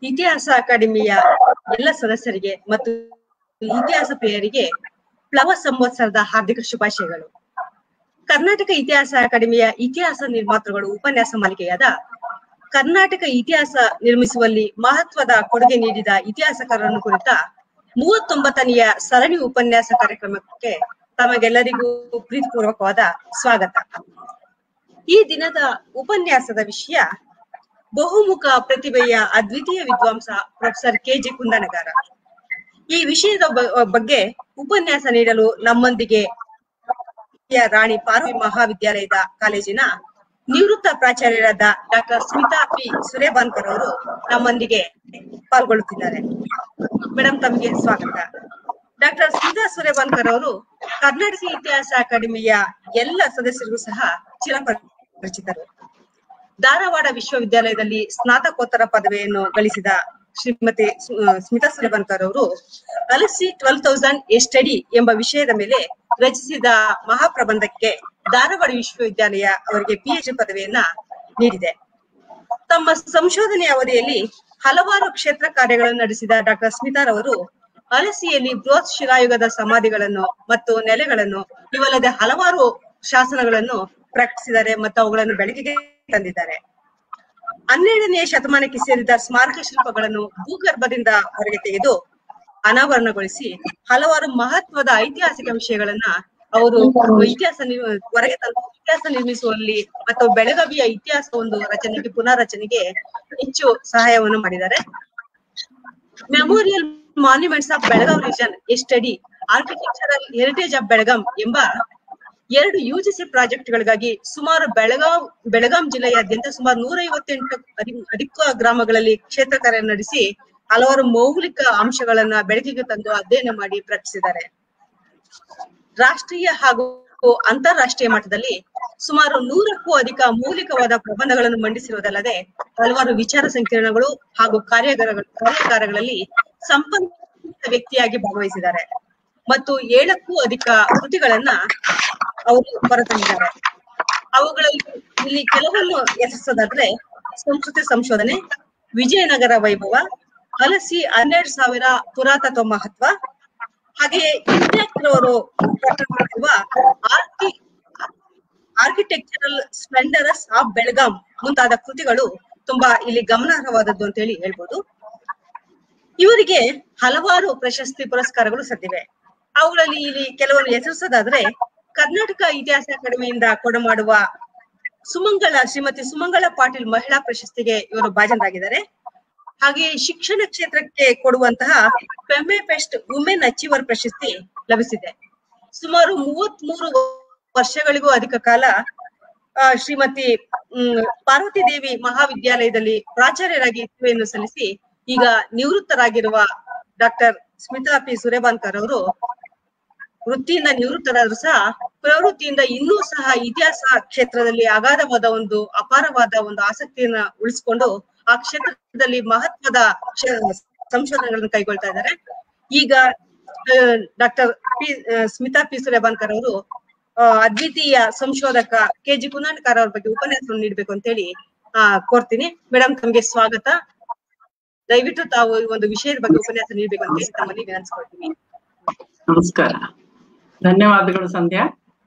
ಇತಿಹಾಸ ಅಕಾಡೆಮಿಯ ಎಲ್ಲ ಸದಸ್ಯರಿಗೆ ಮತ್ತು ಇತಿಹಾಸ ಪ್ರಿಯರಿಗೆ ಪ್ಲವ ಸಂವತ್ಸರದ ಹಾರ್ದಿಕ ಶುಭಾಶಯಗಳು ಕರ್ನಾಟಕ ಇತಿಹಾಸ ಅಕಾಡೆಮಿಯ ಇತಿಹಾಸ ನಿರ್ಮಾತೃಗಳು ಉಪನ್ಯಾಸ ಮಾಲಿಕೆಯಾದ ಕರ್ನಾಟಕ ಇತಿಹಾಸ ನಿರ್ಮಿಸುವಲ್ಲಿ ಮಹತ್ವದ ಕೊಡುಗೆ ನೀಡಿದ ಇತಿಹಾಸಕಾರರನ್ನು ಕುರಿತ ಮೂವತ್ತೊಂಬತ್ತನೆಯ ಸರಣಿ ಉಪನ್ಯಾಸ ಕಾರ್ಯಕ್ರಮಕ್ಕೆ ತಮಗೆಲ್ಲರಿಗೂ ಪ್ರೀತಿಪೂರ್ವಕವಾದ ಸ್ವಾಗತ ಈ ದಿನದ ಉಪನ್ಯಾಸದ ವಿಷಯ ಬಹುಮುಖ ಪ್ರತಿಭೆಯ ಅದ್ವಿತೀಯ ವಿದ್ವಾಂಸ ಪ್ರೊಫೆಸರ್ ಕೆ ಜಿ ಕುಂದನಗಾರ ಈ ವಿಷಯದ ಬ- ಬಗ್ಗೆ ಉಪನ್ಯಾಸ ನೀಡಲು ನಮ್ಮೊಂದಿಗೆ ರಾಣಿ ಪಾರ್ವತಿ ಮಹಾವಿದ್ಯಾಲಯದ ಕಾಲೇಜಿನ ನಿವೃತ್ತ ಪ್ರಾಚಾರ್ಯರಾದ ಡಾಕ್ಟರ್ ಸ್ಮಿತಾ ಪಿ ಸುರೇಬಾನ್ಕರ್ ಅವರು ನಮ್ಮೊಂದಿಗೆ ಪಾಲ್ಗೊಳ್ಳುತ್ತಿದ್ದಾರೆ ಮೇಡಮ್ ತಮಗೆ ಸ್ವಾಗತ ಡಾಕ್ಟರ್ ಸ್ಮಿತಾ ಸುರೇಬಾನ್ಕರ್ ಅವರು ಕರ್ನಾಟಕ ಇತಿಹಾಸ ಅಕಾಡೆಮಿಯ ಎಲ್ಲ ಸದಸ್ಯರಿಗೂ ಸಹ ಚಿರಪರಿಚಿತರು ಧಾರವಾಡ ವಿಶ್ವವಿದ್ಯಾಲಯದಲ್ಲಿ ಸ್ನಾತಕೋತ್ತರ ಪದವಿಯನ್ನು ಗಳಿಸಿದ ಶ್ರೀಮತಿ ಸು- ಆ, ಸ್ಮಿತಾ ಸುರೇಬನ್ಕರ್ ಅವರು ಅಲಸಿ ಟ್ವೆಲ್ ತೌಸಂಡ್ ಎ ಸ್ಟಡಿ ಎಂಬ ವಿಷಯದ ಮೇಲೆ ರಚಿಸಿದ ಮಹಾಪ್ರಬಂಧಕ್ಕೆ ಧಾರವಾಡ ವಿಶ್ವವಿದ್ಯಾಲಯ ಅವರಿಗೆ ಪಿಎಚ್ಡಿ ಪದವಿಯನ್ನ ನೀಡಿದೆ ತಮ್ಮ ಸಂಶೋಧನೆಯ ಅವಧಿಯಲ್ಲಿ ಹಲವಾರು ಕ್ಷೇತ್ರ ಕಾರ್ಯಗಳನ್ನು ನಡೆಸಿದ ಡಾಕ್ಟರ್ ಸ್ಮಿತಾರವರು ಅಲಸಿಯಲ್ಲಿ ಬೃಹತ್ ಶಿಲಾಯುಗದ ಸಮಾಧಿಗಳನ್ನು ಮತ್ತು ನೆಲೆಗಳನ್ನು ಇವಲ್ಲದೆ ಹಲವಾರು ಶಾಸನಗಳನ್ನು ಪ್ರಕಟಿಸಿದ್ದಾರೆ ಮತ್ತು ಅವುಗಳನ್ನು ಬೆಳಕಿಗೆ ತಂದಿದ್ದಾರೆ ಹನ್ನೆರಡನೆಯ ಶತಮಾನಕ್ಕೆ ಸೇರಿದ ಸ್ಮಾರಕ ಶಿಲ್ಪಗಳನ್ನು ಭೂಗರ್ಭದಿಂದ ಹೊರಗೆ ತೆಗೆದು ಅನಾವರಣಗೊಳಿಸಿ ಹಲವಾರು ಮಹತ್ವದ ಐತಿಹಾಸಿಕ ವಿಷಯಗಳನ್ನ ಅವರು ಇತಿಹಾಸ ನಿರ್- ಹೊರಗೆ ತಂದು ಇತಿಹಾಸ ನಿರ್ಮಿಸುವಲ್ಲಿ ಮತ್ತು ಬೆಳಗಾವಿಯ ಇತಿಹಾಸ ಒಂದು ರಚನೆಗೆ ಪುನರ್ರಚನೆಗೆ ಹೆಚ್ಚು ಸಹಾಯವನ್ನು ಮಾಡಿದ್ದಾರೆ memorial monuments of Belgaum region a study architectural heritage of Belgaum ಎಂಬ ಎರಡು ಯುಜಿಸಿ ಪ್ರಾಜೆಕ್ಟ್ ಗಳಿಗಾಗಿ ಸುಮಾರು ಬೆಳಗಾಂ ಬೆಳಗಾಂ ಜಿಲ್ಲೆಯಾದ್ಯಂತ ಸುಮಾರು ನೂರ ಐವತ್ತೆಂಟು ಅಧಿಕ ಗ್ರಾಮಗಳಲ್ಲಿ ಕ್ಷೇತ್ರ ಕಾರ್ಯ ನಡೆಸಿ ಹಲವಾರು ಮೌಲಿಕ ಅಂಶಗಳನ್ನ ಬೆಳಕಿಗೆ ತಂದು ಅಧ್ಯಯನ ಮಾಡಿ ಪ್ರಕಟಿಸಿದ್ದಾರೆ ರಾಷ್ಟ್ರೀಯ ಹಾಗೂ ಅಂತಾರಾಷ್ಟ್ರೀಯ ಮಟ್ಟದಲ್ಲಿ ಸುಮಾರು ನೂರಕ್ಕೂ ಅಧಿಕ ಮೌಲಿಕವಾದ ಪ್ರಬಂಧಗಳನ್ನು ಮಂಡಿಸಿರುವುದಲ್ಲದೆ ಹಲವಾರು ವಿಚಾರ ಸಂಕಿರಣಗಳು ಹಾಗೂ ಕಾರ್ಯಾಗಾರಗಳು ಕಾರ್ಯಾಗಾರಗಳಲ್ಲಿ ಸಂಪನ್ಮೂಲ ವ್ಯಕ್ತಿಯಾಗಿ ಭಾಗವಹಿಸಿದ್ದಾರೆ ಮತ್ತು ಏಳಕ್ಕೂ ಅಧಿಕ ಕೃತಿಗಳನ್ನ ಅವರು ಹೊರತಂದಿದ್ದಾರೆ ಅವುಗಳಲ್ಲಿ ಇಲ್ಲಿ ಕೆಲವನ್ನು ಹೆಸರಿಸೋದಾದ್ರೆ ಸಂಸ್ಕೃತಿ ಸಂಶೋಧನೆ ವಿಜಯನಗರ ವೈಭವ ಹಲಸಿ ಹನ್ನೆರಡು ಸಾವಿರ ಪುರಾತತ್ವ ಮಹತ್ವ ಹಾಗೆಯೇ ಅವರು ಪ್ರಕಟ ಮಾಡಿರುವ archi architectural splendours of Belgaum ಮುಂತಾದ ಕೃತಿಗಳು ತುಂಬಾ ಇಲ್ಲಿ ಗಮನಾರ್ಹವಾದದ್ದು ಅಂತ ಹೇಳಿ ಹೇಳ್ಬೋದು ಇವರಿಗೆ ಹಲವಾರು ಪ್ರಶಸ್ತಿ ಪುರಸ್ಕಾರಗಳು ಸದ್ದಿವೆ ಅವುಗಳಲ್ಲಿ ಇಲ್ಲಿ ಕೆಲವನ್ನು ಹೆಸರಿಸೋದಾದ್ರೆ ಕರ್ನಾಟಕ ಇತಿಹಾಸ ಅಕಾಡೆಮಿಯಿಂದ ಕೊಡಮಾಡುವ ಸುಮಂಗಳ ಶ್ರೀಮತಿ ಸುಮಂಗಳ ಪಾಟೀಲ್ ಮಹಿಳಾ ಪ್ರಶಸ್ತಿಗೆ ಇವರು ಭಾಜನರಾಗಿದ್ದಾರೆ ಹಾಗೆ ಶಿಕ್ಷಣ ಕ್ಷೇತ್ರಕ್ಕೆ ಕೊಡುವಂತಹ ಫೆಮೆ ಫೆಸ್ಟ್ ವುಮೆನ್ ಅಚೀವರ್ ಪ್ರಶಸ್ತಿ ಲಭಿಸಿದೆ ಸುಮಾರು ಮೂವತ್ತ್ ಮೂರು ವರ್ಷಗಳಿಗೂ ಅಧಿಕ ಕಾಲ ಆ, ಶ್ರೀಮತಿ ಹ್ಮ್ ಪಾರ್ವತಿ ದೇವಿ ಮಹಾವಿದ್ಯಾಲಯದಲ್ಲಿ ಪ್ರಾಚಾರ್ಯರಾಗಿ ಸೇವೆಯನ್ನು ಸಲ್ಲಿಸಿ ಈಗ ನಿವೃತ್ತರಾಗಿರುವ ಡಾಕ್ಟರ್ ಸ್ಮಿತಾ ಪಿ ಸುರೇಬಾನ್ಕರ್ ಅವರು ವೃತ್ತಿಯಿಂದ ನಿವೃತ್ತರಾದ್ರು ಸಹ ಪ್ರವೃತ್ತಿಯಿಂದ ಇನ್ನೂ ಸಹ ಇತಿಹಾಸ ಕ್ಷೇತ್ರದಲ್ಲಿ ಅಗಾಧವಾದ ಒಂದು ಅಪಾರವಾದ ಒಂದು ಆಸಕ್ತಿಯನ್ನ ಉಳಿಸಿಕೊಂಡು ಆ ಕ್ಷೇತ್ರದಲ್ಲಿ ಮಹತ್ವದ ಕ್ಷ- ಸಂಶೋಧನೆಗಳನ್ನು ಕೈಗೊಳ್ತಾ ಇದ್ದಾರೆ ಈಗ ಡಾಕ್ಟರ್ ಪಿ ಆ, ಸ್ಮಿತಾ ಪಿ ಸುರೇಬಾನ್ಕರ್ ಅವರು ಆ, ಅದ್ವಿತೀಯ ಸಂಶೋಧಕ ಕೆ ಜಿ ಕುನಾಡ್ಕರ್ ಅವ್ರ ಬಗ್ಗೆ ಉಪನ್ಯಾಸವನ್ನು ನೀಡಬೇಕು ಅಂತ ಹೇಳಿ ಆ ಕೋರ್ತೀನಿ ಮೇಡಮ್ ತಮಗೆ ಸ್ವಾಗತ ದಯವಿಟ್ಟು ತಾವು ಈ ಒಂದು ವಿಷಯದ ಬಗ್ಗೆ ಉಪನ್ಯಾಸ ನೀಡಬೇಕು ಅಂತ ಹೇಳಿ ತಮ್ಮಲ್ಲಿ ವಿನಂತಿಸ್ಕೊಳ್ತೀನಿ ನಮಸ್ಕಾರ ಧನ್ಯವಾದಗಳು ಸಂಧ್ಯಾ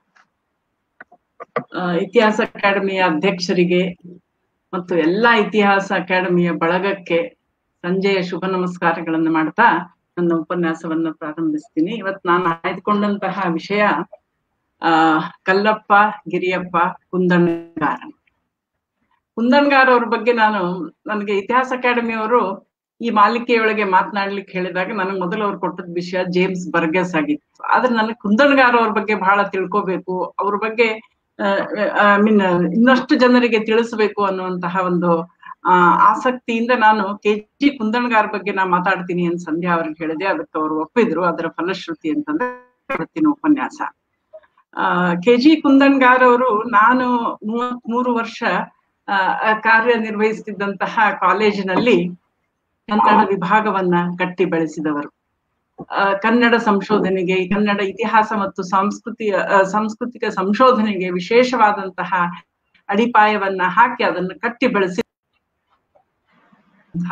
ಆ, ಇತಿಹಾಸ ಅಕಾಡೆಮಿಯ ಅಧ್ಯಕ್ಷರಿಗೆ ಮತ್ತು ಎಲ್ಲಾ ಇತಿಹಾಸ ಅಕಾಡೆಮಿಯ ಬಳಗಕ್ಕೆ ಸಂಜೆಯ ಶುಭ ನಮಸ್ಕಾರಗಳನ್ನು ಮಾಡ್ತಾ ನನ್ನ ಉಪನ್ಯಾಸವನ್ನು ಪ್ರಾರಂಭಿಸ್ತೀನಿ ಇವತ್ತು ನಾನು ಆಯ್ದುಕೊಂಡಂತಹ ವಿಷಯ ಆ ಕಲ್ಲಪ್ಪ ಗಿರಿಯಪ್ಪ ಕುಂದಣಗಾರ ಕುಂದಣ್ಗಾರ್ ಅವ್ರ ಬಗ್ಗೆ ನಾನು ನನಗೆ ಇತಿಹಾಸ ಅಕಾಡೆಮಿಯವರು ಈ ಮಾಲಿಕೆಯೊಳಗೆ ಮಾತನಾಡ್ಲಿಕ್ಕೆ ಹೇಳಿದಾಗ ನನಗೆ ಮೊದಲು ಅವ್ರು ಕೊಟ್ಟದ ವಿಷಯ ಜೇಮ್ಸ್ ಬರ್ಗೆಸ್ ಆಗಿತ್ತು ಆದ್ರೆ ನನಗೆ ಕುಂದಣ್ಗಾರ್ ಅವ್ರ ಬಗ್ಗೆ ಬಹಳ ತಿಳ್ಕೋಬೇಕು ಅವ್ರ ಬಗ್ಗೆ ಐ ಮೀನ್ ಇನ್ನಷ್ಟು ಜನರಿಗೆ ತಿಳಿಸ್ಬೇಕು ಅನ್ನುವಂತಹ ಒಂದು ಆ ಆಸಕ್ತಿಯಿಂದ ನಾನು ಕೆ ಜಿ ಕುಂದಣ್ಗಾರ್ ಬಗ್ಗೆ ನಾ ಮಾತಾಡ್ತೀನಿ ಅಂತ ಸಂಧ್ಯಾ ಅವ್ರಿಗೆ ಹೇಳಿದೆ ಅದಕ್ಕೆ ಅವರು ಒಪ್ಪಿದ್ರು ಅದರ ಫಲಶ್ರುತಿ ಅಂತಂದ್ರೆ ಇವತ್ತಿನ ಉಪನ್ಯಾಸ ಆ ಕೆ ಜಿ ಕುಂದಣ್ಗಾರ್ ಅವರು ನಾನು ಮೂವತ್ ಮೂರು ವರ್ಷ ಆ, ಕಾರ್ಯನಿರ್ವಹಿಸುತ್ತಿದ್ದಂತಹ ಕಾಲೇಜಿನಲ್ಲಿ ಕನ್ನಡ ವಿಭಾಗವನ್ನ ಕಟ್ಟಿ ಬೆಳೆಸಿದವರು ಆ, ಕನ್ನಡ ಸಂಶೋಧನೆಗೆ ಕನ್ನಡ ಇತಿಹಾಸ ಮತ್ತು ಸಂಸ್ಕೃತಿಯ ಆ, ಸಾಂಸ್ಕೃತಿಕ ಸಂಶೋಧನೆಗೆ ವಿಶೇಷವಾದಂತಹ ಅಡಿಪಾಯವನ್ನ ಹಾಕಿ ಅದನ್ನು ಕಟ್ಟಿ ಬೆಳೆಸಿ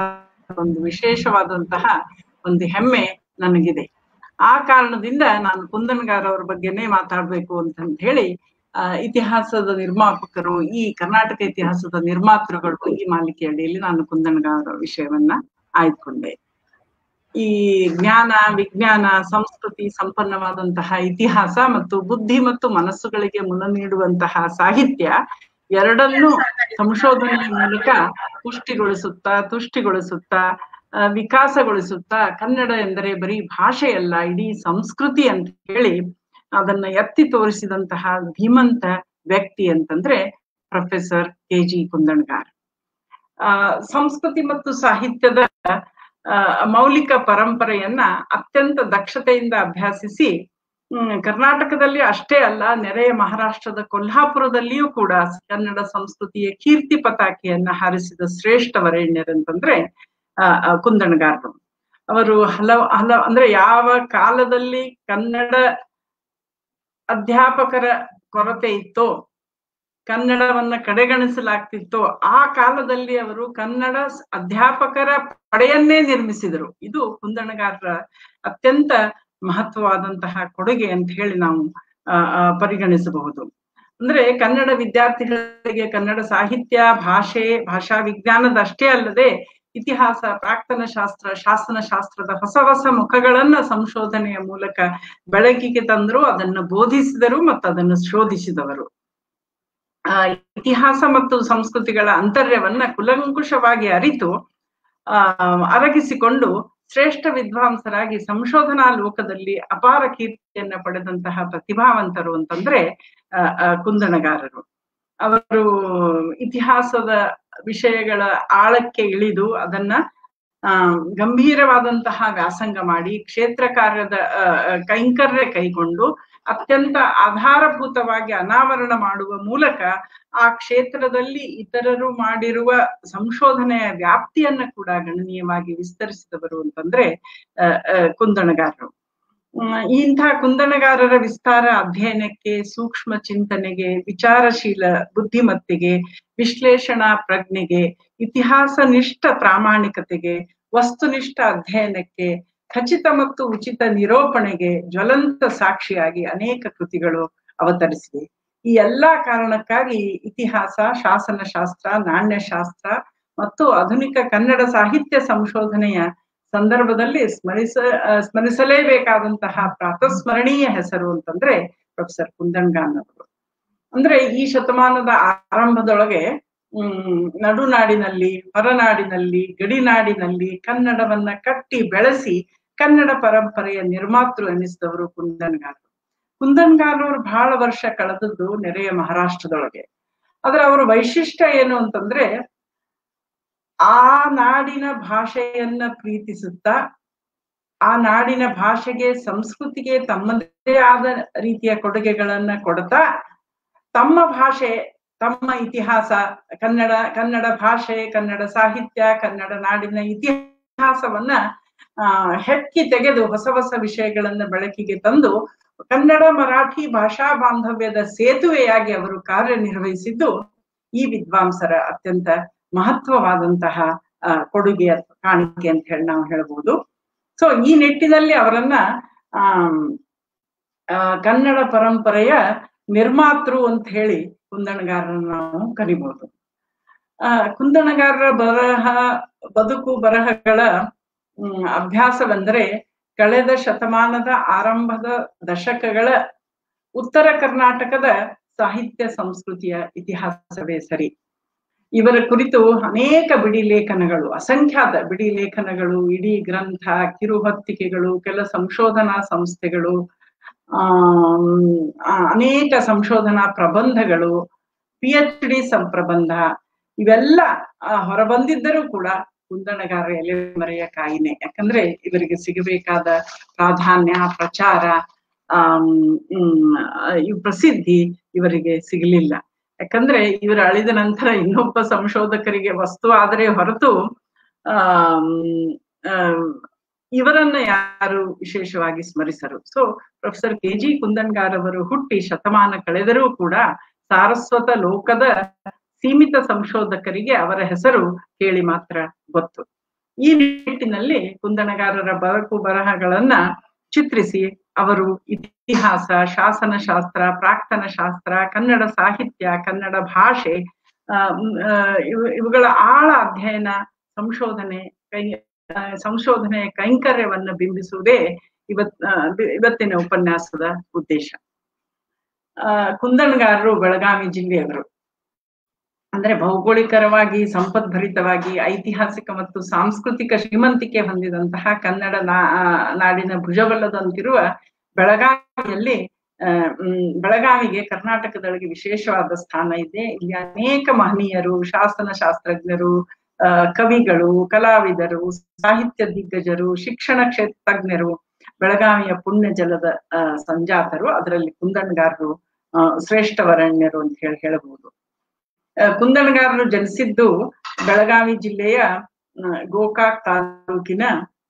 ಒಂದು ವಿಶೇಷವಾದಂತಹ ಒಂದು ಹೆಮ್ಮೆ ನನಗಿದೆ ಆ ಕಾರಣದಿಂದ ನಾನು ಕುಂದನ್ಗಾರ್ ಅವ್ರ ಬಗ್ಗೆನೇ ಮಾತಾಡ್ಬೇಕು ಅಂತ ಹೇಳಿ ಆ ಇತಿಹಾಸದ ನಿರ್ಮಾಪಕರು ಈ ಕರ್ನಾಟಕ ಇತಿಹಾಸದ ನಿರ್ಮಾತೃಗಳು ಈ ಮಾಲಿಕೆ ಅಡಿಯಲ್ಲಿ ನಾನು ಕುಂದನ್ಗಾರ್ ವಿಷಯವನ್ನ ಆಯ್ದುಕೊಂಡೆ ಈ ಜ್ಞಾನ ವಿಜ್ಞಾನ ಸಂಸ್ಕೃತಿ ಸಂಪನ್ನವಾದಂತಹ ಇತಿಹಾಸ ಮತ್ತು ಬುದ್ಧಿ ಮತ್ತು ಮನಸ್ಸುಗಳಿಗೆ ಮುನ್ನ ನೀಡುವಂತಹ ಸಾಹಿತ್ಯ ಎರಡನ್ನೂ ಸಂಶೋಧನೆಯ ಮೂಲಕ ಪುಷ್ಟಿಗೊಳಿಸುತ್ತಾ ತುಷ್ಟಿಗೊಳಿಸುತ್ತಾ ವಿಕಾಸಗೊಳಿಸುತ್ತಾ ಕನ್ನಡ ಎಂದರೆ ಬರೀ ಭಾಷೆಯಲ್ಲ ಇಡೀ ಸಂಸ್ಕೃತಿ ಅಂತ ಹೇಳಿ ಅದನ್ನ ಎತ್ತಿ ತೋರಿಸಿದಂತಹ ಧೀಮಂತ ವ್ಯಕ್ತಿ ಅಂತಂದ್ರೆ ಪ್ರೊಫೆಸರ್ ಕೆ ಜಿ ಕುಂದಣ್ಗಾರ್ ಆ ಸಂಸ್ಕೃತಿ ಮತ್ತು ಸಾಹಿತ್ಯದ ಮೌಲಿಕ ಪರಂಪರೆಯನ್ನ ಅತ್ಯಂತ ದಕ್ಷತೆಯಿಂದ ಅಭ್ಯಾಸಿಸಿ ಹ್ಮ್ ಕರ್ನಾಟಕದಲ್ಲಿ ಅಷ್ಟೇ ಅಲ್ಲ ನೆರೆಯ ಮಹಾರಾಷ್ಟ್ರದ ಕೊಲ್ಹಾಪುರದಲ್ಲಿಯೂ ಕೂಡ ಕನ್ನಡ ಸಂಸ್ಕೃತಿಯ ಕೀರ್ತಿ ಪತಾಕೆಯನ್ನ ಹಾರಿಸಿದ ಶ್ರೇಷ್ಠ ವರೇಣ್ಯರಂತಂದ್ರೆ ಆ ಕುಂದಣಗಾರರು ಅವರು ಹಲವು ಹಲವು ಅಂದ್ರೆ ಯಾವ ಕಾಲದಲ್ಲಿ ಕನ್ನಡ ಅಧ್ಯಾಪಕರ ಕೊರತೆ ಇತ್ತೋ ಕನ್ನಡವನ್ನ ಕಡೆಗಣಿಸಲಾಗ್ತಿತ್ತೋ ಆ ಕಾಲದಲ್ಲಿ ಅವರು ಕನ್ನಡ ಅಧ್ಯಾಪಕರ ಪಡೆಯನ್ನೇ ನಿರ್ಮಿಸಿದರು ಇದು ಕುಂದಣಗಾರರ ಅತ್ಯಂತ ಮಹತ್ವವಾದಂತಹ ಕೊಡುಗೆ ಅಂತ ಹೇಳಿ ನಾವು ಪರಿಗಣಿಸಬಹುದು ಅಂದ್ರೆ ಕನ್ನಡ ವಿದ್ಯಾರ್ಥಿಗಳಿಗೆ ಕನ್ನಡ ಸಾಹಿತ್ಯ ಭಾಷೆ ಭಾಷಾ ವಿಜ್ಞಾನದ ಅಷ್ಟೇ ಅಲ್ಲದೆ ಇತಿಹಾಸ ಪ್ರಾಕ್ತನ ಶಾಸ್ತ್ರ ಶಾಸನ ಶಾಸ್ತ್ರದ ಹೊಸ ಹೊಸ ಮುಖಗಳನ್ನ ಸಂಶೋಧನೆಯ ಮೂಲಕ ಬೆಳಕಿಗೆ ತಂದರು ಅದನ್ನು ಬೋಧಿಸಿದರು ಮತ್ತು ಅದನ್ನು ಶೋಧಿಸಿದವರು ಆ ಇತಿಹಾಸ ಮತ್ತು ಸಂಸ್ಕೃತಿಗಳ ಅಂತರ್ಯವನ್ನ ಕುಲಂಕುಷವಾಗಿ ಅರಿತು ಆ ಅರಗಿಸಿಕೊಂಡು ಶ್ರೇಷ್ಠ ವಿದ್ವಾಂಸರಾಗಿ ಸಂಶೋಧನಾ ಲೋಕದಲ್ಲಿ ಅಪಾರ ಕೀರ್ತಿಯನ್ನ ಪಡೆದಂತಹ ಪ್ರತಿಭಾವಂತರು ಅಂತಂದ್ರೆ ಕುಂದಣಗಾರರು ಅವರು ಇತಿಹಾಸದ ವಿಷಯಗಳ ಆಳಕ್ಕೆ ಇಳಿದು ಅದನ್ನ ಆ ಗಂಭೀರವಾದಂತಹ ವ್ಯಾಸಂಗ ಮಾಡಿ ಕ್ಷೇತ್ರ ಕಾರ್ಯದ ಕೈಂಕರ್ಯ ಕೈಗೊಂಡು ಅತ್ಯಂತ ಆಧಾರಭೂತವಾಗಿ ಅನಾವರಣ ಮಾಡುವ ಮೂಲಕ ಆ ಕ್ಷೇತ್ರದಲ್ಲಿ ಇತರರು ಮಾಡಿರುವ ಸಂಶೋಧನೆಯ ವ್ಯಾಪ್ತಿಯನ್ನ ಕೂಡ ಗಣನೀಯವಾಗಿ ವಿಸ್ತರಿಸಿದವರು ಅಂತಂದ್ರೆ ಕುಂದಣಗಾರರು ಇಂಥ ಕುಂದಣಗಾರರ ವಿಸ್ತಾರ ಅಧ್ಯಯನಕ್ಕೆ ಸೂಕ್ಷ್ಮ ಚಿಂತನೆಗೆ ವಿಚಾರಶೀಲ ಬುದ್ಧಿಮತ್ತೆಗೆ ವಿಶ್ಲೇಷಣಾ ಪ್ರಜ್ಞೆಗೆ ಇತಿಹಾಸ ನಿಷ್ಠ ಪ್ರಾಮಾಣಿಕತೆಗೆ ವಸ್ತುನಿಷ್ಠ ಅಧ್ಯಯನಕ್ಕೆ ಖಚಿತ ಮತ್ತು ಉಚಿತ ನಿರೂಪಣೆಗೆ ಜ್ವಲಂತ ಸಾಕ್ಷಿಯಾಗಿ ಅನೇಕ ಕೃತಿಗಳು ಅವತರಿಸಿವೆ ಈ ಎಲ್ಲಾ ಕಾರಣಕ್ಕಾಗಿ ಇತಿಹಾಸ ಶಾಸನ ಶಾಸ್ತ್ರ ನಾಣ್ಯಶಾಸ್ತ್ರ ಮತ್ತು ಆಧುನಿಕ ಕನ್ನಡ ಸಾಹಿತ್ಯ ಸಂಶೋಧನೆಯ ಸಂದರ್ಭದಲ್ಲಿ ಸ್ಮರಿಸ ಸ್ಮರಿಸಲೇಬೇಕಾದಂತಹ ಪ್ರಾತಸ್ಮರಣೀಯ ಹೆಸರು ಅಂತಂದ್ರೆ ಪ್ರೊಫೆಸರ್ ಕುಂದಣ್ಗಾನ್ ಅವರು ಅಂದ್ರೆ ಈ ಶತಮಾನದ ಆರಂಭದೊಳಗೆ ಹ್ಮ್ ನಡುನಾಡಿನಲ್ಲಿ ಹೊರನಾಡಿನಲ್ಲಿ ಗಡಿನಾಡಿನಲ್ಲಿ ಕನ್ನಡವನ್ನ ಕಟ್ಟಿ ಬೆಳೆಸಿ ಕನ್ನಡ ಪರಂಪರೆಯ ನಿರ್ಮಾತೃ ಎನಿಸಿದವರು ಕುಂದನ್ಗಾರರು ಕುಂದನ್ಗಾರವ್ರು ಬಹಳ ವರ್ಷ ಕಳೆದದ್ದು ನೆರೆಯ ಮಹಾರಾಷ್ಟ್ರದೊಳಗೆ ಆದ್ರೆ ಅವರ ವೈಶಿಷ್ಟ್ಯ ಏನು ಅಂತಂದ್ರೆ ಆ ನಾಡಿನ ಭಾಷೆಯನ್ನ ಪ್ರೀತಿಸುತ್ತಾ ಆ ನಾಡಿನ ಭಾಷೆಗೆ ಸಂಸ್ಕೃತಿಗೆ ತಮ್ಮದೇ ಆದ ರೀತಿಯ ಕೊಡುಗೆಗಳನ್ನ ಕೊಡ್ತಾ ತಮ್ಮ ಭಾಷೆ ತಮ್ಮ ಇತಿಹಾಸ ಕನ್ನಡ ಕನ್ನಡ ಭಾಷೆ ಕನ್ನಡ ಸಾಹಿತ್ಯ ಕನ್ನಡ ನಾಡಿನ ಇತಿಹಾಸವನ್ನ ಆ ಹೆಕ್ಕಿ ತೆಗೆದು ಹೊಸ ಹೊಸ ವಿಷಯಗಳನ್ನ ಬೆಳಕಿಗೆ ತಂದು ಕನ್ನಡ ಮರಾಠಿ ಭಾಷಾ ಬಾಂಧವ್ಯದ ಸೇತುವೆಯಾಗಿ ಅವರು ಕಾರ್ಯನಿರ್ವಹಿಸಿದ್ದು ಈ ವಿದ್ವಾಂಸರ ಅತ್ಯಂತ ಮಹತ್ವವಾದಂತಹ ಕೊಡುಗೆ ಕಾಣಿಕೆ ಅಂತ ಹೇಳಿ ನಾವು ಹೇಳ್ಬೋದು ಸೊ ಈ ನಿಟ್ಟಿನಲ್ಲಿ ಅವರನ್ನ ಆ ಕನ್ನಡ ಪರಂಪರೆಯ ನಿರ್ಮಾತೃ ಅಂತ ಹೇಳಿ ಕುಂದಣಗಾರರನ್ನ ನಾವು ಕರಿಬಹುದು ಆ ಕುಂದಣಗಾರರ ಬರಹ ಬದುಕು ಬರಹಗಳ ಹ್ಮ್ ಅಭ್ಯಾಸವೆಂದರೆ ಕಳೆದ ಶತಮಾನದ ಆರಂಭದ ದಶಕಗಳ ಉತ್ತರ ಕರ್ನಾಟಕದ ಸಾಹಿತ್ಯ ಸಂಸ್ಕೃತಿಯ ಇತಿಹಾಸವೇ ಸರಿ ಇವರ ಕುರಿತು ಅನೇಕ ಬಿಡಿ ಲೇಖನಗಳು ಅಸಂಖ್ಯಾತ ಬಿಡಿ ಲೇಖನಗಳು ಇಡೀ ಗ್ರಂಥ ಕಿರುಹೊತ್ತಿಕೆಗಳು ಕೆಲ ಸಂಶೋಧನಾ ಸಂಸ್ಥೆಗಳು ಆ ಅನೇಕ ಸಂಶೋಧನಾ ಪ್ರಬಂಧಗಳು ಪಿ ಎಚ್ ಡಿ ಸಂಪ್ರಬಂಧ ಇವೆಲ್ಲ ಹೊರಬಂದಿದ್ದರೂ ಕೂಡ ಕುಂದಣಗಾರ ಎಲೆ ಮರೆಯ ಕಾಯಿನೆ ಯಾಕಂದ್ರೆ ಇವರಿಗೆ ಸಿಗಬೇಕಾದ ಪ್ರಾಧಾನ್ಯ ಪ್ರಚಾರ ಆ ಇವ್ ಪ್ರಸಿದ್ಧಿ ಇವರಿಗೆ ಸಿಗಲಿಲ್ಲ ಯಾಕಂದ್ರೆ ಇವರು ಅಳಿದ ನಂತರ ಇನ್ನೊಬ್ಬ ಸಂಶೋಧಕರಿಗೆ ವಸ್ತು ಆದರೆ ಹೊರತು ಆ ಇವರನ್ನ ಯಾರು ವಿಶೇಷವಾಗಿ ಸ್ಮರಿಸರು so professor K G Kundangar ಅವರು ಹುಟ್ಟಿ ಶತಮಾನ ಕಳೆದರೂ ಕೂಡ ಸಾರಸ್ವತ ಲೋಕದ ಸೀಮಿತ ಸಂಶೋಧಕರಿಗೆ ಅವರ ಹೆಸರು ಕೇಳಿ ಮಾತ್ರ ಗೊತ್ತು ಈ ನಿಟ್ಟಿನಲ್ಲಿ ಕುಂದಣಗಾರರ ಬರಕು ಬರಹಗಳನ್ನ ಚಿತ್ರಿಸಿ ಅವರು ಇತಿಹಾಸ ಶಾಸನಶಾಸ್ತ್ರ ಪ್ರಾಕ್ತನ ಶಾಸ್ತ್ರ ಕನ್ನಡ ಸಾಹಿತ್ಯ ಕನ್ನಡ ಭಾಷೆ ಆ, ಮ್, ಆ, ಇವು- ಇವುಗಳ ಆಳ ಅಧ್ಯಯನ ಸಂಶೋಧನೆ ಕೈ ಆ, ಸಂಶೋಧನೆ ಕೈಂಕರ್ಯವನ್ನ ಬಿಂಬಿಸುವುದೇ ಇವತ್ ಆ, ಬಿ- ಇವತ್ತಿನ ಉಪನ್ಯಾಸದ ಉದ್ದೇಶ ಆ ಕುಂದಣಗಾರರು ಬೆಳಗಾವಿ ಜಿಲ್ಲೆಯವರು ಅಂದ್ರೆ ಭೌಗೋಳಿಕರವಾಗಿ ಸಂಪದ್ಭರಿತವಾಗಿ ಐತಿಹಾಸಿಕ ಮತ್ತು ಸಾಂಸ್ಕೃತಿಕ ಶ್ರೀಮಂತಿಕೆ ಹೊಂದಿದಂತಹ ಕನ್ನಡ ನಾ ಆ, ನಾಡಿನ ಭುಜಬಲ್ಲದಂತಿರುವ ಬೆಳಗಾವಿಯಲ್ಲಿ ಆ, ಮ್, ಬೆಳಗಾವಿಗೆ ಕರ್ನಾಟಕದೊಳಗೆ ವಿಶೇಷವಾದ ಸ್ಥಾನ ಇದೆ ಇಲ್ಲಿ ಅನೇಕ ಮಹನೀಯರು ಶಾಸನ ಶಾಸ್ತ್ರಜ್ಞರು ಆ, ಕವಿಗಳು ಕಲಾವಿದರು ಸಾಹಿತ್ಯ ದಿಗ್ಗಜರು ಶಿಕ್ಷಣ ಕ್ಷೇತ್ರಜ್ಞರು ಬೆಳಗಾವಿಯ ಪುಣ್ಯ ಜಲದ ಆ, ಸಂಜಾತರು ಅದರಲ್ಲಿ ಕುಂದಣಗಾರರು ಆ, ಶ್ರೇಷ್ಠ ವರಣ್ಯರು ಅಂತ ಹೇಳಿ ಹೇಳಬಹುದು ಆ, ಕುಂದಣಗಾರರು ಜನಿಸಿದ್ದು ಬೆಳಗಾವಿ ಜಿಲ್ಲೆಯ ಆ, ಗೋಕಾಕ್ ತಾಲೂಕಿನ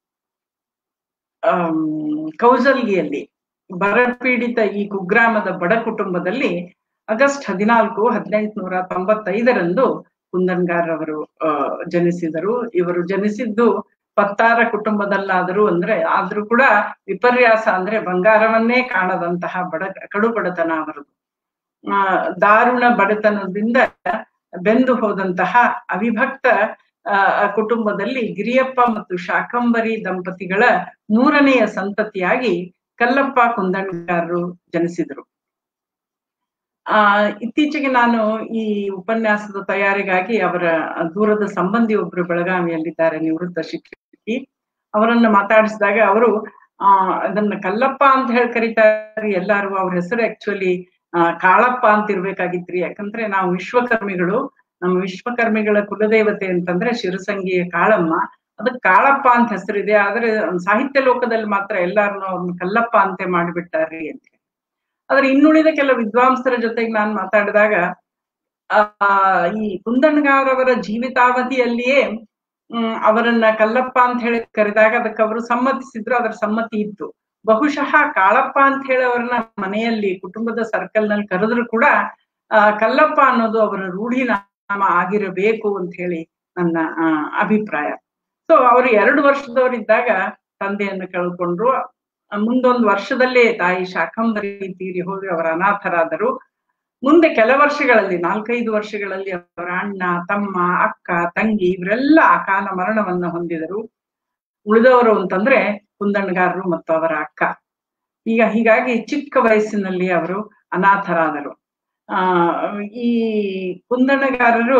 ಆಮ್, ಕೌಜಲ್ಗಿಯಲ್ಲಿ ಬರಪೀಡಿತ ಈ ಕುಗ್ರಾಮದ ಬಡ ಕುಟುಂಬದಲ್ಲಿ ಆಗಸ್ಟ್ ಹದಿನಾಲ್ಕು ಹದಿನೆಂಟುನೂರ ತೊಂಬತ್ತೈದರಂದು ಕುಂದನ್ಗಾರವರು ಆ, ಜನಿಸಿದರು ಇವರು ಜನಿಸಿದ್ದು ಪತ್ತಾರ ಕುಟುಂಬದಲ್ಲಾದರೂ ಅಂದ್ರೆ ಆದ್ರೂ ಕೂಡ ವಿಪರ್ಯಾಸ ಅಂದ್ರೆ ಬಂಗಾರವನ್ನೇ ಕಾಣದಂತಹ ಬಡ ಕಡು ಬಡತನ ಅವರದು ಆ ದಾರುಣ ಬಡತನದಿಂದ ಬೆಂದು ಹೋದಂತಹ ಅವಿಭಕ್ತ ಆ, ಕುಟುಂಬದಲ್ಲಿ ಗಿರಿಯಪ್ಪ ಮತ್ತು ಶಾಕಂಬರಿ ದಂಪತಿಗಳ ಮೂರನೆಯ ಸಂತತಿಯಾಗಿ ಕಲ್ಲಪ್ಪ ಕುಂದಣ್ಗಾರರು ಜನಿಸಿದರು ಆ ಇತ್ತೀಚೆಗೆ ನಾನು ಈ ಉಪನ್ಯಾಸದ ತಯಾರಿಗಾಗಿ ಅವರ ದೂರದ ಸಂಬಂಧಿ ಒಬ್ರು ಬೆಳಗಾವಿಯಲ್ಲಿದ್ದಾರೆ ನಿವೃತ್ತ ಶಿಕ್ಷಕಿ ಅವರನ್ನ ಮಾತಾಡಿಸಿದಾಗ ಅವರು ಆ ಅದನ್ನ ಕಲ್ಲಪ್ಪ ಅಂತ ಹೇಳಿ ಕರೀತಾರೆ ಎಲ್ಲಾರು ಅವ್ರ ಹೆಸರು ಆಕ್ಚುಲಿ ಆ ಕಾಳಪ್ಪ ಅಂತ ಇರ್ಬೇಕಾಗಿತ್ರಿ ಯಾಕಂದ್ರೆ ನಾವು ವಿಶ್ವಕರ್ಮಿಗಳು ನಮ್ಮ ವಿಶ್ವಕರ್ಮಿಗಳ ಕುಲದೇವತೆ ಅಂತಂದ್ರೆ ಶಿರಸಂಗಿಯ ಕಾಳಮ್ಮ ಅದಕ್ಕೆ ಕಾಳಪ್ಪ ಅಂತ ಹೆಸರಿದೆ ಆದ್ರೆ ಸಾಹಿತ್ಯ ಲೋಕದಲ್ಲಿ ಮಾತ್ರ ಎಲ್ಲಾರನು ಅವ್ರನ್ನ ಕಲ್ಲಪ್ಪ ಅಂತೆ ಮಾಡಿಬಿಟ್ಟಾರ್ರಿ ಅಂತ ಆದ್ರೆ ಇನ್ನುಳಿದ ಕೆಲವು ವಿದ್ವಾಂಸರ ಜೊತೆಗೆ ನಾನು ಮಾತಾಡಿದಾಗ ಆ ಈ ಕುಂದಣ್ಗಾರವರ ಜೀವಿತಾವಧಿಯಲ್ಲಿಯೇ ಹ್ಮ್ ಅವರನ್ನ ಕಲ್ಲಪ್ಪ ಅಂತ ಹೇಳಿ ಕರೆದಾಗ ಅದಕ್ಕೆ ಅವರು ಸಮ್ಮತಿಸಿದ್ರು ಅದರ ಸಮ್ಮತಿ ಇತ್ತು ಬಹುಶಃ ಕಾಳಪ್ಪ ಅಂತ ಹೇಳಿ ಅವ್ರನ್ನ ಮನೆಯಲ್ಲಿ ಕುಟುಂಬದ ಸರ್ಕಲ್ ನಲ್ಲಿ ಕರೆದ್ರು ಕೂಡ ಆ ಕಲ್ಲಪ್ಪ ಅನ್ನೋದು ಅವರ ರೂಢಿನಾಮ ಆಗಿರಬೇಕು ಅಂತ ಹೇಳಿ ನನ್ನ ಆ ಅಭಿಪ್ರಾಯ ಸೊ ಅವರು ಎರಡು ವರ್ಷದವರಿದ್ದಾಗ ತಂದೆಯನ್ನು ಕಳ್ಕೊಂಡ್ರು ಮುಂದೊಂದು ವರ್ಷದಲ್ಲೇ ತಾಯಿ ಶಾಕಂಬರಿ ತೀರಿ ಹೋಗಿ ಅವರ ಅನಾಥರಾದರು ಮುಂದೆ ಕೆಲ ವರ್ಷಗಳಲ್ಲಿ ನಾಲ್ಕೈದು ವರ್ಷಗಳಲ್ಲಿ ಅವರ ಅಣ್ಣ ತಮ್ಮ ಅಕ್ಕ ತಂಗಿ ಇವರೆಲ್ಲ ಅಕಾಲ ಮರಣವನ್ನ ಹೊಂದಿದರು ಉಳಿದವರು ಅಂತಂದ್ರೆ ಕುಂದಣ್ಗಾರರು ಮತ್ತು ಅವರ ಅಕ್ಕ ಈಗ ಹೀಗಾಗಿ ಚಿಕ್ಕ ವಯಸ್ಸಿನಲ್ಲಿ ಅವರು ಅನಾಥರಾದರು ಆ ಈ ಕುಂದಣಗಾರರು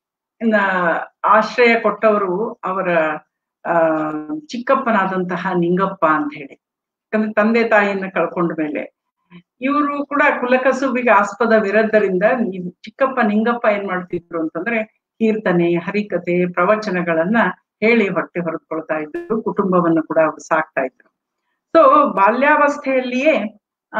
ಆಶ್ರಯ ಕೊಟ್ಟವರು ಅವರ ಆ ಚಿಕ್ಕಪ್ಪನಾದಂತಹ ನಿಂಗಪ್ಪ ಅಂತ ಹೇಳಿ ಯಾಕಂದ್ರೆ ತಂದೆ ತಾಯಿಯನ್ನ ಕಳ್ಕೊಂಡ ಮೇಲೆ ಇವರು ಕೂಡ ಕುಲಕಸುಬಿಗೆ ಆಸ್ಪದವಿರದ್ದರಿಂದ ಈ ಚಿಕ್ಕಪ್ಪ ನಿಂಗಪ್ಪ ಏನ್ ಮಾಡ್ತಿದ್ರು ಅಂತಂದ್ರೆ ಕೀರ್ತನೆ ಹರಿಕತೆ ಪ್ರವಚನಗಳನ್ನ ಹೇಳಿ ಹೊಟ್ಟೆ ಹೊರದ್ಕೊಳ್ತಾ ಇದ್ರು ಕುಟುಂಬವನ್ನು ಕೂಡ ಅವರು ಸಾಕ್ತಾ ಇದ್ರು ಸೊ ಬಾಲ್ಯಾವಸ್ಥೆಯಲ್ಲಿಯೇ ಆ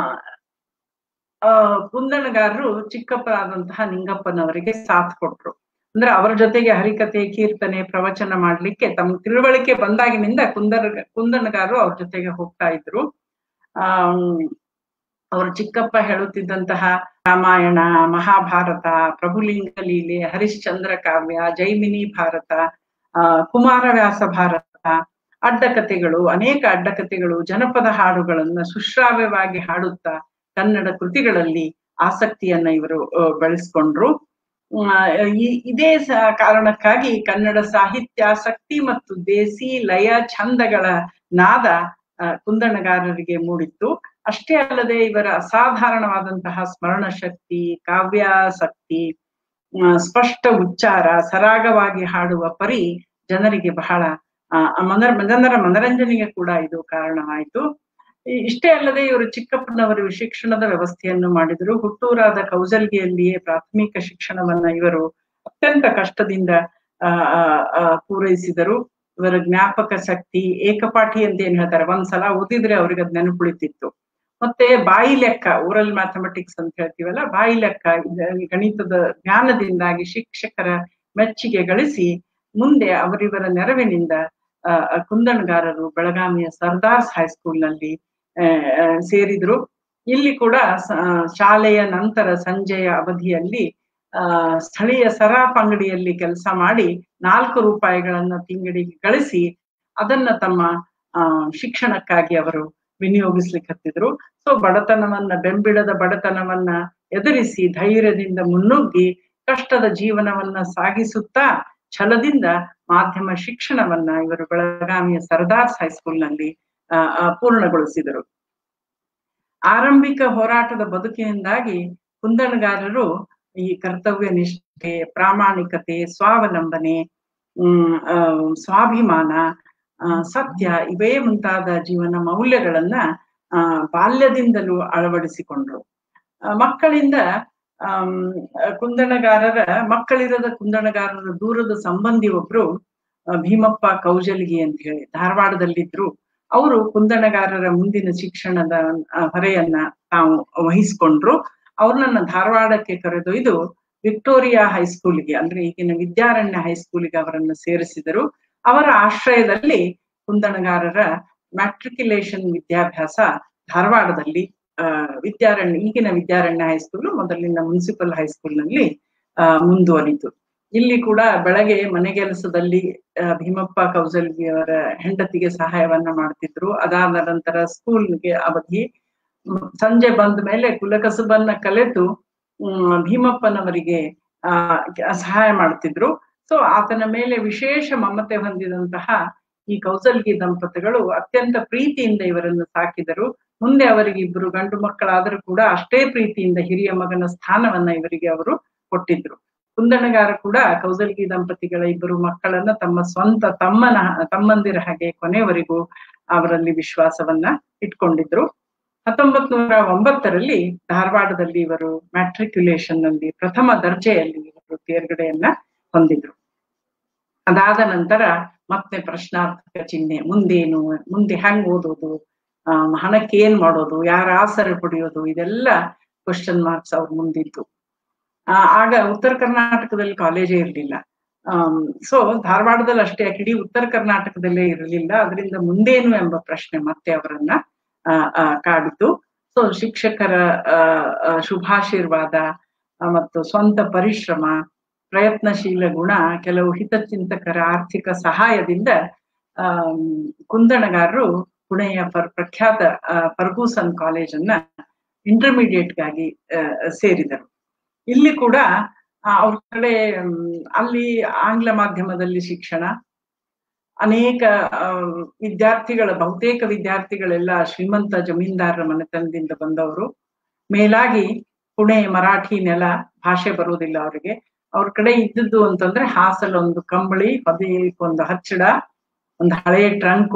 ಆ ಕುಂದಣಗಾರರು ಚಿಕ್ಕಪ್ಪರಾದಂತಹ ನಿಂಗಪ್ಪನವರಿಗೆ ಸಾಥ್ ಕೊಟ್ರು ಅಂದ್ರೆ ಅವರ ಜೊತೆಗೆ ಹರಿಕತೆ ಕೀರ್ತನೆ ಪ್ರವಚನ ಮಾಡ್ಲಿಕ್ಕೆ ತಮ್ಮ ತಿಳುವಳಿಕೆ ಬಂದಾಗಿನಿಂದ ಕುಂದರ್ ಕುಂದಣಗಾರರು ಅವ್ರ ಜೊತೆಗೆ ಹೋಗ್ತಾ ಇದ್ರು ಆ ಅವರು ಚಿಕ್ಕಪ್ಪ ಹೇಳುತ್ತಿದ್ದಂತಹ ರಾಮಾಯಣ ಮಹಾಭಾರತ ಪ್ರಭುಲಿಂಗ ಲೀಲೆ ಹರಿಶ್ಚಂದ್ರ ಕಾವ್ಯ ಜೈಮಿನಿ ಭಾರತ ಆ ಕುಮಾರವ್ಯಾಸ ಭಾರತ ಅಡ್ಡಕಥೆಗಳು ಅನೇಕ ಅಡ್ಡಕಥೆಗಳು ಜನಪದ ಹಾಡುಗಳನ್ನ ಸುಶ್ರಾವ್ಯವಾಗಿ ಹಾಡುತ್ತಾ ಕನ್ನಡ ಕೃತಿಗಳಲ್ಲಿ ಆಸಕ್ತಿಯನ್ನ ಇವರು ಬೆಳೆಸ್ಕೊಂಡ್ರು ಈ ಇದೇ ಕಾರಣಕ್ಕಾಗಿ ಕನ್ನಡ ಸಾಹಿತ್ಯಾಸಕ್ತಿ ಮತ್ತು ದೇಸಿ ಲಯ ಛಂದಗಳ ನಾದ ಕುಂದಣಗಾರರಿಗೆ ಮೂಡಿತ್ತು ಅಷ್ಟೇ ಅಲ್ಲದೆ ಇವರ ಅಸಾಧಾರಣವಾದಂತಹ ಸ್ಮರಣ ಶಕ್ತಿ ಕಾವ್ಯಾಸಕ್ತಿ ಸ್ಪಷ್ಟ ಉಚ್ಚಾರ ಸರಾಗವಾಗಿ ಹಾಡುವ ಪರಿ ಜನರಿಗೆ ಬಹಳ ಮನರ ಜನರ ಮನರಂಜನೆಗೆ ಕೂಡ ಇದು ಕಾರಣವಾಯಿತು ಇಷ್ಟೇ ಅಲ್ಲದೆ ಇವರು ಚಿಕ್ಕಪ್ಪನವರು ಶಿಕ್ಷಣದ ವ್ಯವಸ್ಥೆಯನ್ನು ಮಾಡಿದರು ಹುಟ್ಟೂರಾದ ಕೌಜಲ್ಗಿಯಲ್ಲಿಯೇ ಪ್ರಾಥಮಿಕ ಶಿಕ್ಷಣವನ್ನ ಇವರು ಅತ್ಯಂತ ಕಷ್ಟದಿಂದ ಆ ಪೂರೈಸಿದರು ಇವರ ಜ್ಞಾಪಕ ಶಕ್ತಿ ಏಕಪಾಠಿ ಅಂತ ಏನ್ ಹೇಳ್ತಾರೆ ಒಂದ್ಸಲ ಓದಿದ್ರೆ ಅವ್ರಿಗೆ ಅದ್ ನೆನಪುಳಿತಿತ್ತು ಮತ್ತೆ ಬಾಯಿ ಲೆಕ್ಕ ಓರಲ್ ಮ್ಯಾಥಮೆಟಿಕ್ಸ್ ಅಂತ ಹೇಳ್ತೀವಲ್ಲ ಬಾಯಿ ಲೆಕ್ಕ ಗಣಿತದ ಜ್ಞಾನದಿಂದಾಗಿ ಶಿಕ್ಷಕರ ಮೆಚ್ಚುಗೆ ಗಳಿಸಿ ಮುಂದೆ ಅವರಿವರ ನೆರವಿನಿಂದ ಅಹ್ ಕುಂದಣ್ಗಾರರು ಬೆಳಗಾವಿಯ ಸರ್ದಾರ್ಸ್ ಹೈಸ್ಕೂಲ್ ನಲ್ಲಿ ಸೇರಿದ್ರು ಇಲ್ಲಿ ಕೂಡ ಶಾಲೆಯ ನಂತರ ಸಂಜೆಯ ಅವಧಿಯಲ್ಲಿ ಆ ಸ್ಥಳೀಯ ಸರಾಫ್ ಅಂಗಡಿಯಲ್ಲಿ ಕೆಲಸ ಮಾಡಿ ನಾಲ್ಕು ರೂಪಾಯಿಗಳನ್ನ ತಿಂಗಳಿಗೆ ಗಳಿಸಿ ಅದನ್ನ ತಮ್ಮ ಆ ಶಿಕ್ಷಣಕ್ಕಾಗಿ ಅವರು ವಿನಿಯೋಗಿಸ್ಲಿಕ್ಕತ್ತಿದ್ರು ಸೊ ಬಡತನವನ್ನ ಬೆಂಬಿಡದ ಬಡತನವನ್ನ ಎದುರಿಸಿ ಧೈರ್ಯದಿಂದ ಮುನ್ನುಗ್ಗಿ ಕಷ್ಟದ ಜೀವನವನ್ನ ಸಾಗಿಸುತ್ತಾ ಛಲದಿಂದ ಮಾಧ್ಯಮ ಶಿಕ್ಷಣವನ್ನ ಇವರು ಬೆಳಗಾವಿಯ ಸರ್ದಾರ್ಸ್ ಹೈಸ್ಕೂಲ್ನಲ್ಲಿ ಆ ಪೂರ್ಣಗೊಳಿಸಿದರು ಆರಂಭಿಕ ಹೋರಾಟದ ಬದುಕಿನಿಂದಾಗಿ ಕುಂದಣಗಾರರು ಈ ಕರ್ತವ್ಯ ನಿಷ್ಠೆ ಪ್ರಾಮಾಣಿಕತೆ ಸ್ವಾವಲಂಬನೆ ಹ್ಮ್ ಸ್ವಾಭಿಮಾನ ಸತ್ಯ ಇವೇ ಮುಂತಾದ ಜೀವನ ಮೌಲ್ಯಗಳನ್ನ ಆ ಬಾಲ್ಯದಿಂದಲೂ ಅಳವಡಿಸಿಕೊಂಡ್ರು ಮಕ್ಕಳಿಂದ ಆಮ್ ಕುಂದಣಗಾರರ ಮಕ್ಕಳಿರದ ಕುಂದಣಗಾರರ ದೂರದ ಸಂಬಂಧಿ ಒಬ್ರು ಭೀಮಪ್ಪ ಕೌಜಲ್ಗಿ ಅಂತ ಹೇಳಿ ಧಾರವಾಡದಲ್ಲಿದ್ರು ಅವರು ಕುಂದಣಗಾರರ ಮುಂದಿನ ಶಿಕ್ಷಣದ ಹೊರೆಯನ್ನ ತಾವು ವಹಿಸ್ಕೊಂಡ್ರು ಅವ್ರನ್ನ ಧಾರವಾಡಕ್ಕೆ ಕರೆದೊಯ್ದು ವಿಕ್ಟೋರಿಯಾ ಹೈಸ್ಕೂಲ್ಗೆ ಅಂದ್ರೆ ಈಗಿನ ವಿದ್ಯಾರಣ್ಯ ಹೈಸ್ಕೂಲಿಗೆ ಅವರನ್ನು ಸೇರಿಸಿದರು ಅವರ ಆಶ್ರಯದಲ್ಲಿ ಕುಂದಣಗಾರರ ಮ್ಯಾಟ್ರಿಕ್ಯುಲೇಷನ್ ವಿದ್ಯಾಭ್ಯಾಸ ಧಾರವಾಡದಲ್ಲಿ ಅಹ್ ವಿದ್ಯಾರಣ್ಯ ಈಗಿನ ವಿದ್ಯಾರಣ್ಯ ಹೈಸ್ಕೂಲ್ ಮೊದಲಿನ ಮುನ್ಸಿಪಲ್ ಹೈಸ್ಕೂಲ್ನಲ್ಲಿ ಅಹ್ ಮುಂದುವರಿತು ಇಲ್ಲಿ ಕೂಡ ಬೆಳಗ್ಗೆ ಮನೆಗೆಲಸದಲ್ಲಿ ಭೀಮಪ್ಪ ಕೌಸಲ್ಗಿ ಅವರ ಹೆಂಡತಿಗೆ ಸಹಾಯವನ್ನ ಮಾಡ್ತಿದ್ರು ಅದಾದ ನಂತರ ಸ್ಕೂಲ್ಗೆ ಅವಧಿ ಸಂಜೆ ಬಂದ ಮೇಲೆ ಕುಲಕಸಬನ್ನ ಕಲೆತು ಹ್ಮ್ ಭೀಮಪ್ಪನವರಿಗೆ ಆ ಸಹಾಯ ಮಾಡ್ತಿದ್ರು ಸೊ ಆತನ ಮೇಲೆ ವಿಶೇಷ ಮಮತೆ ಹೊಂದಿದಂತಹ ಈ ಕೌಸಲ್ಗಿ ದಂಪತಿಗಳು ಅತ್ಯಂತ ಪ್ರೀತಿಯಿಂದ ಇವರನ್ನು ಸಾಕಿದರು ಮುಂದೆ ಅವರಿಗೆ ಇಬ್ಬರು ಗಂಡು ಮಕ್ಕಳಾದರೂ ಕೂಡ ಅಷ್ಟೇ ಪ್ರೀತಿಯಿಂದ ಹಿರಿಯ ಮಗನ ಸ್ಥಾನವನ್ನ ಇವರಿಗೆ ಅವರು ಕೊಟ್ಟಿದ್ರು ಕುಂದಣಗಾರ ಕೂಡ ಕೌಸಲ್ಗಿ ದಂಪತಿಗಳ ಇಬ್ಬರು ಮಕ್ಕಳನ್ನ ತಮ್ಮ ಸ್ವಂತ ತಮ್ಮನ ತಮ್ಮಂದಿರ ಹಾಗೆ ಕೊನೆವರೆಗೂ ಅವರಲ್ಲಿ ವಿಶ್ವಾಸವನ್ನ ಇಟ್ಕೊಂಡಿದ್ರು ಹತ್ತೊಂಬತ್ ನೂರ ಒಂಬತ್ತರಲ್ಲಿ ಧಾರವಾಡದಲ್ಲಿ ಇವರು ಮ್ಯಾಟ್ರಿಕ್ಯುಲೇಷನ್ ನಲ್ಲಿ ಪ್ರಥಮ ದರ್ಜೆಯಲ್ಲಿ ಇವರು ತೇರ್ಗಡೆಯನ್ನ ಹೊಂದಿದ್ರು ಅದಾದ ನಂತರ ಮತ್ತೆ ಪ್ರಶ್ನಾರ್ಥಕ ಚಿಹ್ನೆ ಮುಂದೇನು ಮುಂದೆ ಹೆಂಗ್ ಓದೋದು ಆ ಹಣಕ್ಕೆ ಏನ್ ಮಾಡೋದು ಯಾರ ಆಸರೆ ಪಡೆಯೋದು ಇದೆಲ್ಲ ಕ್ವಶನ್ ಮಾರ್ಕ್ಸ್ ಅವ್ರ ಮುಂದಿತ್ತು ಆ ಆಗ ಉತ್ತರ ಕರ್ನಾಟಕದಲ್ಲಿ ಕಾಲೇಜೇ ಇರಲಿಲ್ಲ ಸೊ ಧಾರವಾಡದಲ್ಲಿ ಅಷ್ಟೇ ಇಡೀ ಉತ್ತರ ಕರ್ನಾಟಕದಲ್ಲೇ ಇರಲಿಲ್ಲ ಅದರಿಂದ ಮುಂದೇನು ಎಂಬ ಪ್ರಶ್ನೆ ಮತ್ತೆ ಅವರನ್ನ ಆ ಕಾಡಿತು ಸೊ ಶಿಕ್ಷಕರ ಶುಭಾಶೀರ್ವಾದ ಮತ್ತು ಸ್ವಂತ ಪರಿಶ್ರಮ ಪ್ರಯತ್ನಶೀಲ ಗುಣ ಕೆಲವು ಹಿತಚಿಂತಕರ ಆರ್ಥಿಕ ಸಹಾಯದಿಂದ ಆ ಕುಂದಣಗಾರರು ಪುಣೆಯ ಪರ್ ಪ್ರಖ್ಯಾತ ಫರ್ಗೂಸನ್ ಕಾಲೇಜನ್ನ ಇಂಟರ್ಮೀಡಿಯೇಟ್ಗಾಗಿ ಸೇರಿದರು ಇಲ್ಲಿ ಕೂಡ ಅವ್ರ ಕಡೆ ಅಲ್ಲಿ ಆಂಗ್ಲ ಮಾಧ್ಯಮದಲ್ಲಿ ಶಿಕ್ಷಣ ಅನೇಕ ವಿದ್ಯಾರ್ಥಿಗಳ ಬಹುತೇಕ ವಿದ್ಯಾರ್ಥಿಗಳೆಲ್ಲ ಶ್ರೀಮಂತ ಜಮೀನ್ದಾರರ ಮನೆತನದಿಂದ ಬಂದವರು ಮೇಲಾಗಿ ಪುಣೆ ಮರಾಠಿ ನೆಲ ಭಾಷೆ ಬರುವುದಿಲ್ಲ ಅವರಿಗೆ ಅವ್ರ ಕಡೆ ಇದ್ದದ್ದು ಅಂತಂದ್ರೆ ಹಾಸಲ್ ಒಂದು ಕಂಬಳಿ ಒಂದು ಹಚ್ಚಡ ಒಂದು ಹಳೆಯ ಟ್ರಂಕು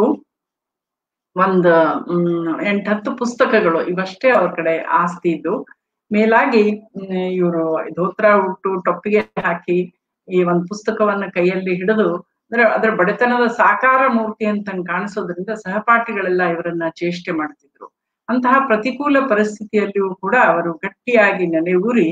ಒಂದು ಹ್ಮ್ ಎಂಟತ್ತು ಪುಸ್ತಕಗಳು ಇವಷ್ಟೇ ಅವ್ರ ಕಡೆ ಆಸ್ತಿ ಇದ್ದು ಮೇಲಾಗಿ ಇವರು ಧೋತ್ರ ಉಟ್ಟು ಟೊಪ್ಪಿಗೆ ಹಾಕಿ ಈ ಒಂದು ಪುಸ್ತಕವನ್ನ ಕೈಯಲ್ಲಿ ಹಿಡಿದು ಅಂದ್ರೆ ಅದರ ಬಡತನದ ಸಾಕಾರ ಮೂರ್ತಿ ಅಂತ ಕಾಣಿಸೋದ್ರಿಂದ ಸಹಪಾಠಿಗಳೆಲ್ಲ ಇವರನ್ನ ಚೇಷ್ಟೆ ಮಾಡ್ತಿದ್ರು ಅಂತಹ ಪ್ರತಿಕೂಲ ಪರಿಸ್ಥಿತಿಯಲ್ಲಿಯೂ ಕೂಡ ಅವರು ಗಟ್ಟಿಯಾಗಿ ನೆಲೆಯೂರಿ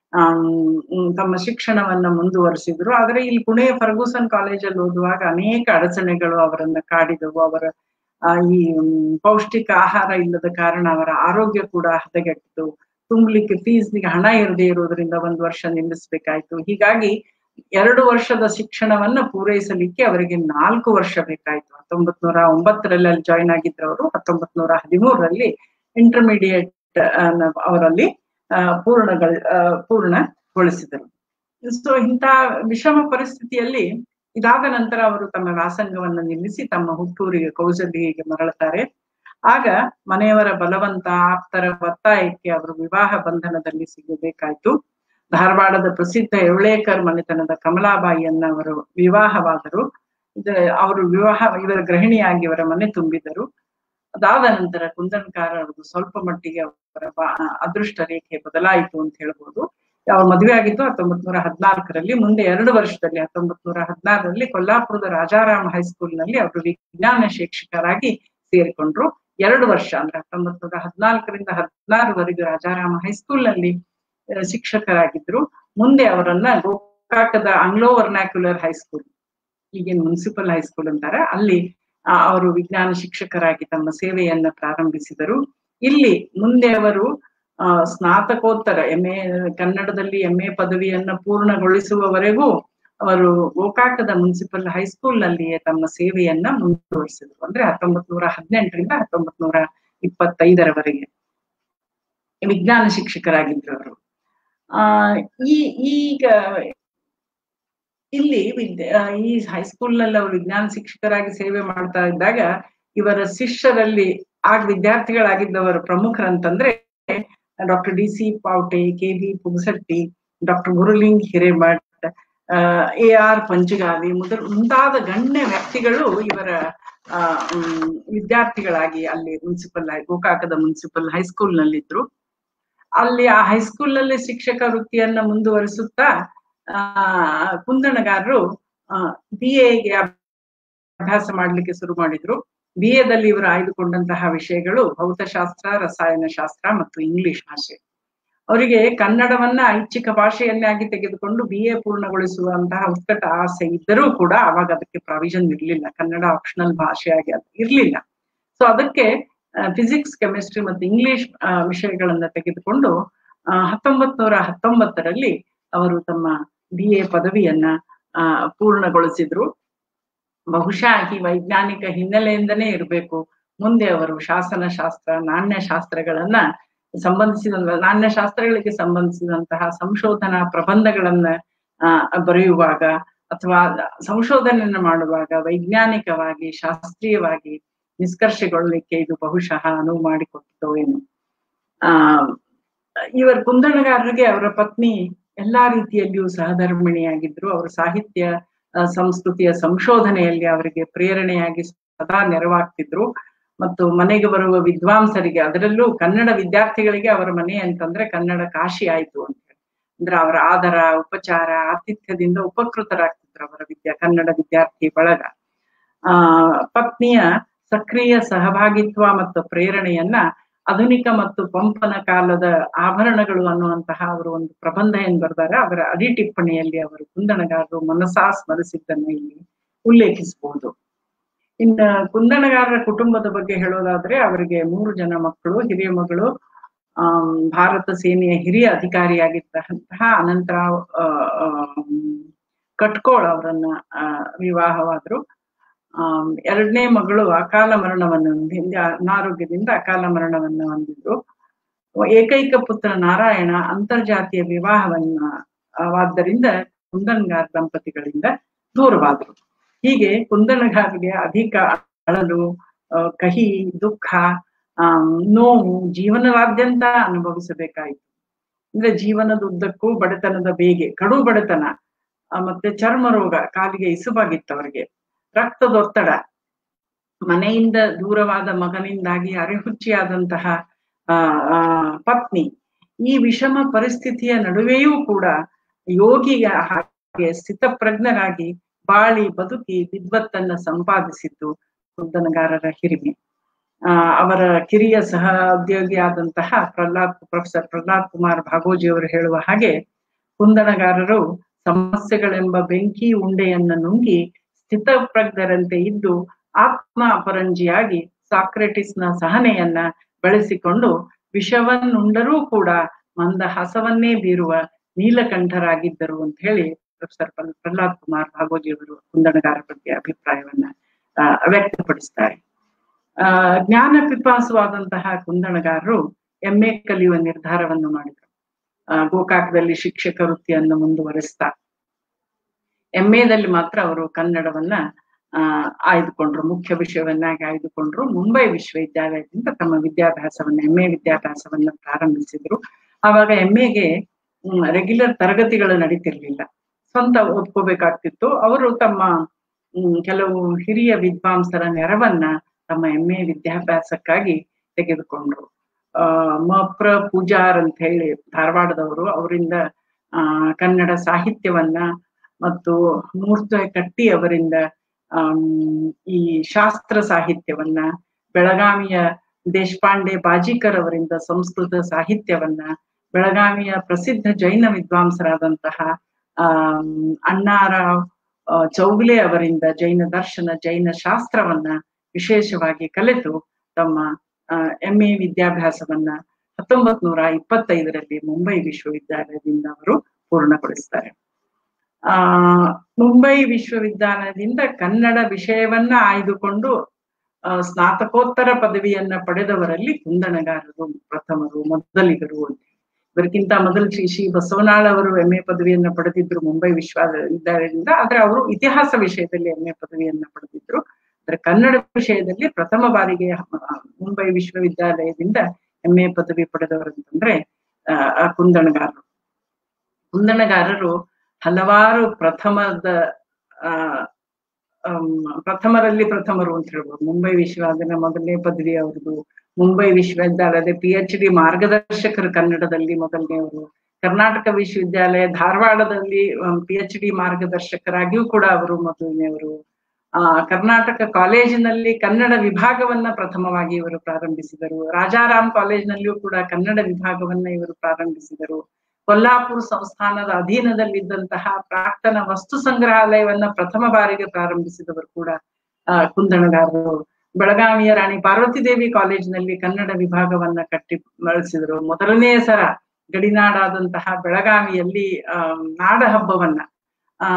ತಮ್ಮ ಶಿಕ್ಷಣವನ್ನ ಮುಂದುವರಿಸಿದ್ರು ಆದ್ರೆ ಇಲ್ಲಿ ಪುಣೆಯ ಫರ್ಗೂಸನ್ ಕಾಲೇಜಲ್ಲಿ ಓದುವಾಗ ಅನೇಕ ಅಡಚಣೆಗಳು ಅವರನ್ನ ಕಾಡಿದವು ಅವರ ಈ ಪೌಷ್ಟಿಕ ಆಹಾರ ಇಲ್ಲದ ಕಾರಣ ಅವರ ಆರೋಗ್ಯ ಕೂಡ ಹದಗೆಟ್ಟಿತು ತುಂಬಲಿಕ್ಕೆ ಫೀಸ್ನಿಗೆ ಹಣ ಇರದೇ ಇರೋದ್ರಿಂದ ಒಂದು ವರ್ಷ ನಿಲ್ಲಿಸ್ಬೇಕಾಯ್ತು ಹೀಗಾಗಿ ಎರಡು ವರ್ಷದ ಶಿಕ್ಷಣವನ್ನ ಪೂರೈಸಲಿಕ್ಕೆ ಅವರಿಗೆ ನಾಲ್ಕು ವರ್ಷ ಬೇಕಾಯ್ತು ಹತ್ತೊಂಬತ್ ನೂರ ಒಂಬತ್ತರಲ್ಲಿ ಅಲ್ಲಿ ಜಾಯಿನ್ ಆಗಿದ್ರು ಅವರು ಹತ್ತೊಂಬತ್ ನೂರ ಹದಿಮೂರರಲ್ಲಿ ಇಂಟರ್ಮೀಡಿಯೇಟ್ ಅವರಲ್ಲಿ ಪೂರ್ಣಗಳ ಪೂರ್ಣಗೊಳಿಸಿದರು ಸೊ ಇಂಥ ವಿಷಮ ಪರಿಸ್ಥಿತಿಯಲ್ಲಿ ಇದಾದ ನಂತರ ಅವರು ತಮ್ಮ ವ್ಯಾಸಂಗವನ್ನು ನಿಲ್ಲಿಸಿ ತಮ್ಮ ಹುಟ್ಟೂರಿಗೆ ಕೌಸಲ್ಯಿಗೆ ಮರಳುತ್ತಾರೆ ಆಗ ಮನೆಯವರ ಬಲವಂತ ಆಪ್ತರ ಒತ್ತಾಯಕ್ಕೆ ಅವರು ವಿವಾಹ ಬಂಧನದಲ್ಲಿ ಸಿಗಬೇಕಾಯ್ತು ಧಾರವಾಡದ ಪ್ರಸಿದ್ಧ ಎವಳೇಕರ್ ಮನೆತನದ ಕಮಲಾಬಾಯಿಯನ್ನ ಅವರು ವಿವಾಹವಾದರು ಅವರು ವಿವಾಹ ಇವರ ಗೃಹಿಣಿಯಾಗಿ ಇವರ ಮನೆ ತುಂಬಿದರು ಅದಾದ ನಂತರ ಕುಂದನ್ಕಾರ ಅವ್ರದ್ದು ಸ್ವಲ್ಪ ಮಟ್ಟಿಗೆ ಅವರ ಅದೃಷ್ಟ ರೇಖೆ ಬದಲಾಯಿತು ಅಂತ ಹೇಳ್ಬೋದು ಅವ್ರ ಮದುವೆ ಆಗಿದ್ದು ಹತ್ತೊಂಬತ್ ನೂರ ಹದಿನಾಲ್ಕರಲ್ಲಿ ಮುಂದೆ ಎರಡು ವರ್ಷದಲ್ಲಿ ಹತ್ತೊಂಬತ್ ನೂರ ಹದಿನಾರರಲ್ಲಿ ಕೊಲ್ಲಾಪುರದ ರಾಜಾರಾಮ್ ಹೈಸ್ಕೂಲ್ ನಲ್ಲಿ ಅವರು ವಿಜ್ಞಾನ ಶಿಕ್ಷಕರಾಗಿ ಸೇರಿಕೊಂಡ್ರು ಎರಡು ವರ್ಷ ಅಂದ್ರೆ ಹತ್ತೊಂಬತ್ ನೂರ ಹದಿನಾಲ್ಕರಿಂದ ಹದಿನಾರವರೆಗೂ ರಾಜಾರಾಮ ಹೈಸ್ಕೂಲ್ ನಲ್ಲಿ ಶಿಕ್ಷಕರಾಗಿದ್ರು ಮುಂದೆ ಅವರನ್ನ ಗೋಕಾಕದ ಆಂಗ್ಲೋ ವರ್ನಾಕ್ಯುಲರ್ ಹೈಸ್ಕೂಲ್ ಈಗಿನ ಮುನ್ಸಿಪಲ್ ಹೈಸ್ಕೂಲ್ ಅಂತಾರೆ ಅಲ್ಲಿ ಅವರು ವಿಜ್ಞಾನ ಶಿಕ್ಷಕರಾಗಿ ತಮ್ಮ ಸೇವೆಯನ್ನ ಪ್ರಾರಂಭಿಸಿದರು ಇಲ್ಲಿ ಮುಂದೆ ಅವರು ಆ ಸ್ನಾತಕೋತ್ತರ ಎಂ ಎ ಕನ್ನಡದಲ್ಲಿ ಎಂ ಎ ಪದವಿಯನ್ನ ಪೂರ್ಣಗೊಳಿಸುವವರೆಗೂ ಅವರು ಗೋಕಾಕದ ಮುನ್ಸಿಪಲ್ ಹೈಸ್ಕೂಲ್ ನಲ್ಲಿಯೇ ತಮ್ಮ ಸೇವೆಯನ್ನ ಮುಂದುವರಿಸಿದ್ರು ಅಂದ್ರೆ ಹತ್ತೊಂಬತ್ ನೂರ ಹದಿನೆಂಟರಿಂದ ಹತ್ತೊಂಬತ್ ನೂರ ಇಪ್ಪತ್ತೈದರವರೆಗೆ ವಿಜ್ಞಾನ ಶಿಕ್ಷಕರಾಗಿದ್ರು ಅವರು ಆ ಈ ಈಗ ಇಲ್ಲಿ ವಿದ್ಯೆ ಆ, ಈ ಹೈಸ್ಕೂಲ್ ನಲ್ಲಿ ಅವರು ವಿಜ್ಞಾನ ಶಿಕ್ಷಕರಾಗಿ ಸೇವೆ ಮಾಡ್ತಾ ಇದ್ದಾಗ ಇವರ ಶಿಷ್ಯರಲ್ಲಿ ಆಗ ವಿದ್ಯಾರ್ಥಿಗಳಾಗಿದ್ದವರ ಪ್ರಮುಖರಂತಂದ್ರೆ doctor D C Pavate K B Pugasatti doctor Guruling Hiremath A R Panchagavi ಮೊದಲು ಮುಂತಾದ ಗಣ್ಯ ವ್ಯಕ್ತಿಗಳು ಇವರ ಆ, ಮ್, ವಿದ್ಯಾರ್ಥಿಗಳಾಗಿ ಅಲ್ಲಿ ಮುನ್ಸಿಪಲ್ ಗೋಕಾಕದ ಮುನ್ಸಿಪಲ್ ಹೈಸ್ಕೂಲ್ ನಲ್ಲಿದ್ರು ಅಲ್ಲಿ ಆ ಹೈಸ್ಕೂಲ್ ನಲ್ಲಿ ಶಿಕ್ಷಕ ವೃತ್ತಿಯನ್ನ ಮುಂದುವರಿಸುತ್ತಾ ಆ ಕುಂದಣಗಾರರು ಬಿ ಎಗೆ ಅಭ್ಯಾಸ ಮಾಡ್ಲಿಕ್ಕೆ ಶುರು ಮಾಡಿದ್ರು ಬಿ ಎದಲ್ಲಿ ಇವರು ಆಯ್ದುಕೊಂಡಂತಹ ವಿಷಯಗಳು ಭೌತಶಾಸ್ತ್ರ ರಸಾಯನ ಶಾಸ್ತ್ರ ಮತ್ತು ಇಂಗ್ಲಿಷ್ ಭಾಷೆ ಅವರಿಗೆ ಕನ್ನಡವನ್ನ ಐಚ್ಛಿಕ ಭಾಷೆಯನ್ನಾಗಿ ತೆಗೆದುಕೊಂಡು ಬಿ ಎ ಪೂರ್ಣಗೊಳಿಸುವಂತಹ ಉತ್ಕಟ ಆಸೆ ಇದ್ದರೂ ಕೂಡ ಅವಾಗ ಅದಕ್ಕೆ ಪ್ರಾವಿಷನ್ ಇರ್ಲಿಲ್ಲ ಕನ್ನಡ ಆಪ್ಷನಲ್ ಭಾಷೆಯಾಗಿ ಅದು ಇರ್ಲಿಲ್ಲ ಸೊ ಅದಕ್ಕೆ ಫಿಸಿಕ್ಸ್ ಕೆಮಿಸ್ಟ್ರಿ ಮತ್ತು ಇಂಗ್ಲಿಷ್ ವಿಷಯಗಳನ್ನ ತೆಗೆದುಕೊಂಡು ಹತ್ತೊಂಬತ್ ನೂರ ಹತ್ತೊಂಬತ್ತರಲ್ಲಿ ಅವರು ತಮ್ಮ ಬಿ ಎ ಪದವಿಯನ್ನ ಆ ಪೂರ್ಣಗೊಳಿಸಿದ್ರು ಬಹುಶಃ ಈ ವೈಜ್ಞಾನಿಕ ಹಿನ್ನೆಲೆಯಿಂದನೇ ಇರಬೇಕು ಮುಂದೆ ಅವರು ಶಾಸನ ಶಾಸ್ತ್ರ ನಾಣ್ಯ ಶಾಸ್ತ್ರಗಳನ್ನ ಸಂಬಂಧಿಸಿದ ನಾಣ್ಯ ಶಾಸ್ತ್ರಗಳಿಗೆ ಸಂಬಂಧಿಸಿದಂತಹ ಸಂಶೋಧನಾ ಪ್ರಬಂಧಗಳನ್ನ ಆ ಬರೆಯುವಾಗ ಅಥವಾ ಸಂಶೋಧನೆಯನ್ನು ಮಾಡುವಾಗ ವೈಜ್ಞಾನಿಕವಾಗಿ ಶಾಸ್ತ್ರೀಯವಾಗಿ ನಿಷ್ಕರ್ಷೆಗೊಳ್ಳಲಿಕ್ಕೆ ಇದು ಬಹುಶಃ ಅನುವು ಮಾಡಿಕೊಟ್ಟಿತೋ ಏನು ಆ ಇವರ ಕುಂದಣಗಾರರಿಗೆ ಅವರ ಪತ್ನಿ ಎಲ್ಲಾ ರೀತಿಯಲ್ಲಿಯೂ ಸಹಧರ್ಮಿಣಿಯಾಗಿದ್ರು ಅವರ ಸಾಹಿತ್ಯ ಸಂಸ್ಕೃತಿಯ ಸಂಶೋಧನೆಯಲ್ಲಿ ಅವರಿಗೆ ಪ್ರೇರಣೆಯಾಗಿ ಸದಾ ನೆರವಾಗ್ತಿದ್ರು ಮತ್ತು ಮನೆಗೆ ಬರುವ ವಿದ್ವಾಂಸರಿಗೆ ಅದರಲ್ಲೂ ಕನ್ನಡ ವಿದ್ಯಾರ್ಥಿಗಳಿಗೆ ಅವರ ಮನೆ ಅಂತಂದ್ರೆ ಕನ್ನಡ ಕಾಶಿ ಆಯ್ತು ಅಂತ ಹೇಳಿ ಅಂದ್ರೆ ಅವರ ಆದರ ಉಪಚಾರ ಆತಿಥ್ಯದಿಂದ ಉಪಕೃತರಾಗ್ತಿದ್ರು ಅವರ ವಿದ್ಯಾ ಕನ್ನಡ ವಿದ್ಯಾರ್ಥಿ ಬಳಗ ಆ ಪತ್ನಿಯ ಸಕ್ರಿಯ ಸಹಭಾಗಿತ್ವ ಮತ್ತು ಪ್ರೇರಣೆಯನ್ನ ಆಧುನಿಕ ಮತ್ತು ಪಂಪನ ಕಾಲದ ಆಭರಣಗಳು ಅನ್ನುವಂತಹ ಅವರು ಒಂದು ಪ್ರಬಂಧ ಏನ್ ಬರ್ದಾರೆ ಅವರ ಅಡಿ ಟಿಪ್ಪಣಿಯಲ್ಲಿ ಅವರು ಕುಂದಣಗಾರರು ಮನಸಾ ಸ್ಮರಿಸಿದ್ದನ್ನ ಇಲ್ಲಿ ಉಲ್ಲೇಖಿಸಬಹುದು ಇನ್ನ ಕುಂದಣಗಾರರ ಕುಟುಂಬದ ಬಗ್ಗೆ ಹೇಳೋದಾದ್ರೆ ಅವರಿಗೆ ಮೂರು ಜನ ಮಕ್ಕಳು ಹಿರಿಯ ಮಗಳು ಆಮ್, ಭಾರತ ಸೇನೆಯ ಹಿರಿಯ ಅಧಿಕಾರಿಯಾಗಿದ್ದಂತಹ ಅನಂತರ ಕಟ್ಕೋಳ್ ಅವರನ್ನ ಆ, ವಿವಾಹವಾದ್ರು ಆಮ್, ಎರಡನೇ ಮಗಳು ಅಕಾಲ ಮರಣವನ್ನು ಹಿಂದೆ ಅನಾರೋಗ್ಯದಿಂದ ಅಕಾಲ ಮರಣವನ್ನು ಹೊಂದಿದ್ರು ಏಕೈಕ ಪುತ್ರ ನಾರಾಯಣ ಅಂತರ್ಜಾತೀಯ ವಿವಾಹವನ್ನ ವಾದ್ದರಿಂದ ಕುಂದನ್ಗಾರ್ ದಂಪತಿಗಳಿಂದ ದೂರವಾದರು ಹೀಗೆ ಕುಂದಣಗಾರಿಗೆ ಅಧಿಕ ಅಳಲು ಆ, ಕಹಿ ದುಃಖ ಆ ನೋವು ಜೀವನದಾದ್ಯಂತ ಅನುಭವಿಸಬೇಕಾಯಿತು ಅಂದ್ರೆ ಜೀವನದ ಉದ್ದಕ್ಕೂ ಬಡತನದ ಬೇಗೆ ಕಡು ಬಡತನ ಆ, ಮತ್ತೆ ಚರ್ಮ ರೋಗ ಕಾಲಿಗೆ ಇಸುಬಾಗಿತ್ತು ಅವರಿಗೆ ರಕ್ತದೊತ್ತಡ ಮನೆಯಿಂದ ದೂರವಾದ ಮಗನಿಂದಾಗಿ ಅರೆಹುಚ್ಚಿಯಾದಂತಹ ಆ ಆ, ಪತ್ನಿ ಈ ವಿಷಮ ಪರಿಸ್ಥಿತಿಯ ನಡುವೆಯೂ ಕೂಡ ಯೋಗಿಯ ಹಾಗೆ ಸ್ಥಿತಪ್ರಜ್ಞರಾಗಿ ಬಾಳಿ ಬದುಕಿ ವಿದ್ವತ್ತನ್ನ ಸಂಪಾದಿಸಿದ್ದು ಕುಂದನಗಾರರ ಹಿರಿಮೆ ಆ ಅವರ ಕಿರಿಯ ಸಹ ಉದ್ಯೋಗಿಯಾದಂತಹ ಪ್ರಹ್ಲಾದ್ ಪ್ರೊಫೆಸರ್ ಪ್ರಹ್ಲಾದ್ ಕುಮಾರ್ ಭಾಗೋಜಿ ಅವರು ಹೇಳುವ ಹಾಗೆ ಕುಂದಣಗಾರರು ಸಮಸ್ಯೆಗಳೆಂಬ ಬೆಂಕಿ ಉಂಡೆಯನ್ನ ನುಂಗಿ ಸ್ಥಿತಪ್ರಜ್ಞರಂತೆ ಇದ್ದು ಆತ್ಮ ಅಪರಂಜಿಯಾಗಿ ಸಾಕ್ರೆಟಿಸ್ನ ಸಹನೆಯನ್ನ ಬೆಳೆಸಿಕೊಂಡು ವಿಷವನ್ನುಂಡರೂ ಕೂಡ ಮಂದ ಹಸವನ್ನೇ ಬೀರುವ ನೀಲಕಂಠರಾಗಿದ್ದರು ಅಂತ ಹೇಳಿ ಪ್ರೊಫೆಸರ್ ಪ್ರಹ್ಲಾದ್ ಕುಮಾರ್ ಭಾಗೋಜಿ ಅವರು ಕುಂದಣಗಾರ ಬಗ್ಗೆ ಅಭಿಪ್ರಾಯವನ್ನ ಆ, ವ್ಯಕ್ತಪಡಿಸ್ತಾರೆ ಆ ಜ್ಞಾನ ಪಿಪಾಸುವಾದಂತಹ ಕುಂದಣಗಾರರು ಎಂ ಎ ಕಲಿಯುವ ನಿರ್ಧಾರವನ್ನು ಮಾಡಿದರು ಆ, ಗೋಕಾಕದಲ್ಲಿ ಶಿಕ್ಷಕ ವೃತ್ತಿಯನ್ನು ಮುಂದುವರಿಸ್ತಾ ಎಂ ಎದಲ್ಲಿ ಮಾತ್ರ ಅವರು ಕನ್ನಡವನ್ನ ಆ ಆಯ್ದುಕೊಂಡ್ರು ಮುಖ್ಯ ವಿಷಯವನ್ನಾಗಿ ಆಯ್ದುಕೊಂಡ್ರು ಮುಂಬೈ ವಿಶ್ವವಿದ್ಯಾಲಯದಿಂದ ತಮ್ಮ ವಿದ್ಯಾಭ್ಯಾಸವನ್ನ ಎಂ ಎ ವಿದ್ಯಾಭ್ಯಾಸವನ್ನ ಪ್ರಾರಂಭಿಸಿದ್ರು ಆವಾಗ ಎಂ ಎಗೆ ರೆಗ್ಯುಲರ್ ತರಗತಿಗಳು ನಡೀತಿರ್ಲಿಲ್ಲ ಸ್ವಂತ ಓದ್ಕೋಬೇಕಾಗ್ತಿತ್ತು ಅವರು ತಮ್ಮ ಹ್ಮ್, ಕೆಲವು ಹಿರಿಯ ವಿದ್ವಾಂಸರ ನೆರವನ್ನ ತಮ್ಮ ಎಂ ಎ ವಿದ್ಯಾಭ್ಯಾಸಕ್ಕಾಗಿ ತೆಗೆದುಕೊಂಡ್ರು ಆ ಮಪ್ರ ಪೂಜಾರ್ ಅಂತ ಹೇಳಿ ಧಾರವಾಡದವರು ಅವರಿಂದ ಆ ಕನ್ನಡ ಸಾಹಿತ್ಯವನ್ನ ಮತ್ತು ಮೂರ್ತ ಕಟ್ಟಿ ಅವರಿಂದ ಆಮ್, ಈ ಶಾಸ್ತ್ರ ಸಾಹಿತ್ಯವನ್ನ ಬೆಳಗಾವಿಯ ದೇಶಪಾಂಡೆ ಬಾಜಿಕರ್ ಅವರಿಂದ ಸಂಸ್ಕೃತ ಸಾಹಿತ್ಯವನ್ನ ಬೆಳಗಾವಿಯ ಪ್ರಸಿದ್ಧ ಜೈನ ವಿದ್ವಾಂಸರಾದಂತಹ ಆ ಅಣ್ಣಾರಾವ್ ಆ, ಚೌಗಲೆ ಅವರಿಂದ ಜೈನ ದರ್ಶನ ಜೈನ ಶಾಸ್ತ್ರವನ್ನ ವಿಶೇಷವಾಗಿ ಕಲಿತು ತಮ್ಮ ಎಂ ಎ ವಿದ್ಯಾಭ್ಯಾಸವನ್ನ ಹತ್ತೊಂಬತ್ ನೂರ ಇಪ್ಪತ್ತೈದರಲ್ಲಿ ಮುಂಬೈ ವಿಶ್ವವಿದ್ಯಾಲಯದಿಂದ ಅವರು ಪೂರ್ಣಗೊಳಿಸ್ತಾರೆ ಆ ಮುಂಬೈ ವಿಶ್ವವಿದ್ಯಾಲಯದಿಂದ ಕನ್ನಡ ವಿಷಯವನ್ನ ಆಯ್ದುಕೊಂಡು ಸ್ನಾತಕೋತ್ತರ ಪದವಿಯನ್ನ ಪಡೆದವರಲ್ಲಿ ಕುಂದಣಗಾರರು ಪ್ರಥಮರು ಮೊದಲಿಗರು ಅಂತ ಇವರಿಗಿಂತ ಮೊದಲು ಶ್ರೀ ಶ್ರೀ ಬಸವನಾಳ್ ಅವರು ಎಂ ಎ ಪದವಿಯನ್ನ ಪಡೆದಿದ್ರು ಮುಂಬೈ ವಿಶ್ವವಿದ್ಯಾಲಯದಿಂದ ಆದ್ರೆ ಅವರು ಇತಿಹಾಸ ವಿಷಯದಲ್ಲಿ ಎಂ ಎ ಪದವಿಯನ್ನ ಪಡೆದಿದ್ರು ಅಂದ್ರೆ ಕನ್ನಡ ವಿಷಯದಲ್ಲಿ ಪ್ರಥಮ ಬಾರಿಗೆ ಮುಂಬೈ ವಿಶ್ವವಿದ್ಯಾಲಯದಿಂದ ಎಂ ಎ ಪದವಿ ಪಡೆದವರು ಅಂತಂದ್ರೆ ಆ ಕುಂದಣಗಾರರು ಕುಂದಣಗಾರರು ಹಲವಾರು ಪ್ರಥಮದ ಆ ಪ್ರಥಮರಲ್ಲಿ ಪ್ರಥಮರು ಅಂತ ಹೇಳ್ಬೋದು ಮುಂಬೈ ವಿಶ್ವವಿದ್ಯಾಲಯ ಮೊದಲನೇ ಪದವಿ ಅವ್ರದ್ದು ಮುಂಬೈ ವಿಶ್ವವಿದ್ಯಾಲಯದ ಪಿ ಎಚ್ ಡಿ ಮಾರ್ಗದರ್ಶಕರು ಕನ್ನಡದಲ್ಲಿ ಮೊದಲನೆಯವರು ಕರ್ನಾಟಕ ವಿಶ್ವವಿದ್ಯಾಲಯ ಧಾರವಾಡದಲ್ಲಿ ಪಿ ಎಚ್ ಡಿ ಮಾರ್ಗದರ್ಶಕರಾಗಿಯೂ ಕೂಡ ಅವರು ಮೊದಲನೆಯವರು ಆ ಕರ್ನಾಟಕ ಕಾಲೇಜಿನಲ್ಲಿ ಕನ್ನಡ ವಿಭಾಗವನ್ನ ಪ್ರಥಮವಾಗಿ ಇವರು ಪ್ರಾರಂಭಿಸಿದರು ರಾಜಾರಾಮ್ ಕಾಲೇಜಿನಲ್ಲಿಯೂ ಕೂಡ ಕನ್ನಡ ವಿಭಾಗವನ್ನ ಇವರು ಪ್ರಾರಂಭಿಸಿದರು ಕೊಲ್ಲಾಪುರ ಸಂಸ್ಥಾನದ ಅಧೀನದಲ್ಲಿದ್ದಂತಹ ಪ್ರಾಕ್ತನ ವಸ್ತು ಸಂಗ್ರಹಾಲಯವನ್ನ ಪ್ರಥಮ ಬಾರಿಗೆ ಪ್ರಾರಂಭಿಸಿದವರು ಕೂಡ ಆ ಕುಂದಣಗಾರರು ಬೆಳಗಾವಿಯ ರಾಣಿ ಪಾರ್ವತಿ ದೇವಿ ಕಾಲೇಜಿನಲ್ಲಿ ಕನ್ನಡ ವಿಭಾಗವನ್ನ ಕಟ್ಟಿ ಬಳಸಿದರು ಮೊದಲನೇ ಸರ ಗಡಿನಾಡಾದಂತಹ ಬೆಳಗಾವಿಯಲ್ಲಿ ಆ ನಾಡ ಹಬ್ಬವನ್ನ ಆ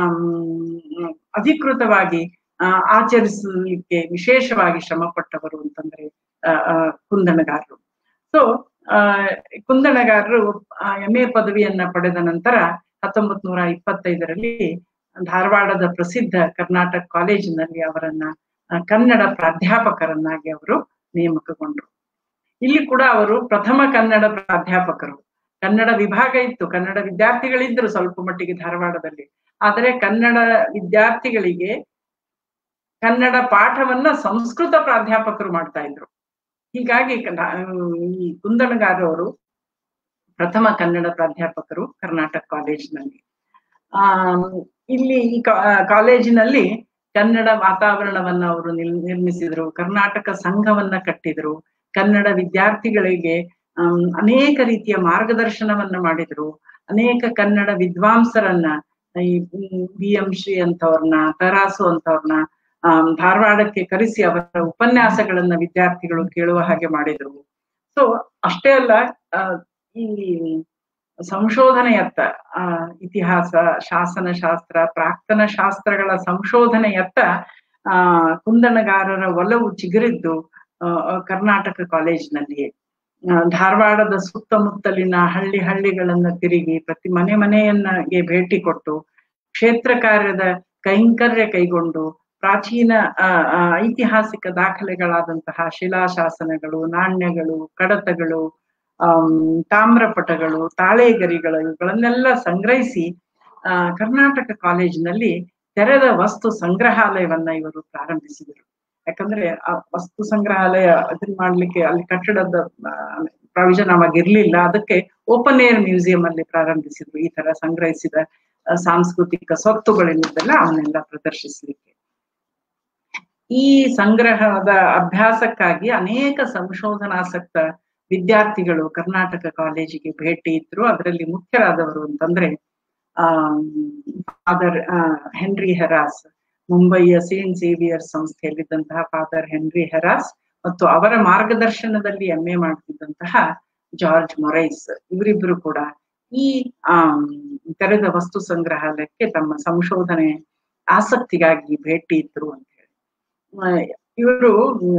ಅಧಿಕೃತವಾಗಿ ಆ ಆಚರಿಸಲಿಕ್ಕೆ ವಿಶೇಷವಾಗಿ ಶ್ರಮ ಪಟ್ಟವರು ಅಂತಂದ್ರೆ ಆ ಕುಂದಣಗಾರರು ಸೊ ಆ ಕುಂದಣಗಾರರು ಎಂ ಎ ಪದವಿಯನ್ನ ಪಡೆದ ನಂತರ ಹತ್ತೊಂಬತ್ ನೂರ ಇಪ್ಪತ್ತೈದರಲ್ಲಿ ಧಾರವಾಡದ ಪ್ರಸಿದ್ಧ ಕರ್ನಾಟಕ ಕಾಲೇಜಿನಲ್ಲಿ ಅವರನ್ನ ಕನ್ನಡ ಪ್ರಾಧ್ಯಾಪಕರನ್ನಾಗಿ ಅವರು ನೇಮಕಗೊಂಡ್ರು ಇಲ್ಲಿ ಕೂಡ ಅವರು ಪ್ರಥಮ ಕನ್ನಡ ಪ್ರಾಧ್ಯಾಪಕರು ಕನ್ನಡ ವಿಭಾಗ ಇತ್ತು ಕನ್ನಡ ವಿದ್ಯಾರ್ಥಿಗಳಿದ್ರು ಸ್ವಲ್ಪ ಮಟ್ಟಿಗೆ ಧಾರವಾಡದಲ್ಲಿ ಆದರೆ ಕನ್ನಡ ವಿದ್ಯಾರ್ಥಿಗಳಿಗೆ ಕನ್ನಡ ಪಾಠವನ್ನ ಸಂಸ್ಕೃತ ಪ್ರಾಧ್ಯಾಪಕರು ಮಾಡ್ತಾ ಇದ್ರು ಹೀಗಾಗಿ ಈ ಕುಂದಣಗಾರವರು ಪ್ರಥಮ ಕನ್ನಡ ಪ್ರಾಧ್ಯಾಪಕರು ಕರ್ನಾಟಕ ಕಾಲೇಜಿನಲ್ಲಿ ಆ ಇಲ್ಲಿ ಈ ಕಾಲೇಜಿನಲ್ಲಿ ಕನ್ನಡ ವಾತಾವರಣವನ್ನ ಅವರು ನಿಲ್ ನಿರ್ಮಿಸಿದ್ರು ಕರ್ನಾಟಕ ಸಂಘವನ್ನ ಕಟ್ಟಿದ್ರು ಕನ್ನಡ ವಿದ್ಯಾರ್ಥಿಗಳಿಗೆ ಅನೇಕ ರೀತಿಯ ಮಾರ್ಗದರ್ಶನವನ್ನ ಮಾಡಿದ್ರು ಅನೇಕ ಕನ್ನಡ ವಿದ್ವಾಂಸರನ್ನ ಈ ಬಿ ಎಂ ಶ್ರೀ ಅಂತವ್ರನ್ನ ತರಾಸು ಅಂತವ್ರನ್ನ ಆ ಧಾರವಾಡಕ್ಕೆ ಕರೆಸಿ ಅವರ ಉಪನ್ಯಾಸಗಳನ್ನ ವಿದ್ಯಾರ್ಥಿಗಳು ಕೇಳುವ ಹಾಗೆ ಮಾಡಿದ್ರು ಸೊ ಅಷ್ಟೇ ಅಲ್ಲ ಈ ಸಂಶೋಧನೆಯತ್ತ ಆ ಇತಿಹಾಸ ಶಾಸನ ಶಾಸ್ತ್ರ ಪ್ರಾಕ್ತನ ಶಾಸ್ತ್ರಗಳ ಸಂಶೋಧನೆಯತ್ತ ಆ ಕುಂದಣಗಾರರ ಒಲವು ಚಿಗುರಿದ್ದು ಕರ್ನಾಟಕ ಕಾಲೇಜಿನಲ್ಲಿಯೇ ಧಾರವಾಡದ ಸುತ್ತಮುತ್ತಲಿನ ಹಳ್ಳಿ ಹಳ್ಳಿಗಳನ್ನ ತಿರುಗಿ ಪ್ರತಿ ಮನೆ ಮನೆಯನ್ನಗೆ ಭೇಟಿ ಕೊಟ್ಟು ಕ್ಷೇತ್ರ ಕಾರ್ಯದ ಕೈಂಕರ್ಯ ಕೈಗೊಂಡು ಪ್ರಾಚೀನ ಐತಿಹಾಸಿಕ ದಾಖಲೆಗಳಾದಂತಹ ಶಿಲಾಶಾಸನಗಳು ನಾಣ್ಯಗಳು ಕಡತಗಳು ಅಮ್ ತಾಮ್ರಪಟಗಳು ತಾಳೆಗರಿಗಳು ಇವುಗಳನ್ನೆಲ್ಲ ಸಂಗ್ರಹಿಸಿ ಆ ಕರ್ನಾಟಕ ಕಾಲೇಜಿನಲ್ಲಿ ತೆರೆದ ವಸ್ತು ಸಂಗ್ರಹಾಲಯವನ್ನ ಇವರು ಪ್ರಾರಂಭಿಸಿದರು ಯಾಕಂದ್ರೆ ಆ ವಸ್ತು ಸಂಗ್ರಹಾಲಯ ಅದನ್ನ ಮಾಡ್ಲಿಕ್ಕೆ ಅಲ್ಲಿ ಕಟ್ಟಡದ ಪ್ರಾವಿಷನ್ ಅವಾಗ ಇರ್ಲಿಲ್ಲ ಅದಕ್ಕೆ ಓಪನ್ ಏರ್ ಮ್ಯೂಸಿಯಂ ಅಲ್ಲಿ ಪ್ರಾರಂಭಿಸಿದ್ರು ಈ ತರ ಸಂಗ್ರಹಿಸಿದ ಸಾಂಸ್ಕೃತಿಕ ಸ್ವತ್ತುಗಳೇನಿದ್ದಲ್ಲ ಅವನ್ನೆಲ್ಲ ಪ್ರದರ್ಶಿಸ್ಲಿಕ್ಕೆ ಈ ಸಂಗ್ರಹದ ಅಭ್ಯಾಸಕ್ಕಾಗಿ ಅನೇಕ ಸಂಶೋಧನಾಸಕ್ತ ವಿದ್ಯಾರ್ಥಿಗಳು ಕರ್ನಾಟಕ ಕಾಲೇಜಿಗೆ ಭೇಟಿ ಇದ್ರು ಅದರಲ್ಲಿ ಮುಖ್ಯರಾದವರು ಅಂತಂದ್ರೆ ಆ ಫಾದರ್ ಹೆನ್ರಿ ಹೆರಾಸ್ ಮುಂಬಯಿಯ ಸೇಂಟ್ ಸೇವಿಯರ್ ಸಂಸ್ಥೆಯಲ್ಲಿದ್ದಂತಹ ಫಾದರ್ ಹೆನ್ರಿ ಹೆರಾಸ್ ಮತ್ತು ಅವರ ಮಾರ್ಗದರ್ಶನದಲ್ಲಿ ಎಂ ಎ ಮಾಡ್ತಿದ್ದಂತಹ ಜಾರ್ಜ್ ಮೊರೈಸ್ ಇವರಿಬ್ರು ಕೂಡ ಈ ಆ ತೆರೆದ ವಸ್ತು ಸಂಗ್ರಹಾಲಯಕ್ಕೆ ತಮ್ಮ ಸಂಶೋಧನೆ ಆಸಕ್ತಿಗಾಗಿ ಭೇಟಿ ಇದ್ರು ಅಂತ ಹೇಳಿ ಇವರು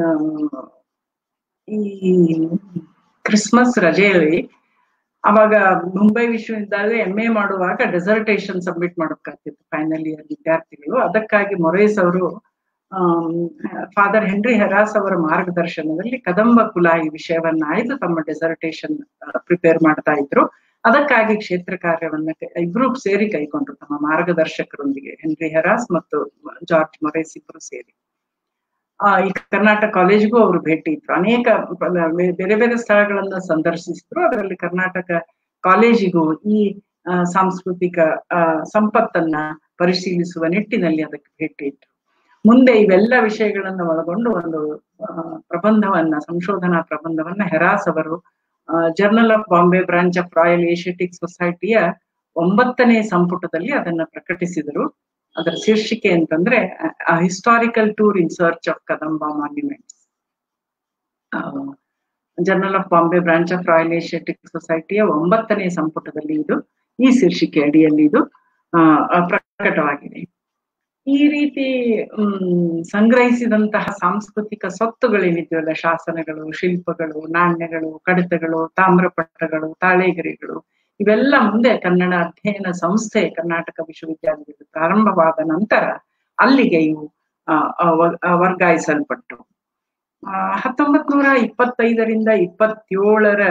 ಈ ಕ್ರಿಸ್ಮಸ್ ರಜೆಯಲ್ಲಿ ಅವಾಗ ಮುಂಬೈ ವಿಶ್ವವಿದ್ಯಾಲಯ ಎಂ ಎ ಮಾಡುವಾಗ ಡೆಸರ್ಟೇಷನ್ ಸಬ್ಮಿಟ್ ಮಾಡಬೇಕಾಗ್ತಿತ್ತು ಫೈನಲ್ ಇಯರ್ ವಿದ್ಯಾರ್ಥಿಗಳು ಅದಕ್ಕಾಗಿ ಮೊರೇಸ್ ಅವರು ಫಾದರ್ ಹೆನ್ರಿ ಹೆರಾಸ್ ಅವರ ಮಾರ್ಗದರ್ಶನದಲ್ಲಿ ಕದಂಬ ಕುಲ ಈ ವಿಷಯವನ್ನ ಆಯ್ದು ತಮ್ಮ ಡೆಸರ್ಟೇಷನ್ ಪ್ರಿಪೇರ್ ಮಾಡ್ತಾ ಇದ್ರು ಅದಕ್ಕಾಗಿ ಕ್ಷೇತ್ರ ಕಾರ್ಯವನ್ನ ಇಬ್ರು ಸೇರಿ ಕೈಗೊಂಡ್ರು ತಮ್ಮ ಮಾರ್ಗದರ್ಶಕರೊಂದಿಗೆ ಹೆನ್ರಿ ಹೆರಾಸ್ ಮತ್ತು ಜಾರ್ಜ್ ಮೊರೇಸ್ ಇಬ್ರು ಸೇರಿ ಆ ಈ ಕರ್ನಾಟಕ ಕಾಲೇಜ್ಗೂ ಅವರು ಭೇಟಿ ಇದ್ರು ಅನೇಕ ಬೇರೆ ಬೇರೆ ಸ್ಥಳಗಳನ್ನ ಸಂದರ್ಶಿಸಿದ್ರು ಅದರಲ್ಲಿ ಕರ್ನಾಟಕ ಕಾಲೇಜಿಗೂ ಈ ಸಾಂಸ್ಕೃತಿಕ ಆ ಸಂಪತ್ತನ್ನ ಪರಿಶೀಲಿಸುವ ನಿಟ್ಟಿನಲ್ಲಿ ಅದಕ್ಕೆ ಭೇಟಿ ಇಟ್ರು ಮುಂದೆ ಇವೆಲ್ಲ ವಿಷಯಗಳನ್ನ ಒಳಗೊಂಡು ಒಂದು ಪ್ರಬಂಧವನ್ನ ಸಂಶೋಧನಾ ಪ್ರಬಂಧವನ್ನ ಹೆರಾಸ್ ಅವರು journal of Bombay branch of royal Asiatic ಸೊಸೈಟಿಯ ಒಂಬತ್ತನೇ ಸಂಪುಟದಲ್ಲಿ ಅದನ್ನ ಪ್ರಕಟಿಸಿದರು ಅದರ ಶೀರ್ಷಿಕೆ ಅಂತಂದ್ರೆ historical tour in search of Kadamba monuments journal of Bombay branch of royal Asiatic ಸೊಸೈಟಿಯ ಒಂಬತ್ತನೇ ಸಂಪುಟದಲ್ಲಿ ಇದು ಈ ಶೀರ್ಷಿಕೆ ಅಡಿಯಲ್ಲಿ ಇದು ಪ್ರಕಟವಾಗಿದೆ ಈ ರೀತಿ ಹ್ಮ್ ಸಂಗ್ರಹಿಸಿದಂತಹ ಸಾಂಸ್ಕೃತಿಕ ಸ್ವತ್ತುಗಳೇನಿದ್ವಲ್ಲ ಶಾಸನಗಳು ಶಿಲ್ಪಗಳು ನಾಣ್ಯಗಳು ಕಡಿತಗಳು ತಾಮ್ರಪಟ್ಟಗಳು ತಾಳೆಗರಿಗಳು ಇವೆಲ್ಲ ಮುಂದೆ ಕನ್ನಡ ಅಧ್ಯಯನ ಸಂಸ್ಥೆ ಕರ್ನಾಟಕ ವಿಶ್ವವಿದ್ಯಾಲಯದಲ್ಲಿ ಪ್ರಾರಂಭವಾದ ನಂತರ ಅಲ್ಲಿಗೆ ಇವು ವರ್ಗಾಯಿಸಲ್ಪಟ್ಟು ಹತ್ತೊಂಬತ್ ನೂರ ಇಪ್ಪತ್ತೈದರಿಂದ ಇಪ್ಪತ್ತೇಳರ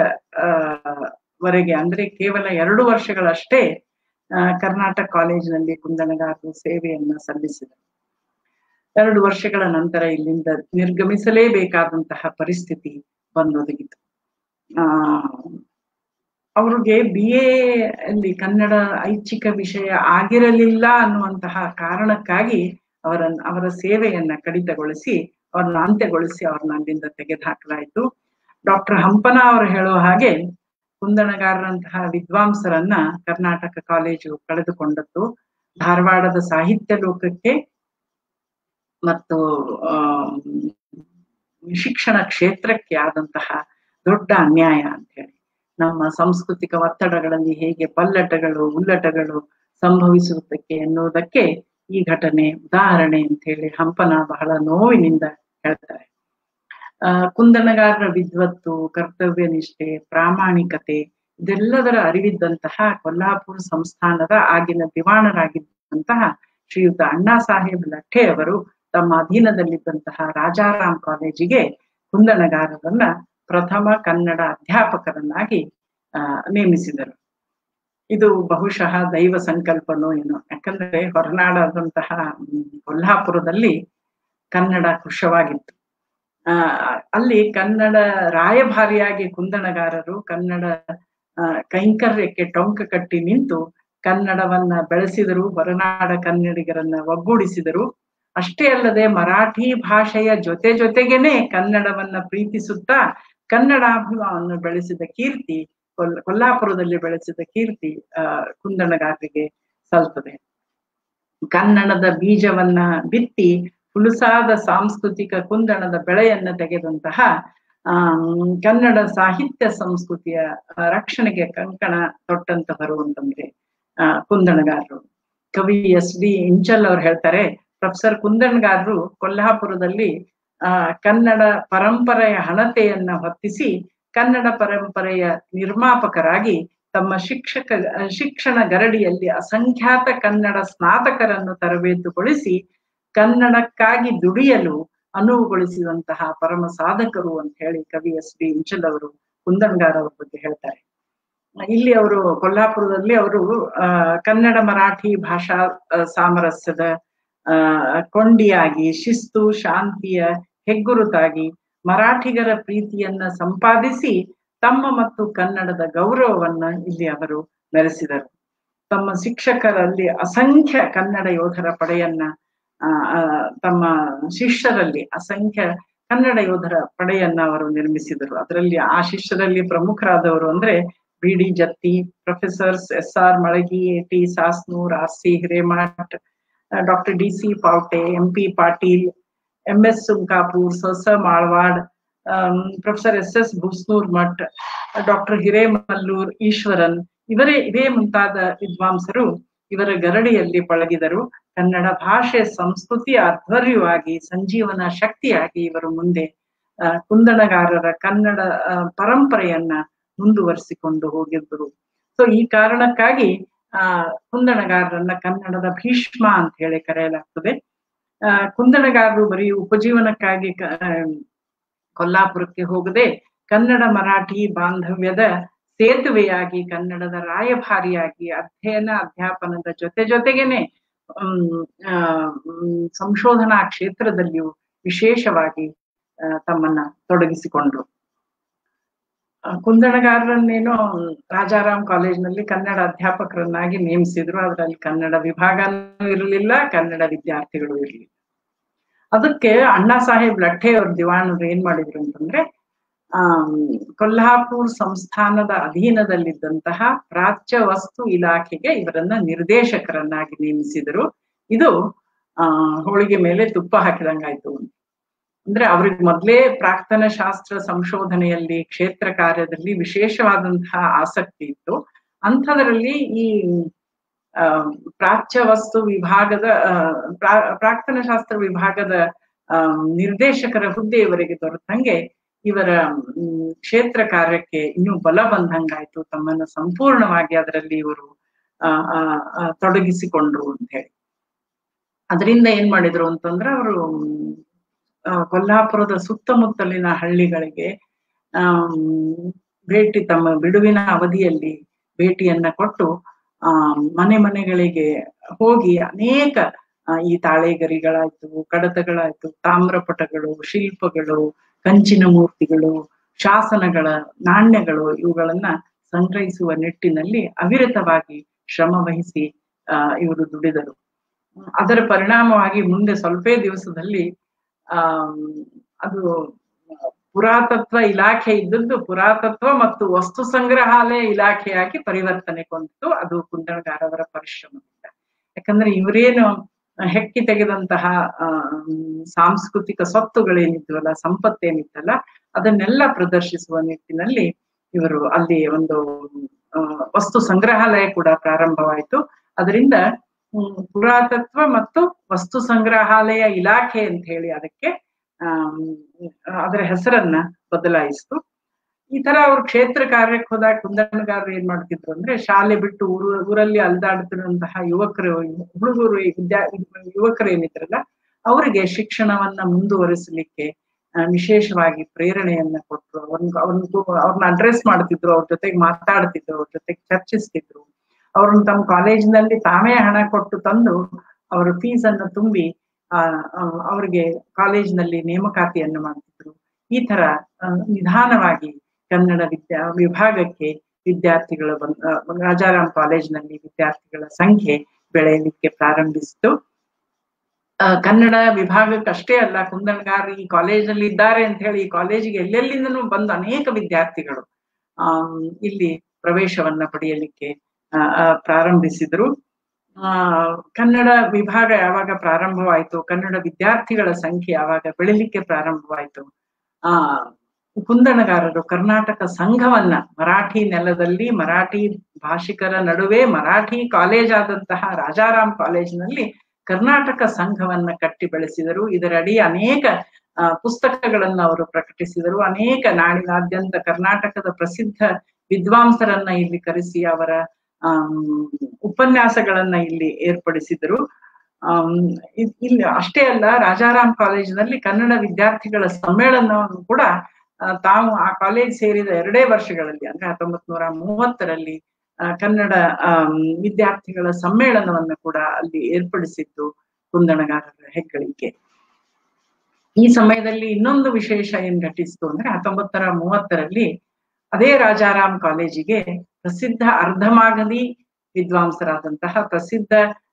ವರೆಗೆ ಅಂದ್ರೆ ಕೇವಲ ಎರಡು ವರ್ಷಗಳಷ್ಟೇ ಕರ್ನಾಟಕ ಕಾಲೇಜಿನಲ್ಲಿ ಕುಂದಣಗಾರರು ಸೇವೆಯನ್ನ ಸಲ್ಲಿಸಿದರು ಎರಡು ವರ್ಷಗಳ ನಂತರ ಇಲ್ಲಿಂದ ನಿರ್ಗಮಿಸಲೇಬೇಕಾದಂತಹ ಪರಿಸ್ಥಿತಿ ಬಂದೊದಗಿತು ಆ ಅವ್ರಿಗೆ ಬಿ ಎ ಅಲ್ಲಿ ಕನ್ನಡ ಐಚ್ಛಿಕ ವಿಷಯ ಆಗಿರಲಿಲ್ಲ ಅನ್ನುವಂತಹ ಕಾರಣಕ್ಕಾಗಿ ಅವರ ಅವರ ಸೇವೆಯನ್ನ ಕಡಿತಗೊಳಿಸಿ ಅವ್ರನ್ನ ಅಂತ್ಯಗೊಳಿಸಿ ಅವ್ರನ್ನ ಅಲ್ಲಿಂದ ತೆಗೆದುಹಾಕಲಾಯಿತು ಡಾಕ್ಟರ್ ಹಂಪನ ಅವರು ಹೇಳುವ ಹಾಗೆ ಕುಂದಣಗಾರರಂತಹ ವಿದ್ವಾಂಸರನ್ನ ಕರ್ನಾಟಕ ಕಾಲೇಜು ಕಳೆದುಕೊಂಡದ್ದು ಧಾರವಾಡದ ಸಾಹಿತ್ಯ ಲೋಕಕ್ಕೆ ಮತ್ತು ಆ ಶಿಕ್ಷಣ ಕ್ಷೇತ್ರಕ್ಕೆ ಆದಂತಹ ದೊಡ್ಡ ಅನ್ಯಾಯ ಅಂತ ಹೇಳಿ ನಮ್ಮ ಸಾಂಸ್ಕೃತಿಕ ಒತ್ತಡಗಳಲ್ಲಿ ಹೇಗೆ ಪಲ್ಲಟಗಳು ಉಲ್ಲಟಗಳು ಸಂಭವಿಸುತ್ತಕ್ಕೆ ಎನ್ನುವುದಕ್ಕೆ ಈ ಘಟನೆ ಉದಾಹರಣೆ ಅಂತ ಹೇಳಿ ಹಂಪನ ಬಹಳ ನೋವಿನಿಂದ ಹೇಳ್ತಾರೆ ಆ ಕುಂದಣಗಾರರ ವಿದ್ವತ್ತು ಕರ್ತವ್ಯ ನಿಷ್ಠೆ ಪ್ರಾಮಾಣಿಕತೆ ಇದೆಲ್ಲದರ ಅರಿವಿದ್ದಂತಹ ಕೊಲ್ಹಾಪುರ ಸಂಸ್ಥಾನದ ಆಗಿನ ದಿವಾಣರಾಗಿದ್ದಂತಹ ಶ್ರೀಯುತ ಅಣ್ಣಾ ಸಾಹೇಬ್ ಲಠೆ ಅವರು ತಮ್ಮ ಅಧೀನದಲ್ಲಿದ್ದಂತಹ ರಾಜಾರಾಮ್ ಕಾಲೇಜಿಗೆ ಕುಂದಣಗಾರರನ್ನ ಪ್ರಥಮ ಕನ್ನಡ ಅಧ್ಯಾಪಕರನ್ನಾಗಿ ಆ ನೇಮಿಸಿದರು ಇದು ಬಹುಶಃ ದೈವ ಸಂಕಲ್ಪನೋ ಏನೋ ಯಾಕಂದ್ರೆ ಹೊರನಾಡಾದಂತಹ ಕೊಲ್ಹಾಪುರದಲ್ಲಿ ಕನ್ನಡ ಕೃಶವಾಗಿತ್ತು ಆ ಅಲ್ಲಿ ಕನ್ನಡ ರಾಯಭಾರಿಯಾಗಿ ಕುಂದಣಗಾರರು ಕನ್ನಡ ಕೈಂಕರ್ಯಕ್ಕೆ ಟೊಂಕ ಕಟ್ಟಿ ನಿಂತು ಕನ್ನಡವನ್ನ ಬೆಳೆಸಿದರು ಹೊರನಾಡ ಕನ್ನಡಿಗರನ್ನ ಒಗ್ಗೂಡಿಸಿದರು ಅಷ್ಟೇ ಅಲ್ಲದೆ ಮರಾಠಿ ಭಾಷೆಯ ಜೊತೆ ಜೊತೆಗೇನೆ ಕನ್ನಡವನ್ನ ಪ್ರೀತಿಸುತ್ತಾ ಕನ್ನಡಾಭಿಮಾನವನ್ನು ಬೆಳೆಸಿದ ಕೀರ್ತಿ ಕೊಲ್ ಕೊಲ್ಲಾಪುರದಲ್ಲಿ ಬೆಳೆಸಿದ ಕೀರ್ತಿ ಆ ಕುಂದಣಗಾರರಿಗೆ ಸಲ್ತದೆ ಕನ್ನಡದ ಬೀಜವನ್ನ ಬಿತ್ತಿ ಹುಲುಸಾದ ಸಾಂಸ್ಕೃತಿಕ ಕುಂದಣದ ಬೆಳೆಯನ್ನ ತೆಗೆದಂತಹ ಆ ಕನ್ನಡ ಸಾಹಿತ್ಯ ಸಂಸ್ಕೃತಿಯ ರಕ್ಷಣೆಗೆ ಕಂಕಣ ತೊಟ್ಟಂತಹರು ಅಂತಂದ್ರೆ ಆ ಕುಂದಣಗಾರರು ಕವಿ ಎಸ್ ಡಿ ಇಂಚಲ್ ಅವ್ರು ಹೇಳ್ತಾರೆ ಪ್ರೊಫೆಸರ್ ಕುಂದಣಗಾರರು ಕೊಲ್ಹಾಪುರದಲ್ಲಿ ಆ ಕನ್ನಡ ಪರಂಪರೆಯ ಹಣತೆಯನ್ನ ಹೊತ್ತಿಸಿ ಕನ್ನಡ ಪರಂಪರೆಯ ನಿರ್ಮಾಪಕರಾಗಿ ತಮ್ಮ ಶಿಕ್ಷಕ ಶಿಕ್ಷಣ ಗರಡಿಯಲ್ಲಿ ಅಸಂಖ್ಯಾತ ಕನ್ನಡ ಸ್ನಾತಕರನ್ನು ತರಬೇತುಗೊಳಿಸಿ ಕನ್ನಡಕ್ಕಾಗಿ ದುಡಿಯಲು ಅನುವುಗೊಳಿಸಿದಂತಹ ಪರಮ ಸಾಧಕರು ಅಂತ ಹೇಳಿ ಕವಿ ಎಸ್ ಬಿ ಇಂಚಲ್ ಅವರು ಕುಂದಣಗಾರ ಅವ್ರ ಬಗ್ಗೆ ಹೇಳ್ತಾರೆ ಇಲ್ಲಿ ಅವರು ಕೊಲ್ಹಾಪುರದಲ್ಲಿ ಅವರು ಆ ಕನ್ನಡ ಮರಾಠಿ ಭಾಷಾ ಸಾಮರಸ್ಯದ ಆ ಕೊಂಡಿಯಾಗಿ ಶಿಸ್ತು ಶಾಂತಿಯ ಹೆಗ್ಗುರುತಾಗಿ ಮರಾಠಿಗರ ಪ್ರೀತಿಯನ್ನ ಸಂಪಾದಿಸಿ ತಮ್ಮ ಮತ್ತು ಕನ್ನಡದ ಗೌರವವನ್ನ ಇಲ್ಲಿ ಅವರು ಮೆರೆಸಿದರು ತಮ್ಮ ಶಿಕ್ಷಕರಲ್ಲಿ ಅಸಂಖ್ಯ ಕನ್ನಡ ಯೋಧರ ಪಡೆಯನ್ನ ಆ ತಮ್ಮ ಶಿಷ್ಯರಲ್ಲಿ ಅಸಂಖ್ಯ ಕನ್ನಡ ಯೋಧರ ಪಡೆಯನ್ನ ಅವರು ನಿರ್ಮಿಸಿದರು ಅದರಲ್ಲಿ ಆ ಶಿಷ್ಯರಲ್ಲಿ ಪ್ರಮುಖರಾದವರು ಅಂದ್ರೆ B D Jatti professors S R Malagi A T Sasnur R C Hiremath doctor D C Pavate M P Patil M S Sunkapur ಸಸ Malwad professor S S Busnur Math doctor Hiremallur Ishwaran ಇವರೇ ಇವೇ ಮುಂತಾದ ವಿದ್ವಾಂಸರು ಇವರ ಗರಡಿಯಲ್ಲಿ ಪಳಗಿದರು ಕನ್ನಡ ಭಾಷೆ ಸಂಸ್ಕೃತಿ ಆಧ್ವರ್ಯವಾಗಿ ಸಂಜೀವನ ಶಕ್ತಿಯಾಗಿ ಇವರು ಮುಂದೆ ಕುಂದಣಗಾರರ ಕನ್ನಡ ಪರಂಪರೆಯನ್ನ ಮುಂದುವರಿಸಿಕೊಂಡು ಹೋಗಿದ್ದರು ಸೊ ಈ ಕಾರಣಕ್ಕಾಗಿ ಆ ಕುಂದಣಗಾರರನ್ನ ಕನ್ನಡದ ಭೀಷ್ಮ ಅಂತ ಹೇಳಿ ಕರೆಯಲಾಗ್ತದೆ ಆ ಕುಂದಣಗಾರರು ಬರೀ ಉಪಜೀವನಕ್ಕಾಗಿ ಕೊಲ್ಲಾಪುರಕ್ಕೆ ಹೋಗದೆ ಕನ್ನಡ ಮರಾಠಿ ಬಾಂಧವ್ಯದ ಸೇತುವೆಯಾಗಿ ಕನ್ನಡದ ರಾಯಭಾರಿಯಾಗಿ ಅಧ್ಯಯನ ಅಧ್ಯಾಪನದ ಜೊತೆ ಜೊತೆಗೇನೆ ಸಂಶೋಧನಾ ಕ್ಷೇತ್ರದಲ್ಲಿಯೂ ವಿಶೇಷವಾಗಿ ತಮ್ಮನ್ನ ತೊಡಗಿಸಿಕೊಂಡ್ರು ಕುಂದಣಗಾರರನ್ನೇನೋ ರಾಜಾರಾಮ್ ಕಾಲೇಜ್ನಲ್ಲಿ ಕನ್ನಡ ಅಧ್ಯಾಪಕರನ್ನಾಗಿ ನೇಮಿಸಿದ್ರು ಅದರಲ್ಲಿ ಕನ್ನಡ ವಿಭಾಗನೂ ಇರಲಿಲ್ಲ ಕನ್ನಡ ವಿದ್ಯಾರ್ಥಿಗಳು ಇರಲಿಲ್ಲ ಅದಕ್ಕೆ ಅಣ್ಣಾ ಸಾಹೇಬ್ ಲಠೆ ಅವ್ರ ದಿವಾಣರು ಏನ್ ಮಾಡಿದ್ರು ಅಂತಂದ್ರೆ ಆ ಕೊಲ್ಹಾಪುರ್ ಸಂಸ್ಥಾನದ ಅಧೀನದಲ್ಲಿದ್ದಂತಹ ಪ್ರಾಚ್ಯ ವಸ್ತು ಇಲಾಖೆಗೆ ಇವರನ್ನ ನಿರ್ದೇಶಕರನ್ನಾಗಿ ನೇಮಿಸಿದರು ಇದು ಆ ಹೋಳಿಗೆ ಮೇಲೆ ತುಪ್ಪ ಹಾಕಿದಂಗಾಯ್ತು ಅಂದ್ರೆ ಅವ್ರಿಗೆ ಮೊದಲೇ ಪ್ರಾಕ್ತನ ಶಾಸ್ತ್ರ ಸಂಶೋಧನೆಯಲ್ಲಿ ಕ್ಷೇತ್ರ ಕಾರ್ಯದಲ್ಲಿ ವಿಶೇಷವಾದಂತಹ ಆಸಕ್ತಿ ಇತ್ತು ಅಂಥದ್ರಲ್ಲಿ ಈ ಆ ಪ್ರಾಚ್ಯ ವಸ್ತು ವಿಭಾಗದ ಪ್ರಾ ಪ್ರಾಕ್ತನ ಶಾಸ್ತ್ರ ವಿಭಾಗದ ಆ ನಿರ್ದೇಶಕರ ಹುದ್ದೆ ಇವರಿಗೆ ದೊರೆತಂಗೆ ಇವರ ಕ್ಷೇತ್ರ ಕಾರ್ಯಕ್ಕೆ ಇನ್ನೂ ಬಲ ಬಂದಂಗಾಯ್ತು ತಮ್ಮನ್ನು ಸಂಪೂರ್ಣವಾಗಿ ಅದರಲ್ಲಿ ಇವರು ಆ ತೊಡಗಿಸಿಕೊಂಡ್ರು ಅಂತ ಹೇಳಿ ಅದರಿಂದ ಏನ್ ಮಾಡಿದ್ರು ಅಂತಂದ್ರೆ ಅವರು ಕೊಲ್ಹಾಪುರದ ಸುತ್ತಮುತ್ತಲಿನ ಹಳ್ಳಿಗಳಿಗೆ ಆ ಭೇಟಿ ತಮ್ಮ ಬಿಡುವಿನ ಅವಧಿಯಲ್ಲಿ ಭೇಟಿಯನ್ನ ಕೊಟ್ಟು ಆ ಮನೆ ಮನೆಗಳಿಗೆ ಹೋಗಿ ಅನೇಕ ಈ ತಾಳೆಗರಿಗಳಾಯ್ತು ಕಡತಗಳಾಯ್ತು ತಾಮ್ರಪಟಗಳು ಶಿಲ್ಪಗಳು ಕಂಚಿನ ಮೂರ್ತಿಗಳು ಶಾಸನಗಳ ನಾಣ್ಯಗಳು ಇವುಗಳನ್ನ ಸಂಗ್ರಹಿಸುವ ನಿಟ್ಟಿನಲ್ಲಿ ಅವಿರತವಾಗಿ ಶ್ರಮ ವಹಿಸಿ ಆ ಇವರು ದುಡಿದರು ಅದರ ಪರಿಣಾಮವಾಗಿ ಮುಂದೆ ಸ್ವಲ್ಪೇ ದಿವಸದಲ್ಲಿ ಆ ಅದು ಪುರಾತತ್ವ ಇಲಾಖೆ ಇದ್ದದ್ದು ಪುರಾತತ್ವ ಮತ್ತು ವಸ್ತು ಸಂಗ್ರಹಾಲಯ ಇಲಾಖೆಯಾಗಿ ಪರಿವರ್ತನೆಗೊಂಡಿತು ಅದು ಕುಂದಣಗಾರವರ ಪರಿಶ್ರಮದಿಂದ ಯಾಕಂದ್ರೆ ಇವರೇನು ಹೆಕ್ಕಿ ತೆಗೆದಂತಹ ಆ ಸಾಂಸ್ಕೃತಿಕ ಸ್ವತ್ತುಗಳೇನಿದ್ವಲ್ಲ ಸಂಪತ್ತೇನಿತ್ತಲ್ಲ ಅದನ್ನೆಲ್ಲ ಪ್ರದರ್ಶಿಸುವ ನಿಟ್ಟಿನಲ್ಲಿ ಇವರು ಅಲ್ಲಿ ಒಂದು ವಸ್ತು ಸಂಗ್ರಹಾಲಯ ಕೂಡ ಪ್ರಾರಂಭವಾಯಿತು ಅದರಿಂದ ಪುರಾತತ್ವ ಮತ್ತು ವಸ್ತು ಸಂಗ್ರಹಾಲಯ ಇಲಾಖೆ ಅಂತ ಹೇಳಿ ಅದಕ್ಕೆ ಆ ಅದರ ಹೆಸರನ್ನ ಬದಲಾಯಿಸಿತು ಈ ತರ ಅವ್ರು ಕ್ಷೇತ್ರ ಕಾರ್ಯಕ್ಕೆ ಹೋದಾಗ ಕುಂದಣಗಾರರು ಏನ್ ಮಾಡ್ತಿದ್ರು ಅಂದ್ರೆ ಶಾಲೆ ಬಿಟ್ಟು ಊರು ಊರಲ್ಲಿ ಅಲ್ದಾಡ್ತಿರುವಂತಹ ಯುವಕರು ಹುಡುಗರು ವಿದ್ಯಾ ಯುವಕರು ಏನಿದ್ರಲ್ಲ ಅವರಿಗೆ ಶಿಕ್ಷಣವನ್ನ ಮುಂದುವರಿಸಲಿಕ್ಕೆ ವಿಶೇಷವಾಗಿ ಪ್ರೇರಣೆಯನ್ನ ಕೊಟ್ಟರು ಅವ್ರನ್ನ ಅವ್ರನ್ನ ಅವ್ರನ್ನ ಅಡ್ರೆಸ್ ಮಾಡ್ತಿದ್ರು ಅವ್ರ ಜೊತೆಗೆ ಮಾತಾಡ್ತಿದ್ರು ಅವ್ರ ಜೊತೆಗೆ ಚರ್ಚಿಸ್ತಿದ್ರು ಅವ್ರನ್ನ ತಮ್ಮ ಕಾಲೇಜಿನಲ್ಲಿ ತಾವೇ ಹಣ ಕೊಟ್ಟು ತಂದು ಅವರ ಫೀಸ್ ಅನ್ನು ತುಂಬಿ ಆ ಅವ್ರಿಗೆ ಕಾಲೇಜಿನಲ್ಲಿ ನೇಮಕಾತಿಯನ್ನು ಮಾಡ್ತಿದ್ರು ಈ ತರ ನಿಧಾನವಾಗಿ ಕನ್ನಡ ವಿದ್ಯಾ ವಿಭಾಗಕ್ಕೆ ವಿದ್ಯಾರ್ಥಿಗಳು ಬಂದ ರಾಜಾರಾಮ್ ಕಾಲೇಜಿನಲ್ಲಿ ವಿದ್ಯಾರ್ಥಿಗಳ ಸಂಖ್ಯೆ ಬೆಳೆಯಲಿಕ್ಕೆ ಪ್ರಾರಂಭಿಸಿತು ಕನ್ನಡ ವಿಭಾಗಕ್ಕಷ್ಟೇ ಅಲ್ಲ ಕುಂದಣಗಾರ ಈ ಕಾಲೇಜಲ್ಲಿ ಇದ್ದಾರೆ ಅಂತ ಹೇಳಿ ಈ ಕಾಲೇಜಿಗೆ ಎಲ್ಲೆಲ್ಲಿಂದನೂ ಬಂದು ಅನೇಕ ವಿದ್ಯಾರ್ಥಿಗಳು ಆ ಇಲ್ಲಿ ಪ್ರವೇಶವನ್ನ ಪಡೆಯಲಿಕ್ಕೆ ಪ್ರಾರಂಭಿಸಿದ್ರು ಆ ಕನ್ನಡ ವಿಭಾಗ ಯಾವಾಗ ಪ್ರಾರಂಭವಾಯಿತು ಕನ್ನಡ ವಿದ್ಯಾರ್ಥಿಗಳ ಸಂಖ್ಯೆ ಯಾವಾಗ ಬೆಳಿಲಿಕ್ಕೆ ಪ್ರಾರಂಭವಾಯಿತು ಆ ಕುಂದಣಗಾರರು ಕರ್ನಾಟಕ ಸಂಘವನ್ನ ಮರಾಠಿ ನೆಲದಲ್ಲಿ ಮರಾಠಿ ಭಾಷಿಕರ ನಡುವೆ ಮರಾಠಿ ಕಾಲೇಜ್ ಆದಂತಹ ರಾಜಾರಾಮ್ ಕಾಲೇಜಿನಲ್ಲಿ ಕರ್ನಾಟಕ ಸಂಘವನ್ನ ಕಟ್ಟಿ ಬೆಳೆಸಿದರು ಇದರಡಿ ಅನೇಕ ಪುಸ್ತಕಗಳನ್ನ ಅವರು ಪ್ರಕಟಿಸಿದರು ಅನೇಕ ನಾಡಿನಾದ್ಯಂತ ಕರ್ನಾಟಕದ ಪ್ರಸಿದ್ಧ ವಿದ್ವಾಂಸರನ್ನ ಇಲ್ಲಿ ಕರೆಸಿ ಅವರ ಆ ಉಪನ್ಯಾಸಗಳನ್ನ ಇಲ್ಲಿ ಏರ್ಪಡಿಸಿದರು ಇಲ್ಲಿ ಅಷ್ಟೇ ಅಲ್ಲ ರಾಜಾರಾಮ್ ಕಾಲೇಜಿನಲ್ಲಿ ಕನ್ನಡ ವಿದ್ಯಾರ್ಥಿಗಳ ಸಮ್ಮೇಳನವನ್ನು ಕೂಡ ತಾವು ಆ ಕಾಲೇಜ್ ಸೇರಿದ ಎರಡೇ ವರ್ಷಗಳಲ್ಲಿ ಅಂದ್ರೆ ಹತ್ತೊಂಬತ್ ನೂರ ಮೂವತ್ತರಲ್ಲಿ ಕನ್ನಡ ವಿದ್ಯಾರ್ಥಿಗಳ ಸಮ್ಮೇಳನವನ್ನು ಕೂಡ ಅಲ್ಲಿ ಏರ್ಪಡಿಸಿದ್ದು ಕುಂದಣಗಾರರ ಹೆಗ್ಗಳಿಕೆ ಈ ಸಮಯದಲ್ಲಿ ಇನ್ನೊಂದು ವಿಶೇಷ ಏನ್ ಘಟಿಸಿತು ಅಂದ್ರೆ ಹತ್ತೊಂಬತ್ತರ ಮೂವತ್ತರಲ್ಲಿ ಅದೇ ರಾಜಾರಾಮ್ ಕಾಲೇಜಿಗೆ ಪ್ರಸಿದ್ಧ ಅರ್ಧಮಾಗದಿ ವಿದ್ವಾಂಸರಾದಂತಹ ಪ್ರಸಿದ್ಧ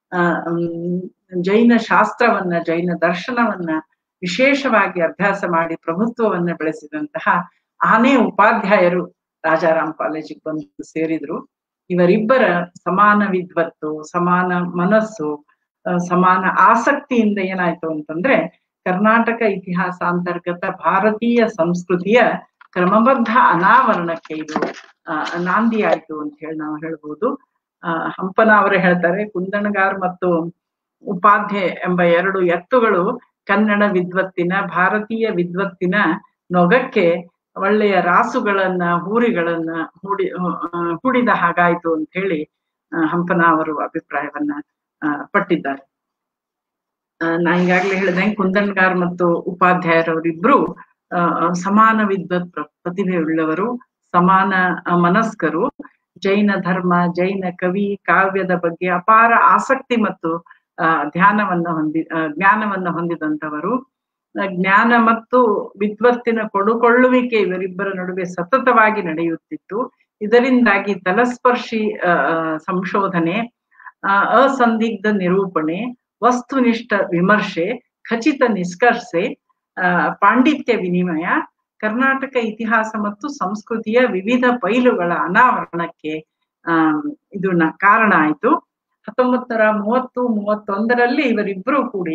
ಜೈನ ಶಾಸ್ತ್ರವನ್ನ ಜೈನ ದರ್ಶನವನ್ನ ವಿಶೇಷವಾಗಿ ಅಭ್ಯಾಸ ಮಾಡಿ ಪ್ರಭುತ್ವವನ್ನ ಬೆಳೆಸಿದಂತಹ ಆನೆ ಉಪಾಧ್ಯಾಯರು ರಾಜಾರಾಮ್ ಕಾಲೇಜಿಗೆ ಬಂದು ಸೇರಿದ್ರು ಇವರಿಬ್ಬರ ಸಮಾನ ವಿದ್ವತ್ತು ಸಮಾನ ಮನಸ್ಸು ಸಮಾನ ಆಸಕ್ತಿಯಿಂದ ಏನಾಯ್ತು ಅಂತಂದ್ರೆ ಕರ್ನಾಟಕ ಇತಿಹಾಸ ಅಂತರ್ಗತ ಭಾರತೀಯ ಸಂಸ್ಕೃತಿಯ ಕ್ರಮಬದ್ಧ ಅನಾವರಣಕ್ಕೆ ಇದು ನಾಂದಿ ಆಯ್ತು ಅಂತ ಹೇಳಿ ನಾವು ಹೇಳ್ಬೋದು ಆ ಹಂಪನ ಅವರು ಹೇಳ್ತಾರೆ ಕುಂದಣಗಾರ್ ಮತ್ತು ಉಪಾಧ್ಯ ಎಂಬ ಎರಡು ಎತ್ತುಗಳು ಕನ್ನಡ ವಿದ್ವತ್ತಿನ ಭಾರತೀಯ ವಿದ್ವತ್ತಿನ ನೊಗಕ್ಕೆ ಒಳ್ಳೆಯ ರಾಸುಗಳನ್ನ ಹೂರಿಗಳನ್ನ ಹೂಡಿ ಹೂಡಿದ ಹಾಗಾಯ್ತು ಅಂತ ಹೇಳಿ ಹಂಪನ ಅವರು ಅಭಿಪ್ರಾಯವನ್ನ ಪಟ್ಟಿದ್ದಾರೆ ನಾ ಈಗಾಗ್ಲೇ ಹೇಳಿದಂಗೆ ಕುಂದಣ್ಗಾರ್ ಮತ್ತು ಉಪಾಧ್ಯಾಯರವರಿಬ್ರು ಸಮಾನ ವಿದ್ವತ್ ಪ್ರತಿಭೆ ಉಳ್ಳವರು ಸಮಾನ ಮನಸ್ಕರು ಜೈನ ಧರ್ಮ ಜೈನ ಕವಿ ಕಾವ್ಯದ ಬಗ್ಗೆ ಅಪಾರ ಆಸಕ್ತಿ ಮತ್ತು ಧ್ಯಾನವನ್ನ ಹೊಂದಿ ಜ್ಞಾನವನ್ನ ಹೊಂದಿದಂತವರು ಜ್ಞಾನ ಮತ್ತು ವಿದ್ವತ್ತಿನ ಕೊಡುಕೊಳ್ಳುವಿಕೆ ಇವರಿಬ್ಬರ ನಡುವೆ ಸತತವಾಗಿ ನಡೆಯುತ್ತಿತ್ತು ಇದರಿಂದಾಗಿ ತಲಸ್ಪರ್ಶಿ ಸಂಶೋಧನೆ ಅಸಂದಿಗ್ಧ ನಿರೂಪಣೆ ವಸ್ತುನಿಷ್ಠ ವಿಮರ್ಶೆ ಖಚಿತ ನಿಷ್ಕರ್ಷೆ ಪಾಂಡಿತ್ಯ ವಿನಿಮಯ ಕರ್ನಾಟಕ ಇತಿಹಾಸ ಮತ್ತು ಸಂಸ್ಕೃತಿಯ ವಿವಿಧ ಪೈಲುಗಳ ಅನಾವರಣಕ್ಕೆ ಆ ಇದು ಕಾರಣ ಆಯ್ತು ಹತ್ತೊಂಬತ್ತರ ಮೂವತ್ತು ಮೂವತ್ತೊಂದರಲ್ಲಿ ಇವರಿಬ್ಬರು ಕೂಡಿ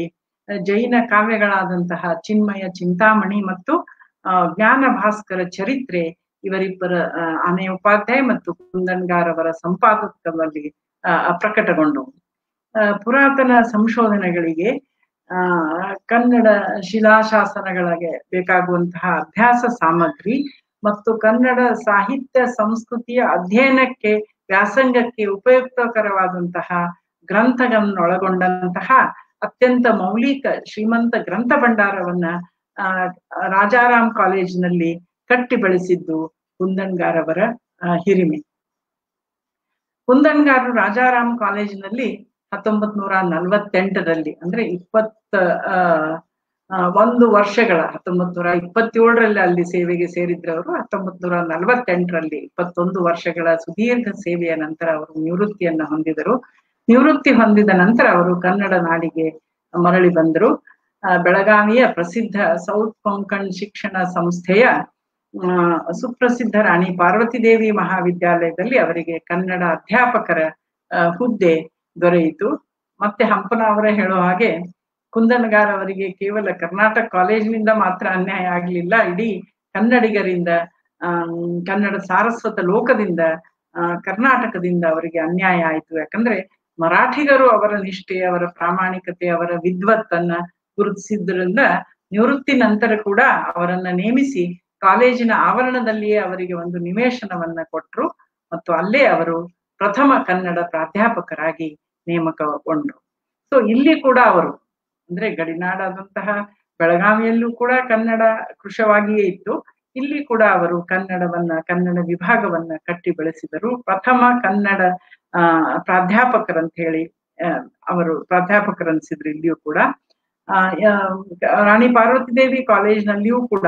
ಜೈನ ಕಾವ್ಯಗಳಾದಂತಹ ಚಿನ್ಮಯ ಚಿಂತಾಮಣಿ ಮತ್ತು ಆ, ಜ್ಞಾನ ಭಾಸ್ಕರ ಚರಿತ್ರೆ ಇವರಿಬ್ಬರ ಆ, ಆನೆ ಉಪಾಧ್ಯಾಯ ಮತ್ತು ಕುಂದನ್ಗಾರ್ ಅವರ ಸಂಪಾದಕದಲ್ಲಿ ಆ, ಪ್ರಕಟಗೊಂಡವು ಆ, ಪುರಾತನ ಸಂಶೋಧನೆಗಳಿಗೆ ಆ ಕನ್ನಡ ಶಿಲಾಶಾಸನಗಳಿಗೆ ಬೇಕಾಗುವಂತಹ ಅಭ್ಯಾಸ ಸಾಮಗ್ರಿ ಮತ್ತು ಕನ್ನಡ ಸಾಹಿತ್ಯ ಸಂಸ್ಕೃತಿಯ ಅಧ್ಯಯನಕ್ಕೆ ವ್ಯಾಸಂಗಕ್ಕೆ ಉಪಯುಕ್ತಕರವಾದಂತಹ ಗ್ರಂಥಗಳನ್ನೊಳಗೊಂಡಂತಹ ಅತ್ಯಂತ ಮೌಲಿಕ ಶ್ರೀಮಂತ ಗ್ರಂಥ ಭಂಡಾರವನ್ನ ಆ ರಾಜಾರಾಮ್ ಕಾಲೇಜಿನಲ್ಲಿ ಕಟ್ಟಿ ಬೆಳೆಸಿದ್ದು ಕುಂದನ್ಗಾರ್ ಅವರ ಆ, ಹಿರಿಮೆ ಕುಂದನ್ಗಾರರು ರಾಜಾರಾಮ್ ಕಾಲೇಜಿನಲ್ಲಿ ಹತ್ತೊಂಬತ್ ನೂರ ನಲ್ವತ್ತೆಂಟರಲ್ಲಿ ಅಂದ್ರೆ ಇಪ್ಪತ್ತ ಆ, ಆ, ಒಂದು ವರ್ಷಗಳ ಹತ್ತೊಂಬತ್ ನೂರ ಇಪ್ಪತ್ತೇಳರಲ್ಲಿ ಅಲ್ಲಿ ಸೇವೆಗೆ ಸೇರಿದ್ರವರು ಹತ್ತೊಂಬತ್ ನೂರ ನಲವತ್ತೆಂಟರಲ್ಲಿ ಇಪ್ಪತ್ತೊಂದು ವರ್ಷಗಳ ಸುದೀರ್ಘ ಸೇವೆಯ ನಂತರ ಅವರು ನಿವೃತ್ತಿಯನ್ನ ಹೊಂದಿದರು ನಿವೃತ್ತಿ ಹೊಂದಿದ ನಂತರ ಅವರು ಕನ್ನಡ ನಾಡಿಗೆ ಮರಳಿ ಬಂದರು ಆ, ಬೆಳಗಾವಿಯ ಪ್ರಸಿದ್ಧ ಸೌತ್ ಕೊಂಕಣ್ ಶಿಕ್ಷಣ ಸಂಸ್ಥೆಯ ಆ, ಸುಪ್ರಸಿದ್ಧ ರಾಣಿ ಪಾರ್ವತಿದೇವಿ ಮಹಾವಿದ್ಯಾಲಯದಲ್ಲಿ ಅವರಿಗೆ ಕನ್ನಡ ಅಧ್ಯಾಪಕರ ಆ, ಹುದ್ದೆ ದೊರೆಯಿತು ಮತ್ತೆ ಹಂಪನ ಅವರ ಹೇಳೋ ಹಾಗೆ ಕುಂದನಗಾರ್ ಅವರಿಗೆ ಕೇವಲ ಕರ್ನಾಟಕ ಕಾಲೇಜಿನಿಂದ ಮಾತ್ರ ಅನ್ಯಾಯ ಆಗ್ಲಿಲ್ಲ ಇಡೀ ಕನ್ನಡಿಗರಿಂದ ಆಮ್, ಕನ್ನಡ ಸಾರಸ್ವತ ಲೋಕದಿಂದ ಆ, ಕರ್ನಾಟಕದಿಂದ ಅವರಿಗೆ ಅನ್ಯಾಯ ಆಯಿತು ಯಾಕಂದ್ರೆ ಮರಾಠಿಗರು ಅವರ ನಿಷ್ಠೆ ಅವರ ಪ್ರಾಮಾಣಿಕತೆ ಅವರ ವಿದ್ವತ್ತನ್ನ ಗುರುತಿಸಿದ್ರಿಂದ ನಿವೃತ್ತಿ ನಂತರ ಕೂಡ ಅವರನ್ನ ನೇಮಿಸಿ ಕಾಲೇಜಿನ ಆವರಣದಲ್ಲಿಯೇ ಅವರಿಗೆ ಒಂದು ನಿವೇಶನವನ್ನ ಕೊಟ್ರು ಮತ್ತು ಅಲ್ಲೇ ಅವರು ಪ್ರಥಮ ಕನ್ನಡ ಪ್ರಾಧ್ಯಾಪಕರಾಗಿ ನೇಮಕಗೊಂಡ್ರು ಸೊ ಇಲ್ಲಿ ಕೂಡ ಅವರು ಅಂದ್ರೆ ಗಡಿನಾಡಾದಂತಹ ಬೆಳಗಾವಿಯಲ್ಲೂ ಕೂಡ ಕನ್ನಡ ಕೃಶವಾಗಿಯೇ ಇತ್ತು ಇಲ್ಲಿ ಕೂಡ ಅವರು ಕನ್ನಡವನ್ನ ಕನ್ನಡ ವಿಭಾಗವನ್ನ ಕಟ್ಟಿ ಬೆಳೆಸಿದರು ಪ್ರಥಮ ಕನ್ನಡ ಆ ಪ್ರಾಧ್ಯಾಪಕರಂತ ಹೇಳಿ ಆ, ಅವರು ಪ್ರಾಧ್ಯಾಪಕರನ್ಸಿದ್ರು ಇಲ್ಲಿಯೂ ಕೂಡ ಆ ಯಾ- ರಾಣಿ ಪಾರ್ವತಿ ದೇವಿ ಕಾಲೇಜ್ನಲ್ಲಿಯೂ ಕೂಡ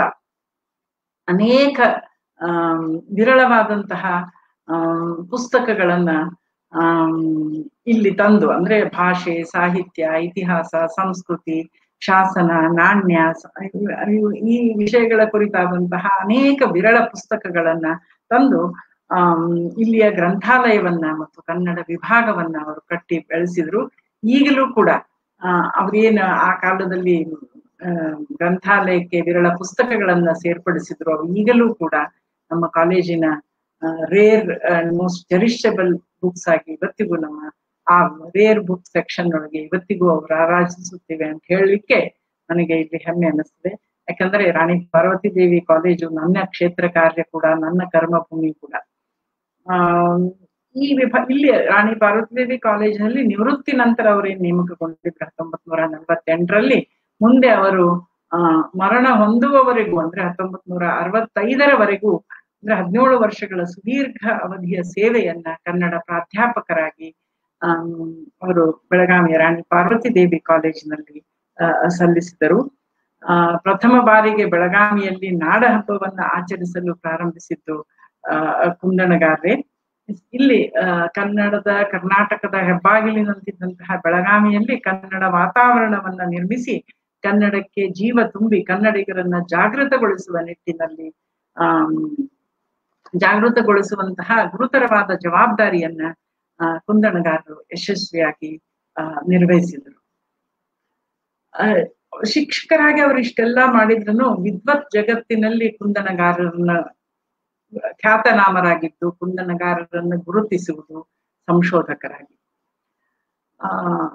ಅನೇಕ ಆಮ್, ವಿರಳವಾದಂತಹ ಆಮ್, ಪುಸ್ತಕಗಳನ್ನ ಆಮ್, ಇಲ್ಲಿ ತಂದು ಅಂದ್ರೆ ಭಾಷೆ ಸಾಹಿತ್ಯ ಇತಿಹಾಸ ಸಂಸ್ಕೃತಿ ಶಾಸನ ನಾಣ್ಯ ಸ- ಇವ್- ಇವ್- ಈ ವಿಷಯಗಳ ಕುರಿತಾದಂತಹ ಅನೇಕ ವಿರಳ ಪುಸ್ತಕಗಳನ್ನ ತಂದು ಆಮ್, ಇಲ್ಲಿಯ ಗ್ರಂಥಾಲಯವನ್ನ ಮತ್ತು ಕನ್ನಡ ವಿಭಾಗವನ್ನ ಅವರು ಕಟ್ಟಿ ಬೆಳೆಸಿದ್ರು ಈಗಲೂ ಕೂಡ ಆ ಅವ್ರೇನು ಆ ಕಾಲದಲ್ಲಿ ಆ, ಗ್ರಂಥಾಲಯಕ್ಕೆ ವಿರಳ ಪುಸ್ತಕಗಳನ್ನ ಸೇರ್ಪಡಿಸಿದ್ರು ಅವು ಈಗಲೂ ಕೂಡ ನಮ್ಮ ಕಾಲೇಜಿನ rare and most cherishable books ಆಗಿ ಇವತ್ತಿಗೂ ನಮ್ಮ ಆ ರೇರ್ ಬುಕ್ ಸೆಕ್ಷನ್ ಒಳಗೆ ಇವತ್ತಿಗೂ ಅವ್ರು ರಾರಾಜಿಸುತ್ತಿವೆ ಅಂತ ಹೇಳಲಿಕ್ಕೆ ನನಗೆ ಇಲ್ಲಿ ಹೆಮ್ಮೆ ಅನ್ನಿಸ್ತದೆ ಯಾಕಂದ್ರೆ ರಾಣಿ ಪಾರ್ವತಿ ದೇವಿ ಕಾಲೇಜು ನನ್ನ ಕ್ಷೇತ್ರ ಕಾರ್ಯ ಕೂಡ ನನ್ನ ಕರ್ಮಭೂಮಿ ಕೂಡ ಆ ಈ ವಿಭಾ ಇಲ್ಲಿ ರಾಣಿ ಪಾರ್ವತಿ ದೇವಿ ಕಾಲೇಜಿನಲ್ಲಿ ನಿವೃತ್ತಿ ನಂತರ ಅವರೇನು ನೇಮಕಗೊಂಡಿದ್ರು ಹತ್ತೊಂಬತ್ ನೂರ ನಲವತ್ತೆಂಟರಲ್ಲಿ ಮುಂದೆ ಅವರು ಆ ಮರಣ ಹೊಂದುವವರೆಗೂ ಅಂದ್ರೆ ಹತ್ತೊಂಬತ್ ನೂರ ಅರವತ್ತೈದರವರೆಗೂ ಅಂದ್ರೆ ಹದಿನೇಳು ವರ್ಷಗಳ ಸುದೀರ್ಘ ಅವಧಿಯ ಸೇವೆಯನ್ನ ಕನ್ನಡ ಪ್ರಾಧ್ಯಾಪಕರಾಗಿ ಆಮ್, ಅವರು ಬೆಳಗಾವಿಯ ರಾಣಿ ಪಾರ್ವತಿ ದೇವಿ ಕಾಲೇಜಿನಲ್ಲಿ ಆ, ಸಲ್ಲಿಸಿದರು ಆ ಪ್ರಥಮ ಬಾರಿಗೆ ಬೆಳಗಾವಿಯಲ್ಲಿ ನಾಡ ಹಬ್ಬವನ್ನ ಆಚರಿಸಲು ಪ್ರಾರಂಭಿಸಿದ್ದು ಆ ಕುಂದಣಗಾರ್ರೆ ಇಲ್ಲಿ ಆ, ಕನ್ನಡದ ಕರ್ನಾಟಕದ ಹೆಬ್ಬಾಗಿಲಿನಂತಿದ್ದಂತಹ ಬೆಳಗಾವಿಯಲ್ಲಿ ಕನ್ನಡ ವಾತಾವರಣವನ್ನ ನಿರ್ಮಿಸಿ ಕನ್ನಡಕ್ಕೆ ಜೀವ ತುಂಬಿ ಕನ್ನಡಿಗರನ್ನ ಜಾಗೃತಗೊಳಿಸುವ ನಿಟ್ಟಿನಲ್ಲಿ ಆಮ್, ಜಾಗೃತಗೊಳಿಸುವಂತಹ ಗುರುತರವಾದ ಜವಾಬ್ದಾರಿಯನ್ನ ಆ, ಕುಂದಣಗಾರರು ಯಶಸ್ವಿಯಾಗಿ ಆ, ನಿರ್ವಹಿಸಿದರು ಆ, ಶಿಕ್ಷಕರಾಗಿ ಅವರು ಇಷ್ಟೆಲ್ಲ ಮಾಡಿದ್ರು ವಿದ್ವತ್ ಜಗತ್ತಿನಲ್ಲಿ ಕುಂದಣಗಾರರನ್ನ ಖ್ಯಾತನಾಮರಾಗಿದ್ದು ಕುಂದಣಗಾರರನ್ನು ಗುರುತಿಸುವುದು ಸಂಶೋಧಕರಾಗಿ ಆ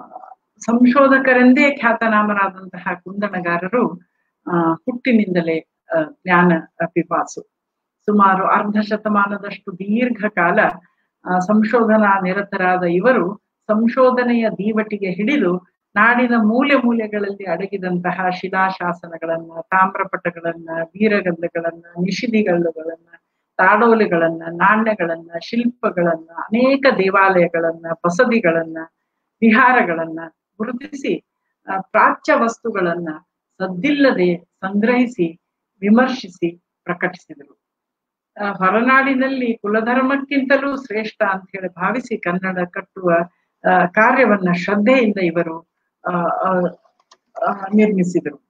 ಸಂಶೋಧಕರೆಂದೇ ಖ್ಯಾತನಾಮರಾದಂತಹ ಕುಂದಣಗಾರರು ಆ ಹುಟ್ಟಿನಿಂದಲೇ ಆ, ಜ್ಞಾನ ಪಿಪಾಸು ಸುಮಾರು ಅರ್ಧ ಶತಮಾನದಷ್ಟು ದೀರ್ಘಕಾಲ ಆ, ಸಂಶೋಧನಾ ನಿರತರಾದ ಇವರು ಸಂಶೋಧನೆಯ ದೀವಟಿಗೆ ಹಿಡಿದು ನಾಡಿನ ಮೂಲೆ ಮೂಲೆಗಳಲ್ಲಿ ಅಡಗಿದಂತಹ ಶಿಲಾಶಾಸನಗಳನ್ನ ತಾಮ್ರಪಟಗಳನ್ನ ವೀರಗಲ್ಲಗಳನ್ನ ನಿಷಿದಿಗಲ್ಲುಗಳನ್ನ ತಾಡೋಲೆಗಳನ್ನ ನಾಣ್ಯಗಳನ್ನ ಶಿಲ್ಪಗಳನ್ನ ಅನೇಕ ದೇವಾಲಯಗಳನ್ನ ಬಸದಿಗಳನ್ನ ವಿಹಾರಗಳನ್ನ ಗುರುತಿಸಿ ಆ, ಪ್ರಾಚ್ಯ ವಸ್ತುಗಳನ್ನ ಸದ್ದಿಲ್ಲದೆ ಸಂಗ್ರಹಿಸಿ ವಿಮರ್ಶಿಸಿ ಪ್ರಕಟಿಸಿದರು ಆ, ಹೊರನಾಡಿನಲ್ಲಿ ಕುಲಧರ್ಮಕ್ಕಿಂತಲೂ ಶ್ರೇಷ್ಠ ಅಂತ ಹೇಳಿ ಭಾವಿಸಿ ಕನ್ನಡ ಕಟ್ಟುವ ಆ, ಕಾರ್ಯವನ್ನ ಶ್ರದ್ಧೆಯಿಂದ ಇವರು ಆ, ಆ, ಆ, ನಿರ್ಮಿಸಿದರು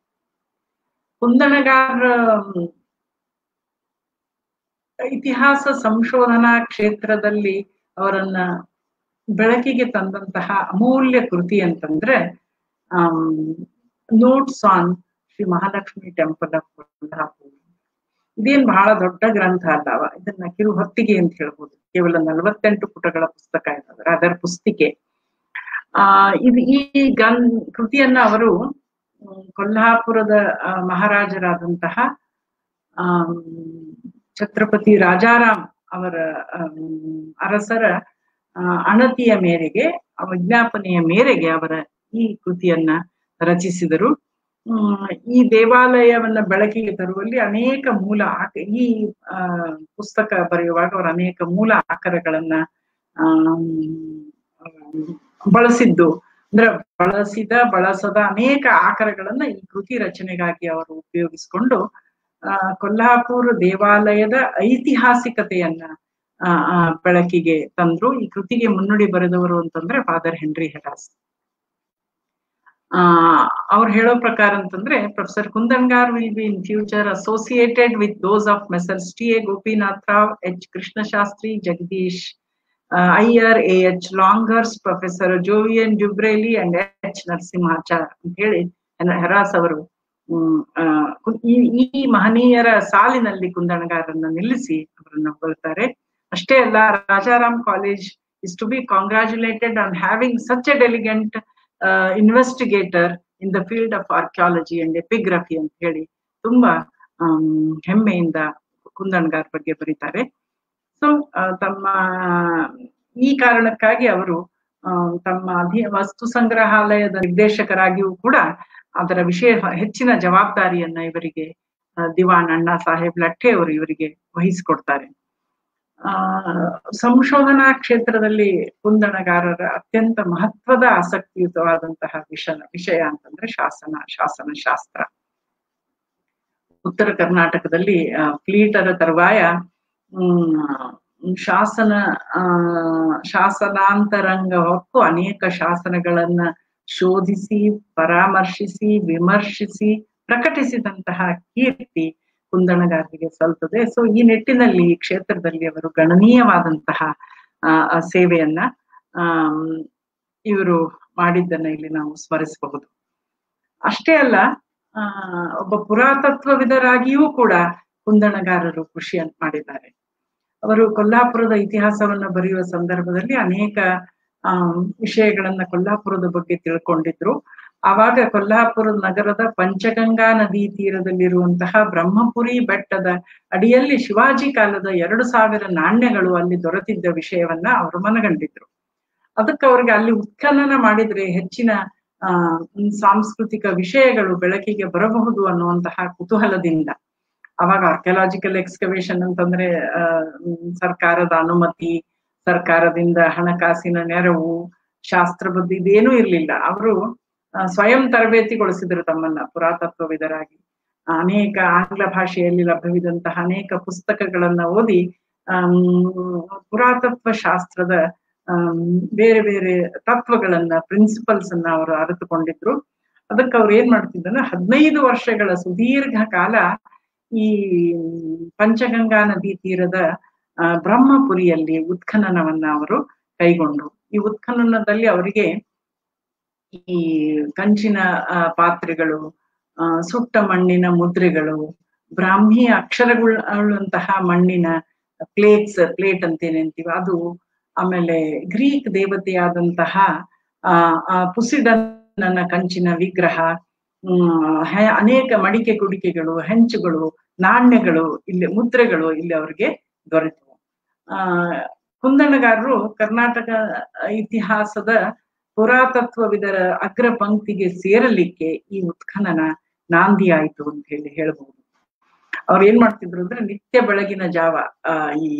ಕುಂದಣಗಾರ ಇತಿಹಾಸ ಸಂಶೋಧನಾ ಕ್ಷೇತ್ರದಲ್ಲಿ ಅವರನ್ನ ಬೆಳಕಿಗೆ ತಂದಂತಹ ಅಮೂಲ್ಯ ಕೃತಿ ಅಂತಂದ್ರೆ notes on Shri Mahalakshmi temple of Kolhapur ಇದೇನ್ ಬಹಳ ದೊಡ್ಡ ಗ್ರಂಥ ಅಲ್ಲವ ಇದನ್ನ ಕಿರು ಹೊತ್ತಿಗೆ ಅಂತ ಹೇಳ್ಬೋದು ಕೇವಲ ನಲವತ್ತೆಂಟು ಪುಟಗಳ ಪುಸ್ತಕ ಇದಾದ್ರೆ ಅದರ ಪುಸ್ತಿಕೆ ಆ ಇದು ಈ ಗನ್ ಕೃತಿಯನ್ನ ಅವರು ಕೊಲ್ಹಾಪುರದ ಮಹಾರಾಜರಾದಂತಹ ಆ ಛತ್ರಪತಿ ರಾಜಾರಾಮ್ ಅವರ ಅರಸರ ಅಣತಿಯ ಮೇರೆಗೆ ವಿಜ್ಞಾಪನೆಯ ಮೇರೆಗೆ ಅವರ ಈ ಕೃತಿಯನ್ನ ರಚಿಸಿದರು ಈ ದೇವಾಲಯವನ್ನ ಬೆಳಕಿಗೆ ತರುವಲ್ಲಿ ಅನೇಕ ಮೂಲ ಈ ಆ ಪುಸ್ತಕ ಬರೆಯುವಾಗ ಅವರು ಅನೇಕ ಮೂಲ ಆಕರಗಳನ್ನ ಆ ಬಳಸಿದ್ದು ಅಂದ್ರೆ ಬಳಸಿದ ಬಳಸದ ಅನೇಕ ಆಕರಗಳನ್ನ ಈ ಕೃತಿ ರಚನೆಗಾಗಿ ಅವರು ಉಪಯೋಗಿಸಿಕೊಂಡು ಆ ಕೊಲ್ಹಾಪುರ ದೇವಾಲಯದ ಐತಿಹಾಸಿಕತೆಯನ್ನ ಆ ಬೆಳಕಿಗೆ ತಂದ್ರು ಈ ಕೃತಿಗೆ ಮುನ್ನುಡಿ ಬರೆದವರು ಅಂತಂದ್ರೆ ಫಾದರ್ ಹೆನ್ರಿ ಹೆರಾಸ್ ಆ ಅವ್ರು ಹೇಳೋ ಪ್ರಕಾರ ಅಂತಂದ್ರೆ professor Kundangar will be in future associated with those of Messrs T A Gopinath Rao H Krishnashastri Jagadish Iyer A H Longhurst professor Jouveau Dubreuil and H Narasimhachar ಅಂತ ಹೇಳಿ ಹೆರಾಸ್ ಅವರು ಈ ಈ ಮಹನೀಯರ ಸಾಲಿನಲ್ಲಿ ಕುಂದಣಗಾರರನ್ನ ನಿಲ್ಲಿಸಿ ಅವರನ್ನ ಹೊಗಳ್ತಾರೆ ಅಷ್ಟೇ ಅಲ್ಲ Rajaram college is to be congratulated on having such a diligent investigator in the field of archaeology and epigraphy ಅಂತ ಹೇಳಿ ತುಂಬಾ ಹೆಮ್ಮೆಯಿಂದ ಕುಂದಣ್ಗಾರ್ ಬಗ್ಗೆ ಬರೀತಾರೆ ಸೊ ತಮ್ಮ ಈ ಕಾರಣಕ್ಕಾಗಿ ಅವರು ತಮ್ಮ ಅಧಿ ವಸ್ತು ಸಂಗ್ರಹಾಲಯದ ನಿರ್ದೇಶಕರಾಗಿಯೂ ಕೂಡ ಅದರ ವಿಷಯ ಹೆಚ್ಚಿನ ಜವಾಬ್ದಾರಿಯನ್ನ ಇವರಿಗೆ ದಿವಾನ್ ಅಣ್ಣಾ ಸಾಹೇಬ್ ಲಠ್ಠೆ ಅವರು ಇವರಿಗೆ ವಹಿಸಿಕೊಡ್ತಾರೆ ಆ ಸಂಶೋಧನಾ ಕ್ಷೇತ್ರದಲ್ಲಿ ಕುಂದಣಗಾರರ ಅತ್ಯಂತ ಮಹತ್ವದ ಆಸಕ್ತಿಯುತವಾದಂತಹ ವಿಷಯ ವಿಷಯ ಅಂತಂದ್ರೆ ಶಾಸನ ಶಾಸನ ಶಾಸ್ತ್ರ ಉತ್ತರ ಕರ್ನಾಟಕದಲ್ಲಿ ಫ್ಲೀಟರ ತರುವಾಯ ಹ್ಮ್ ಶಾಸನ ಆ ಶಾಸನಾಂತರಂಗ ಹೊಕ್ಕು ಅನೇಕ ಶಾಸನಗಳನ್ನ ಶೋಧಿಸಿ ಪರಾಮರ್ಶಿಸಿ ವಿಮರ್ಶಿಸಿ ಪ್ರಕಟಿಸಿದಂತಹ ಕೀರ್ತಿ ಕುಂದಣಗಾರರಿಗೆ ಸಲ್ತದೆ ಸೊ ಈ ನಿಟ್ಟಿನಲ್ಲಿ ಈ ಕ್ಷೇತ್ರದಲ್ಲಿ ಅವರು ಗಣನೀಯವಾದಂತಹ ಆ ಸೇವೆಯನ್ನ ಆ ಇವರು ಮಾಡಿದ್ದನ್ನ ಇಲ್ಲಿ ನಾವು ಸ್ಮರಿಸಬಹುದು ಅಷ್ಟೇ ಅಲ್ಲ ಆ ಒಬ್ಬ ಪುರಾತತ್ವವಿದರಾಗಿಯೂ ಕೂಡ ಕುಂದಣಗಾರರು ಕೃಷಿಯನ್ನು ಮಾಡಿದ್ದಾರೆ ಅವರು ಕೊಲ್ಲಾಪುರದ ಇತಿಹಾಸವನ್ನ ಬರೆಯುವ ಸಂದರ್ಭದಲ್ಲಿ ಅನೇಕ ಆ ವಿಷಯಗಳನ್ನ ಕೊಲ್ಲಾಪುರದ ಬಗ್ಗೆ ತಿಳ್ಕೊಂಡಿದ್ರು ಆವಾಗ ಕೊಲ್ಹಾಪುರ ನಗರದ ಪಂಚಗಂಗಾ ನದಿ ತೀರದಲ್ಲಿರುವಂತಹ ಬ್ರಹ್ಮಪುರಿ ಬೆಟ್ಟದ ಅಡಿಯಲ್ಲಿ ಶಿವಾಜಿ ಕಾಲದ ಎರಡು ಸಾವಿರ ನಾಣ್ಯಗಳು ಅಲ್ಲಿ ದೊರೆತಿದ್ದ ವಿಷಯವನ್ನ ಅವರು ಮನಗಂಡಿದ್ರು ಅದಕ್ಕೆ ಅವ್ರಿಗೆ ಅಲ್ಲಿ ಉತ್ಖನನ ಮಾಡಿದ್ರೆ ಹೆಚ್ಚಿನ ಆ ಸಾಂಸ್ಕೃತಿಕ ವಿಷಯಗಳು ಬೆಳಕಿಗೆ ಬರಬಹುದು ಅನ್ನುವಂತಹ ಕುತೂಹಲದಿಂದ ಅವಾಗ ಆರ್ಕಿಯಾಲಜಿಕಲ್ ಎಕ್ಸ್ಕವೇಷನ್ ಅಂತಂದ್ರೆ ಅಹ್ ಸರ್ಕಾರದ ಅನುಮತಿ ಸರ್ಕಾರದಿಂದ ಹಣಕಾಸಿನ ನೆರವು ಶಾಸ್ತ್ರಬದ್ಧ ಇದೇನೂ ಇರ್ಲಿಲ್ಲ ಅವರು ಸ್ವಯಂ ತರಬೇತಿಗೊಳಿಸಿದ್ರು ತಮ್ಮನ್ನ ಪುರಾತತ್ವವಿದರಾಗಿ ಅನೇಕ ಆಂಗ್ಲ ಭಾಷೆಯಲ್ಲಿ ಲಭ್ಯವಿದ್ದಂತಹ ಅನೇಕ ಪುಸ್ತಕಗಳನ್ನ ಓದಿ ಪುರಾತತ್ವ ಶಾಸ್ತ್ರದ ಬೇರೆ ಬೇರೆ ತತ್ವಗಳನ್ನ ಪ್ರಿನ್ಸಿಪಲ್ಸ್ ಅನ್ನ ಅವರು ಅರಿತುಕೊಂಡಿದ್ರು ಅದಕ್ಕೆ ಅವ್ರು ಏನ್ ಮಾಡ್ತಿದ್ರು ಹದಿನೈದು ವರ್ಷಗಳ ಸುದೀರ್ಘ ಕಾಲ ಈ ಪಂಚಗಂಗಾ ನದಿ ತೀರದ ಬ್ರಹ್ಮಪುರಿಯಲ್ಲಿ ಉತ್ಖನನವನ್ನ ಅವರು ಕೈಗೊಂಡ್ರು ಈ ಉತ್ಖನನದಲ್ಲಿ ಅವರಿಗೆ ಈ ಕಂಚಿನ ಪಾತ್ರೆಗಳು ಸುಟ್ಟ ಮಣ್ಣಿನ ಮುದ್ರೆಗಳು ಬ್ರಾಹ್ಮಿ ಅಕ್ಷರಗಳುಂತಹ ಮಣ್ಣಿನ ಪ್ಲೇಟ್ಸ್ ಪ್ಲೇಟ್ ಅಂತೇನೆ ಅಂತೀವಿ ಅದು ಆಮೇಲೆ ಗ್ರೀಕ್ ದೇವತೆಯಾದಂತಹ ಆ ಪುಸಿಡನ್ನ ಕಂಚಿನ ವಿಗ್ರಹ ಹ್ಮ್ ಅನೇಕ ಮಡಿಕೆ ಕುಡಿಕೆಗಳು ಹೆಂಚುಗಳು ನಾಣ್ಯಗಳು ಇಲ್ಲಿ ಮುದ್ರೆಗಳು ಇಲ್ಲಿ ಅವ್ರಿಗೆ ದೊರೆತವು ಆ ಕುಂದಣಗಾರರು ಕರ್ನಾಟಕ ಇತಿಹಾಸದ ಪುರಾತತ್ವವಿದರ ಅಗ್ರ ಪಂಕ್ತಿಗೆ ಸೇರಲಿಕ್ಕೆ ಈ ಉತ್ಖನನ ನಾಂದಿ ಆಯ್ತು ಅಂತ ಹೇಳಿ ಹೇಳ್ಬಹುದು ಅವ್ರು ಏನ್ ಮಾಡ್ತಿದ್ರು ಅಂದ್ರೆ ನಿತ್ಯ ಬೆಳಗಿನ ಜಾವ ಆ ಈ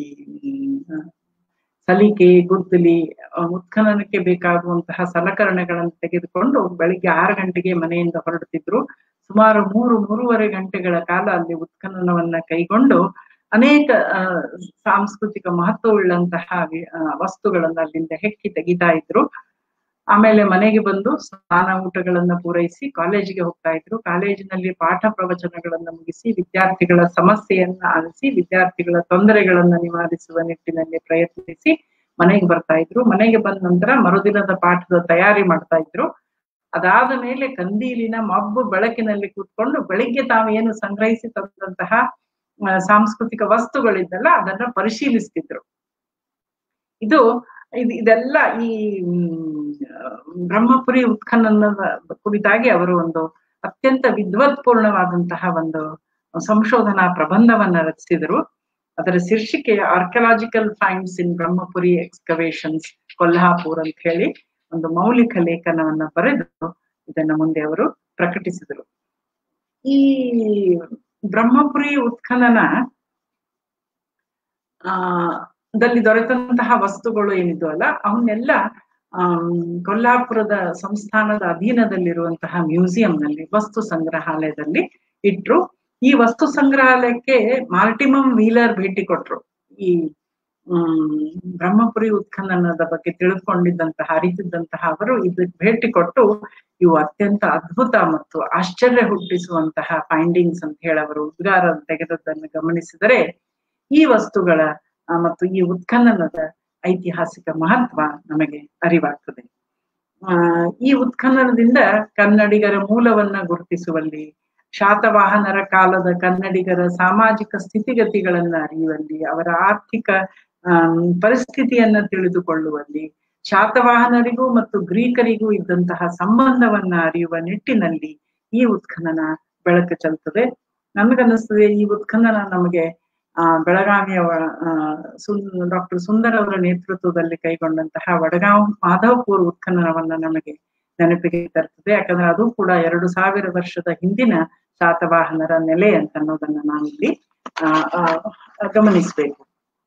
ಸಲಿಕೆ ಗುದ್ದಲಿ ಉತ್ಖನನಕ್ಕೆ ಬೇಕಾಗುವಂತಹ ಸಲಕರಣೆಗಳನ್ನು ತೆಗೆದುಕೊಂಡು ಬೆಳಿಗ್ಗೆ ಆರು ಗಂಟೆಗೆ ಮನೆಯಿಂದ ಹೊರಡುತ್ತಿದ್ರು ಸುಮಾರು ಮೂರು ಮೂರುವರೆ ಗಂಟೆಗಳ ಕಾಲ ಅಲ್ಲಿ ಉತ್ಖನನವನ್ನ ಕೈಗೊಂಡು ಅನೇಕ ಸಾಂಸ್ಕೃತಿಕ ಮಹತ್ವವುಳ್ಳಂತಹ ವಸ್ತುಗಳನ್ನ ಅಲ್ಲಿಂದ ಹೆಕ್ಕಿ ತೆಗಿತಾ ಇದ್ರು ಆಮೇಲೆ ಮನೆಗೆ ಬಂದು ಸ್ನಾನ ಊಟಗಳನ್ನ ಪೂರೈಸಿ ಕಾಲೇಜಿಗೆ ಹೋಗ್ತಾ ಇದ್ರು ಕಾಲೇಜಿನಲ್ಲಿ ಪಾಠ ಪ್ರವಚನಗಳನ್ನ ಮುಗಿಸಿ ವಿದ್ಯಾರ್ಥಿಗಳ ಸಮಸ್ಯೆಯನ್ನ ಆಲಿಸಿ ವಿದ್ಯಾರ್ಥಿಗಳ ತೊಂದರೆಗಳನ್ನ ನಿವಾರಿಸುವ ನಿಟ್ಟಿನಲ್ಲಿ ಪ್ರಯತ್ನಿಸಿ ಮನೆಗೆ ಬರ್ತಾ ಇದ್ರು ಮನೆಗೆ ಬಂದ ನಂತರ ಮರುದಿನದ ಪಾಠದ ತಯಾರಿ ಮಾಡ್ತಾ ಇದ್ರು ಅದಾದ ಮೇಲೆ ಕಂದೀಲಿನ ಮಬ್ಬು ಬೆಳಕಿನಲ್ಲಿ ಕೂತ್ಕೊಂಡು ಬೆಳಿಗ್ಗೆ ತಾವೇನು ಸಂಗ್ರಹಿಸಿ ತಂದಂತಹ ಆ, ಸಾಂಸ್ಕೃತಿಕ ವಸ್ತುಗಳಿದ್ದಲ್ಲ ಅದನ್ನ ಪರಿಶೀಲಿಸ್ತಿದ್ರು ಇದು ಇದು ಇದೆಲ್ಲ ಈ ಮ್, ಬ್ರಹ್ಮಪುರಿ ಉತ್ಖನನದ ಕುರಿತಾಗಿ ಅವರು ಒಂದು ಅತ್ಯಂತ ವಿದ್ವತ್ಪೂರ್ಣವಾದಂತಹ ಒಂದು ಸಂಶೋಧನಾ ಪ್ರಬಂಧವನ್ನ ರಚಿಸಿದರು ಅದರ ಶೀರ್ಷಿಕೆ archaeological finds in Brahmapuri excavations Kolhapur ಅಂತ ಹೇಳಿ ಒಂದು ಮೌಲಿಕ ಲೇಖನವನ್ನ ಬರೆದು ಇದನ್ನ ಮುಂದೆ ಅವರು ಪ್ರಕಟಿಸಿದರು ಈ ಬ್ರಹ್ಮಪುರಿ ಉತ್ಖನನ ಆ ದಲ್ಲಿ ದೊರೆತಂತಹ ವಸ್ತುಗಳು ಏನಿದ್ದು ಅಲ್ಲ ಅವನ್ನೆಲ್ಲ ಆಮ್, ಕೊಲ್ಲಾಪುರದ ಸಂಸ್ಥಾನದ ಅಧೀನದಲ್ಲಿರುವಂತಹ ಮ್ಯೂಸಿಯಂನಲ್ಲಿ ವಸ್ತು ಸಂಗ್ರಹಾಲಯದಲ್ಲಿ ಇಟ್ರು ಈ ವಸ್ತು ಸಂಗ್ರಹಾಲಯಕ್ಕೆ ಮಾರ್ಟಿಮಮ್ ವೀಲರ್ ಭೇಟಿ ಕೊಟ್ರು ಈ ಹ್ಮ್ ಬ್ರಹ್ಮಪುರಿ ಉತ್ಖನನದ ಬಗ್ಗೆ ತಿಳ್ಕೊಂಡಿದ್ದಂತಹ ಅರಿತಿದ್ದಂತಹ ಅವರು ಇದಕ್ಕೆ ಭೇಟಿ ಕೊಟ್ಟು ಇವು ಅತ್ಯಂತ ಅದ್ಭುತ ಮತ್ತು ಆಶ್ಚರ್ಯ ಹುಟ್ಟಿಸುವಂತಹ ಫೈಂಡಿಂಗ್ಸ್ ಅಂತ ಹೇಳಿ ಅವರು ಉದ್ಗಾರ ತೆಗೆದದ್ದನ್ನು ಗಮನಿಸಿದರೆ ಈ ವಸ್ತುಗಳ ಆ, ಮತ್ತು ಈ ಉತ್ಖನನದ ಐತಿಹಾಸಿಕ ಮಹತ್ವ ನಮಗೆ ಅರಿವಾಗ್ತದೆ ಆ ಈ ಉತ್ಖನನದಿಂದ ಕನ್ನಡಿಗರ ಮೂಲವನ್ನ ಗುರುತಿಸುವಲ್ಲಿ ಶಾತವಾಹನರ ಕಾಲದ ಕನ್ನಡಿಗರ ಸಾಮಾಜಿಕ ಸ್ಥಿತಿಗತಿಗಳನ್ನ ಅರಿಯುವಲ್ಲಿ ಅವರ ಆರ್ಥಿಕ ಆಮ್, ಪರಿಸ್ಥಿತಿಯನ್ನ ತಿಳಿದುಕೊಳ್ಳುವಲ್ಲಿ ಶಾತವಾಹನರಿಗೂ ಮತ್ತು ಗ್ರೀಕರಿಗೂ ಇದ್ದಂತಹ ಸಂಬಂಧವನ್ನ ಅರಿಯುವ ನಿಟ್ಟಿನಲ್ಲಿ ಈ ಉತ್ಖನನ ಬೆಳಕು ಚೆಲ್ತದೆ ನಮಗನ್ನಿಸ್ತದೆ ಈ ಉತ್ಖನನ ನಮಗೆ ಆ ಬೆಳಗಾವಿಯ ಆ, ಸುನ್ ಡಾಕ್ಟರ್ ಸುಂದರ್ ಅವರ ನೇತೃತ್ವದಲ್ಲಿ ಕೈಗೊಂಡಂತಹ ವಡಗಾಂವ್ ಮಾಧವಪುರ ಉತ್ಖನನವನ್ನ ನಮಗೆ ನೆನಪಿಗೆ ತರ್ತದೆ ಯಾಕಂದ್ರೆ ಅದು ಕೂಡ ಎರಡು ಸಾವಿರ ವರ್ಷದ ಹಿಂದಿನ ಶಾತವಾಹನರ ನೆಲೆ ಅಂತ ಅನ್ನೋದನ್ನ ನಾವಿಲ್ಲಿ ಆ ಆ, ಗಮನಿಸ್ಬೇಕು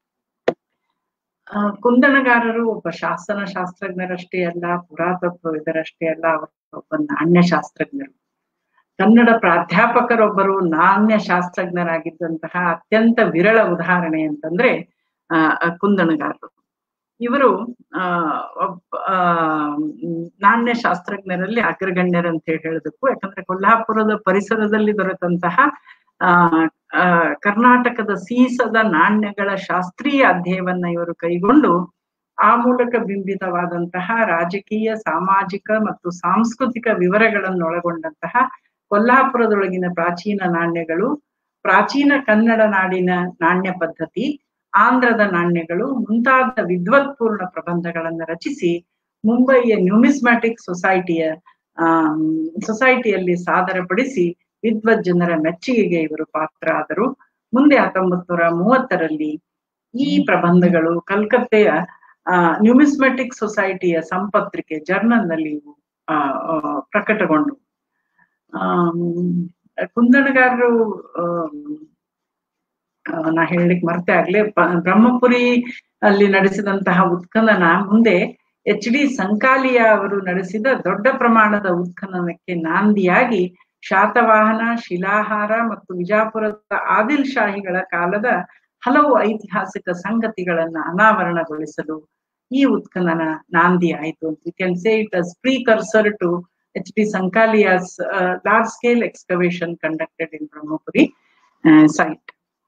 ಆ, ಕುಂದಣಗಾರರು ಒಬ್ಬ ಶಾಸನ ಶಾಸ್ತ್ರಜ್ಞರಷ್ಟೇ ಅಲ್ಲ ಪುರಾತತ್ವವಿದರಷ್ಟೇ ಅಲ್ಲ ಅವರು ಒಬ್ಬ ನಾಣ್ಯ ಶಾಸ್ತ್ರಜ್ಞರು ಕನ್ನಡ ಪ್ರಾಧ್ಯಾಪಕರೊಬ್ಬರು ನಾಣ್ಯ ಶಾಸ್ತ್ರಜ್ಞರಾಗಿದ್ದಂತಹ ಅತ್ಯಂತ ವಿರಳ ಉದಾಹರಣೆ ಅಂತಂದ್ರೆ ಆ ಆ, ಕುಂದಣಗಾರರು ಇವರು ಆ ಒಬ್ಬ ಆ ಮ್, ನಾಣ್ಯ ಶಾಸ್ತ್ರಜ್ಞರಲ್ಲಿ ಅಗ್ರಗಣ್ಯರು ಅಂತ ಹೇಳಿ ಹೇಳೋದಕ್ಕೂ ಯಾಕಂದ್ರೆ ಕೊಲ್ಹಾಪುರದ ಪರಿಸರದಲ್ಲಿ ದೊರೆತಂತಹ ಆ ಆ, ಕರ್ನಾಟಕದ ಸೀಸದ ನಾಣ್ಯಗಳ ಶಾಸ್ತ್ರೀಯ ಅಧ್ಯಯವನ್ನ ಇವರು ಕೈಗೊಂಡು ಆ ಮೂಲಕ ಬಿಂಬಿತವಾದಂತಹ ರಾಜಕೀಯ ಸಾಮಾಜಿಕ ಮತ್ತು ಸಾಂಸ್ಕೃತಿಕ ವಿವರಗಳನ್ನು ಒಳಗೊಂಡಂತಹ ಕೊಲ್ಹಾಪುರದೊಳಗಿನ ಪ್ರಾಚೀನ ನಾಣ್ಯಗಳು ಪ್ರಾಚೀನ ಕನ್ನಡ ನಾಡಿನ ನಾಣ್ಯ ಪದ್ಧತಿ ಆಂಧ್ರದ ನಾಣ್ಯಗಳು ಮುಂತಾದ ವಿದ್ವತ್ಪೂರ್ಣ ಪ್ರಬಂಧಗಳನ್ನು ರಚಿಸಿ ಮುಂಬಯಿಯ ನ್ಯೂಮಿಸ್ಮ್ಯಾಟಿಕ್ ಸೊಸೈಟಿಯ ಆಮ್, ಸೊಸೈಟಿಯಲ್ಲಿ ಸಾದರಪಡಿಸಿ ವಿದ್ವತ್ ಜನರ ಮೆಚ್ಚುಗೆಗೆ ಇವರು ಪಾತ್ರ ಆದರು ಮುಂದೆ ಹತ್ತೊಂಬತ್ ನೂರ ಮೂವತ್ತರಲ್ಲಿ ಈ ಪ್ರಬಂಧಗಳು ಕಲ್ಕತ್ತೆಯ ಆ ನ್ಯೂಮಿಸ್ಮೆಟಿಕ್ ಸೊಸೈಟಿಯ ಸಂಪತ್ರಿಕೆ ಜರ್ನಲ್ನಲ್ಲಿ ಇವು ಆ, ಆ, ಪ್ರಕಟಗೊಂಡು ಆಮ್, ಕುಂದಣಗಾರರು ಆಮ್, ಆ, ನಾ ಹೇಳಲಿಕ್ಕೆ ಮರ್ತೆ ಆಗ್ಲೇ ಬ- ಬ್ರಹ್ಮಪುರಿ ಅಲ್ಲಿ ನಡೆಸಿದಂತಹ ಉತ್ಖನನ ಮುಂದೆ ಎಚ್ ಡಿ ಸಂಕಾಲಿಯ ಅವರು ನಡೆಸಿದ ದೊಡ್ಡ ಪ್ರಮಾಣದ ಉತ್ಖನನಕ್ಕೆ ನಾಂದಿಯಾಗಿ ಶಾತವಾಹನ ಶಿಲಾಹಾರ ಮತ್ತು ವಿಜಾಪುರದ ಆದಿಲ್ ಶಾಹಿಗಳ ಕಾಲದ ಹಲವು ಐತಿಹಾಸಿಕ ಸಂಗತಿಗಳನ್ನ ಅನಾವರಣಗೊಳಿಸಲು ಈ ಉತ್ಖನನ ನಾಂದಿ ಆಯಿತು ಅಂತ you can say it as precursor to H D Sankalia's large scale excavation conducted in Brahmapuri site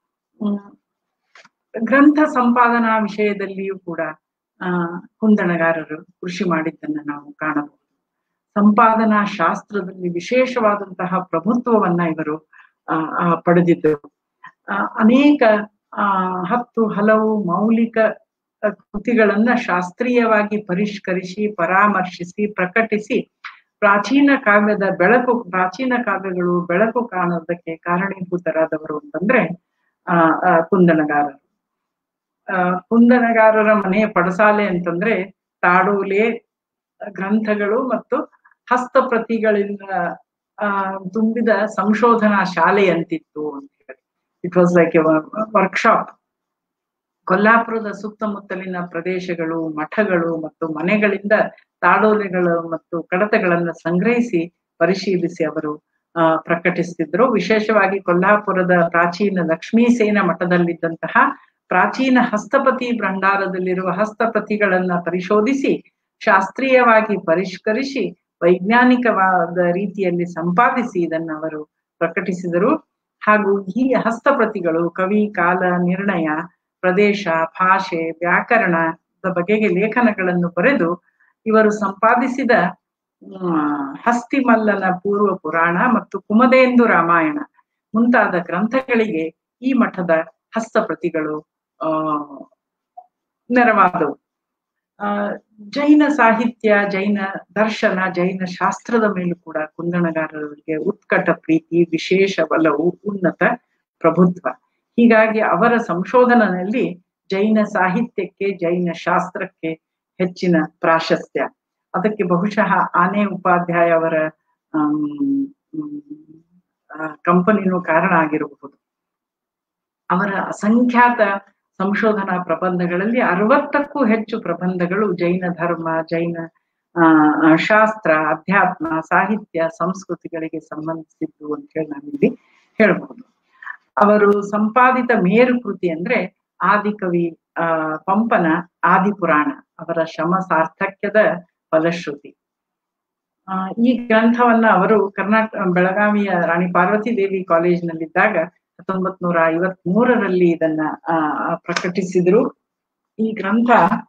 ಗ್ರಂಥ ಸಂಪಾದನಾ ವಿಷಯದಲ್ಲಿಯೂ ಕೂಡ ಆ ಕುಂದಣಗಾರರು ಕೃಷಿ ಮಾಡಿದ್ದನ್ನ ನಾವು ಕಾಣಬಹುದು ಸಂಪಾದನಾ ಶಾಸ್ತ್ರದಲ್ಲಿ ವಿಶೇಷವಾದಂತಹ ಪ್ರಭುತ್ವವನ್ನ ಇವರು ಆ, ಆ, ಪಡೆದಿದ್ದರು ಆ, ಅನೇಕ ಆ ಹತ್ತು ಹಲವು ಮೌಲಿಕ ಆ, ಕೃತಿಗಳನ್ನ ಶಾಸ್ತ್ರೀಯವಾಗಿ ಪರಿಷ್ಕರಿಸಿ ಪರಾಮರ್ಶಿಸಿ ಪ್ರಕಟಿಸಿ ಪ್ರಾಚೀನ ಕಾವ್ಯದ ಬೆಳಕು ಪ್ರಾಚೀನ ಕಾವ್ಯಗಳು ಬೆಳಕು ಕಾಣೋದಕ್ಕೆ ಕಾರಣೀಭೂತರಾದವರು ಅಂತಂದ್ರೆ ಆ ಆ, ಕುಂದಣಗಾರರು ಆ ಕುಂದಣಗಾರರ ಮನೆಯ ಪಡಸಾಲೆ ಅಂತಂದ್ರೆ ತಾಡೋಲೆ ಗ್ರಂಥಗಳು ಮತ್ತು ಹಸ್ತಪ್ರತಿಗಳಿಂದ ಆ ತುಂಬಿದ ಸಂಶೋಧನಾ ಶಾಲೆ ಅಂತಿತ್ತು ಅಂತ ಹೇಳಿ it was like a workshop ಕೊಲ್ಲಾಪುರದ ಸುತ್ತಮುತ್ತಲಿನ ಪ್ರದೇಶಗಳು ಮಠಗಳು ಮತ್ತು ಮನೆಗಳಿಂದ ತಾಡೋಲೆಗಳು ಮತ್ತು ಕಡತಗಳನ್ನ ಸಂಗ್ರಹಿಸಿ ಪರಿಶೀಲಿಸಿ ಅವರು ಆ ಪ್ರಕಟಿಸ್ತಿದ್ರು ವಿಶೇಷವಾಗಿ ಕೊಲ್ಲಾಪುರದ ಪ್ರಾಚೀನ ಲಕ್ಷ್ಮೀಸೇನ ಮಠದಲ್ಲಿದ್ದಂತಹ ಪ್ರಾಚೀನ ಹಸ್ತಪತಿ ಭಂಡಾರದಲ್ಲಿರುವ ಹಸ್ತಪ್ರತಿಗಳನ್ನ ಪರಿಶೋಧಿಸಿ ಶಾಸ್ತ್ರೀಯವಾಗಿ ಪರಿಷ್ಕರಿಸಿ ವೈಜ್ಞಾನಿಕವಾದ ರೀತಿಯಲ್ಲಿ ಸಂಪಾದಿಸಿ ಇದನ್ನ ಅವರು ಪ್ರಕಟಿಸಿದರು ಹಾಗೂ ಈ ಹಸ್ತಪ್ರತಿಗಳು ಕವಿ ಕಾಲ ನಿರ್ಣಯ ಪ್ರದೇಶ ಭಾಷೆ ವ್ಯಾಕರಣದ ಬಗೆಗೆ ಲೇಖನಗಳನ್ನು ಬರೆದು ಇವರು ಸಂಪಾದಿಸಿದ ಹಸ್ತಿಮಲ್ಲನ ಪೂರ್ವ ಪುರಾಣ ಮತ್ತು ಕುಮದೇಂದು ರಾಮಾಯಣ ಮುಂತಾದ ಗ್ರಂಥಗಳಿಗೆ ಈ ಮಠದ ಹಸ್ತಪ್ರತಿಗಳು ಆ ನೆರವಾದವು ಆ ಜೈನ ಸಾಹಿತ್ಯ ಜೈನ ದರ್ಶನ ಜೈನ ಶಾಸ್ತ್ರದ ಮೇಲೂ ಕೂಡ ಕುಂದಣಗಾರರಿಗೆ ಉತ್ಕಟ ಪ್ರೀತಿ ವಿಶೇಷ ಬಲವು ಉನ್ನತ ಪ್ರಭುತ್ವ ಹೀಗಾಗಿ ಅವರ ಸಂಶೋಧನೆಯಲ್ಲಿ ಜೈನ ಸಾಹಿತ್ಯಕ್ಕೆ ಜೈನ ಶಾಸ್ತ್ರಕ್ಕೆ ಹೆಚ್ಚಿನ ಪ್ರಾಶಸ್ತ್ಯ ಅದಕ್ಕೆ ಬಹುಶಃ ಆನೆ ಉಪಾಧ್ಯಾಯ ಅವರ ಕಂಪನಿನೂ ಕಾರಣ ಆಗಿರಬಹುದು ಅವರ ಅಸಂಖ್ಯಾತ ಸಂಶೋಧನಾ ಪ್ರಬಂಧಗಳಲ್ಲಿ ಅರವತ್ತಕ್ಕೂ ಹೆಚ್ಚು ಪ್ರಬಂಧಗಳು ಜೈನ ಧರ್ಮ ಜೈನ ಆ ಶಾಸ್ತ್ರ ಅಧ್ಯಾತ್ಮ ಸಾಹಿತ್ಯ ಸಂಸ್ಕೃತಿಗಳಿಗೆ ಸಂಬಂಧಿಸಿದ್ದು ಅಂತ ಹೇಳಿ ನಾವಿಲ್ಲಿ ಹೇಳ್ಬಹುದು ಅವರು ಸಂಪಾದಿತ ಮೇರು ಕೃತಿ ಅಂದ್ರೆ ಆದಿಕವಿ ಆ ಪಂಪನ ಆದಿಪುರಾಣ ಅವರ ಶ್ರಮ ಸಾರ್ಥಕ್ಯದ ಫಲಶ್ರುತಿ ಆ ಈ ಗ್ರಂಥವನ್ನ ಅವರು ಕರ್ನಾಟಕ ಬೆಳಗಾವಿಯ ರಾಣಿ ಪಾರ್ವತಿ ದೇವಿ ಕಾಲೇಜಿನಲ್ಲಿದ್ದಾಗ ಹತ್ತೊಂಬತ್ ನೂರ ಐವತ್ ಮೂರರಲ್ಲಿ ಇದನ್ನ ಆ ಪ್ರಕಟಿಸಿದ್ರು ಈ ಗ್ರಂಥ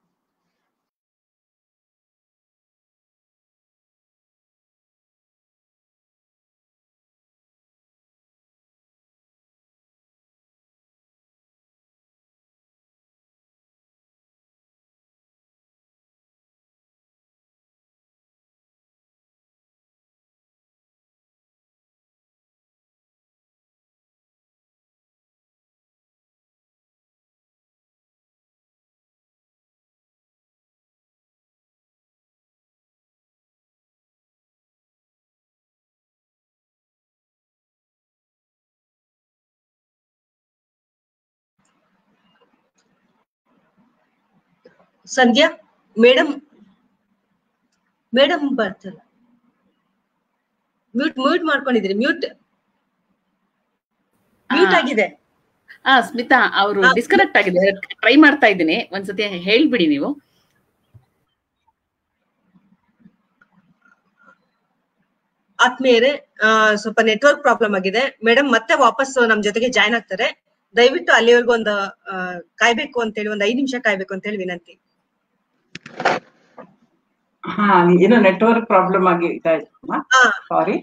ಸಂಧ್ಯಾ ಮೇಡಮ್ ಮೇಡಮ್ ಬರ್ತಾರೆ ಮ್ಯೂಟ್ ಮ್ಯೂಟ್ ಮಾಡ್ಕೊಂಡಿದ್ರಿ ಮ್ಯೂಟ್ ಮ್ಯೂಟ್ ಆಗಿದೆ ಆ ಸ್ಮಿತಾ ಅವರು ಹಾ. ಡಿಸ್ಕನೆಕ್ಟ್ ಆಗಿದೆ ಟ್ರೈ ಮಾಡ್ತಾ ಇದ್ದೀನಿ ಒಂದ್ಸತಿ ಹೇಳ್ಬಿಡಿ ನೀವು ಆತ್ಮೀಯರೇ ಆ, ಸ್ವಲ್ಪ ನೆಟ್ವರ್ಕ್ ಪ್ರಾಬ್ಲಮ್ ಆಗಿದೆ ಮೇಡಮ್ ಮತ್ತೆ ವಾಪಸ್ ನಮ್ ಜೊತೆಗೆ ಜಾಯ್ನ್ ಆಗ್ತಾರೆ ದಯವಿಟ್ಟು ಅಲ್ಲಿವರೆಗೂ ಒಂದು ಆ, ಕಾಯ್ಬೇಕು ಅಂತ ಹೇಳಿ ಒಂದ್ ಐದ್ ನಿಮಿಷ ಕಾಯ್ಬೇಕು ಅಂತ ಹೇಳಿ ವಿನಂತಿ ಹಾ ಏನೋ ನೆಟ್ವರ್ಕ್ ಪ್ರಾಬ್ಲಮ್ ಆಗಿ ಇದಾಯ್ತು ಹಾ ಸಾರಿ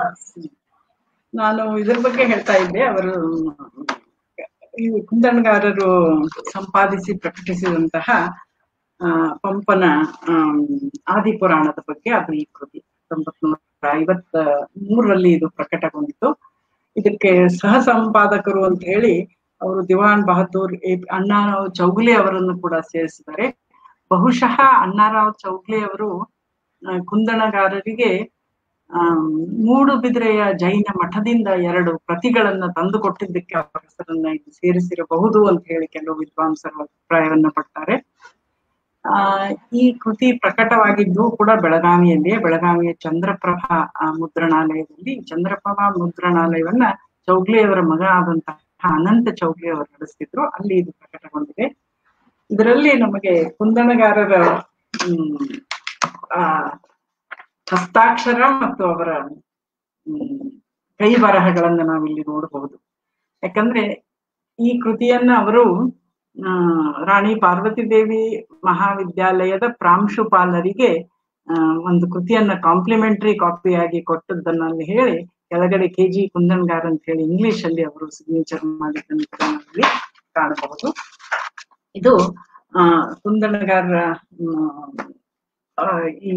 ನಾನು ಇದ್ರ ಬಗ್ಗೆ ಹೇಳ್ತಾ ಇದ್ದೆ ಅವರು ಈ ಕುಂದಣಗಾರರು ಸಂಪಾದಿಸಿ ಪ್ರಕಟಿಸಿದಂತಹ ಆ, ಪಂಪನ ಆಮ್, ಆದಿಪುರಾಣದ ಬಗ್ಗೆ ಅದು ಈ ಕೃತಿ ಹತ್ತೊಂಬತ್ ನೂರ ಐವತ್ತ ಮೂರರಲ್ಲಿ ಇದು ಪ್ರಕಟಗೊಂಡಿತು ಇದಕ್ಕೆ ಸಹ ಸಂಪಾದಕರು ಅಂತ ಹೇಳಿ ಅವರು ದಿವಾನ್ ಬಹದ್ದೂರ್ ಎ ಅಣ್ಣಾರಾವ್ ಚೌಗುಲೆ ಅವರನ್ನು ಕೂಡ ಸೇರಿಸಿದ್ದಾರೆ ಬಹುಶಃ ಅಣ್ಣಾರಾವ್ ಚೌಗ್ಲೆ ಅವರು ಆ, ಕುಂದಣಗಾರರಿಗೆ ಆ ಮೂಡುಬಿದಿರೆಯ ಜೈನ ಮಠದಿಂದ ಎರಡು ಪ್ರತಿಗಳನ್ನ ತಂದು ಕೊಟ್ಟಿದ್ದಕ್ಕೆ ಅವರ ಹೆಸರನ್ನ ಇದು ಸೇರಿಸಿರಬಹುದು ಅಂತ ಹೇಳಿ ಕೆಲವು ವಿದ್ವಾಂಸರು ಅಭಿಪ್ರಾಯವನ್ನ ಪಡ್ತಾರೆ ಆ ಈ ಕೃತಿ ಪ್ರಕಟವಾಗಿದ್ದು ಕೂಡ ಬೆಳಗಾವಿಯಲ್ಲಿಯೇ ಬೆಳಗಾವಿಯ ಚಂದ್ರಪ್ರಭಾ ಆ, ಮುದ್ರಣಾಲಯದಲ್ಲಿ ಚಂದ್ರಪ್ರಭಾ ಮುದ್ರಣಾಲಯವನ್ನ ಚೌಗ್ಲೆಯವರ ಮಗ ಆದಂತಹ ಅನಂತ ಚೌಗ್ಲೆ ಅವರು ನಡೆಸ್ತಿದ್ರು ಅಲ್ಲಿ ಇದು ಪ್ರಕಟಗೊಂಡಿದೆ ಇದರಲ್ಲಿ ನಮಗೆ ಕುಂದಣಗಾರರ ಹ್ಮ್ ಆ ಹಸ್ತಾಕ್ಷರ ಮತ್ತು ಅವರ ಹ್ಮ್ ಕೈ ಬರಹಗಳನ್ನ ನಾವಿಲ್ಲಿ ನೋಡಬಹುದು ಯಾಕಂದ್ರೆ ಈ ಕೃತಿಯನ್ನ ಅವರು ಆ ರಾಣಿ ಪಾರ್ವತಿ ದೇವಿ ಮಹಾವಿದ್ಯಾಲಯದ ಪ್ರಾಂಶುಪಾಲರಿಗೆ ಆ ಒಂದು ಕೃತಿಯನ್ನ ಕಾಂಪ್ಲಿಮೆಂಟರಿ ಕಾಪಿಯಾಗಿ ಕೊಟ್ಟದ್ದನ್ನ ಅಲ್ಲಿ ಹೇಳಿ ಕೆಳಗಡೆ ಕೆ ಜಿ ಕುಂದನ್ಗಾರ್ ಅಂತ ಹೇಳಿ ಇಂಗ್ಲಿಷ್ ಅಲ್ಲಿ ಅವರು ಸಿಗ್ನೇಚರ್ ಮಾಡಿದ್ದನ್ನು ಕೂಡ ನಾವಿಲ್ಲಿ ಕಾಣಬಹುದು ಇದು ಆ ಕುಂದಣಗಾರರ ಹ್ಮ್, ಆ, ಈ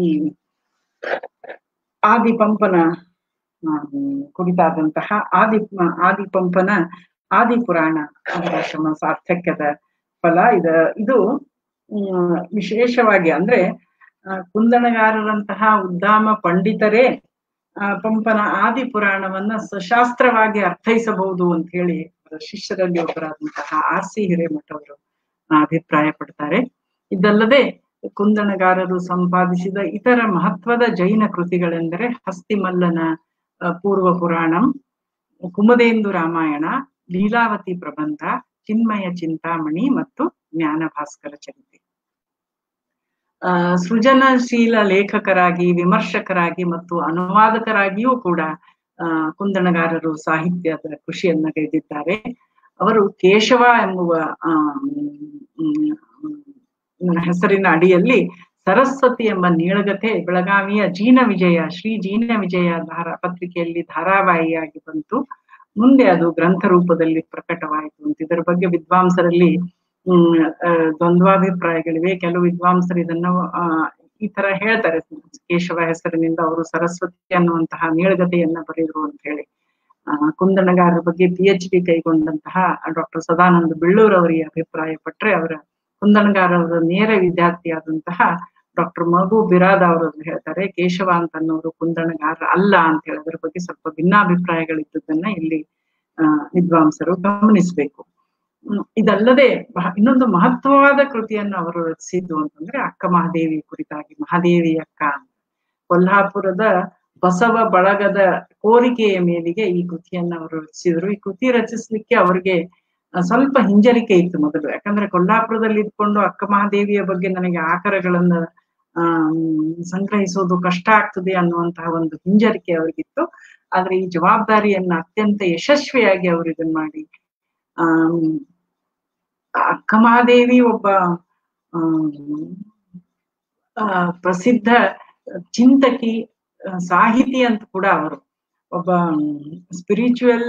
ಆದಿಪಂಪನ ಹ್ಮ್, ಕುರಿತಾದಂತಹ ಆದಿ ಆದಿಪಂಪನ ಆದಿಪುರಾಣ ಅವರ ಶ್ರಮ ಸಾರ್ಥಕ್ಯದ ಫಲ ಇದ ಇದು ಹ್ಮ್, ವಿಶೇಷವಾಗಿ ಅಂದ್ರೆ ಆ, ಕುಂದಣಗಾರರಂತಹ ಉದ್ದಾಮ ಪಂಡಿತರೇ ಆ, ಪಂಪನ ಆದಿಪುರಾಣವನ್ನ ಸಶಾಸ್ತ್ರವಾಗಿ ಅರ್ಥೈಸಬಹುದು ಅಂತ ಹೇಳಿ ಅವರ ಶಿಷ್ಯರಲ್ಲಿ ಒಬ್ಬರಾದಂತಹ ಆರ್ ಸಿ ಹಿರೇಮಠ ಅವರು ಅಭಿಪ್ರಾಯ ಪಡ್ತಾರೆ ಇದಲ್ಲದೆ ಕುಂದಣಗಾರರು ಸಂಪಾದಿಸಿದ ಇತರ ಮಹತ್ವದ ಜೈನ ಕೃತಿಗಳೆಂದರೆ ಹಸ್ತಿಮಲ್ಲನ ಆ, ಪೂರ್ವ ಪುರಾಣಂ ಕುಮದೇಂದು ರಾಮಾಯಣ ಲೀಲಾವತಿ ಪ್ರಬಂಧ ಚಿನ್ಮಯ ಚಿಂತಾಮಣಿ ಮತ್ತು ಜ್ಞಾನ ಭಾಸ್ಕರ ಚರಿತೆ ಆ ಸೃಜನಶೀಲ ಲೇಖಕರಾಗಿ ವಿಮರ್ಶಕರಾಗಿ ಮತ್ತು ಅನುವಾದಕರಾಗಿಯೂ ಕೂಡ ಆ ಕುಂದಣಗಾರರು ಸಾಹಿತ್ಯದ ಕೃಷಿಯನ್ನ ಗೈದಿದ್ದಾರೆ ಅವರು ಕೇಶವ ಎಂಬುವ ಆ, ಮ್, ಮ್, ಹೆಸರಿನ ಅಡಿಯಲ್ಲಿ ಸರಸ್ವತಿ ಎಂಬ ನೀಳಗತೆ ಬೆಳಗಾವಿಯ ಜೀನ ವಿಜಯ ಶ್ರೀ ಜೀನ ವಿಜಯ ಧಾರಾ ಪತ್ರಿಕೆಯಲ್ಲಿ ಧಾರಾವಾಹಿಯಾಗಿ ಬಂತು ಮುಂದೆ ಅದು ಗ್ರಂಥ ರೂಪದಲ್ಲಿ ಪ್ರಕಟವಾಯಿತು ಅಂತ ಇದರ ಬಗ್ಗೆ ವಿದ್ವಾಂಸರಲ್ಲಿ ಹ್ಮ್ ಆ, ದ್ವಂದ್ವಾಭಿಪ್ರಾಯಗಳಿವೆ ಕೆಲವು ವಿದ್ವಾಂಸರು ಇದನ್ನು ಆ ಈ ತರ ಹೇಳ್ತಾರೆ ಕೇಶವ ಹೆಸರಿನಿಂದ ಅವರು ಸರಸ್ವತಿ ಅನ್ನುವಂತಹ ನೀಳಗತೆಯನ್ನ ಬರೆದರು ಅಂತ ಹೇಳಿ ಆ, ಕುಂದಣಗಾರರ ಬಗ್ಗೆ ಪಿ ಎಚ್ ಡಿ ಕೈಗೊಂಡಂತಹ ಡಾಕ್ಟರ್ ಸದಾನಂದ ಬೆಳ್ಳೂರ್ ಅವರಿಗೆ ಅಭಿಪ್ರಾಯ ಪಟ್ರೆ ಅವರ ಕುಂದಣಗಾರರ ನೇರ ವಿದ್ಯಾರ್ಥಿಯಾದಂತಹ ಡಾಕ್ಟರ್ ಮಗು ಬಿರಾದ ಅವರು ಹೇಳ್ತಾರೆ ಕೇಶವ ಅಂತ ಅನ್ನೋರು ಕುಂದಣಗಾರ ಅಲ್ಲ ಅಂತ ಹೇಳಿ ಅದ್ರ ಬಗ್ಗೆ ಸ್ವಲ್ಪ ಭಿನ್ನಾಭಿಪ್ರಾಯಗಳಿದ್ದದನ್ನ ಇಲ್ಲಿ ಆ ವಿದ್ವಾಂಸರು ಗಮನಿಸಬೇಕು ಹ್ಮ್, ಇದಲ್ಲದೆ ಬಹ- ಇನ್ನೊಂದು ಮಹತ್ವವಾದ ಕೃತಿಯನ್ನು ಅವರು ರಚಿಸಿದ್ದು ಅಂತಂದ್ರೆ ಅಕ್ಕ ಮಹಾದೇವಿ ಕುರಿತಾಗಿ ಮಹಾದೇವಿ ಅಕ್ಕ ಅಂತ ಕೊಲ್ಹಾಪುರದ ಬಸವ ಬಳಗದ ಕೋರಿಕೆಯ ಮೇರೆಗೆ ಈ ಕೃತಿಯನ್ನ ಅವರು ರಚಿಸಿದ್ರು ಈ ಕೃತಿ ರಚಿಸ್ಲಿಕ್ಕೆ ಅವರಿಗೆ ಆ, ಸ್ವಲ್ಪ ಹಿಂಜರಿಕೆ ಇತ್ತು ಮೊದಲು ಯಾಕಂದ್ರೆ ಕೊಲ್ಲಾಪುರದಲ್ಲಿ ಇದ್ಕೊಂಡು ಅಕ್ಕ ಮಹಾದೇವಿಯ ಬಗ್ಗೆ ನನಗೆ ಆಕರಗಳನ್ನ ಆಮ್, ಸಂಗ್ರಹಿಸೋದು ಕಷ್ಟ ಆಗ್ತದೆ ಅನ್ನುವಂತಹ ಒಂದು ಹಿಂಜರಿಕೆ ಅವರಿಗಿತ್ತು ಆದ್ರೆ ಈ ಜವಾಬ್ದಾರಿಯನ್ನ ಅತ್ಯಂತ ಯಶಸ್ವಿಯಾಗಿ ಅವರು ಇದನ್ನ ಮಾಡಿ ಆಮ್, ಅಕ್ಕ ಮಹಾದೇವಿ ಒಬ್ಬ ಆಮ್, ಆ, ಪ್ರಸಿದ್ಧ ಚಿಂತಕಿ ಆ, ಸಾಹಿತಿ ಅಂತ ಕೂಡ ಅವರು ಒಬ್ಬ ಸ್ಪಿರಿಚುವಲ್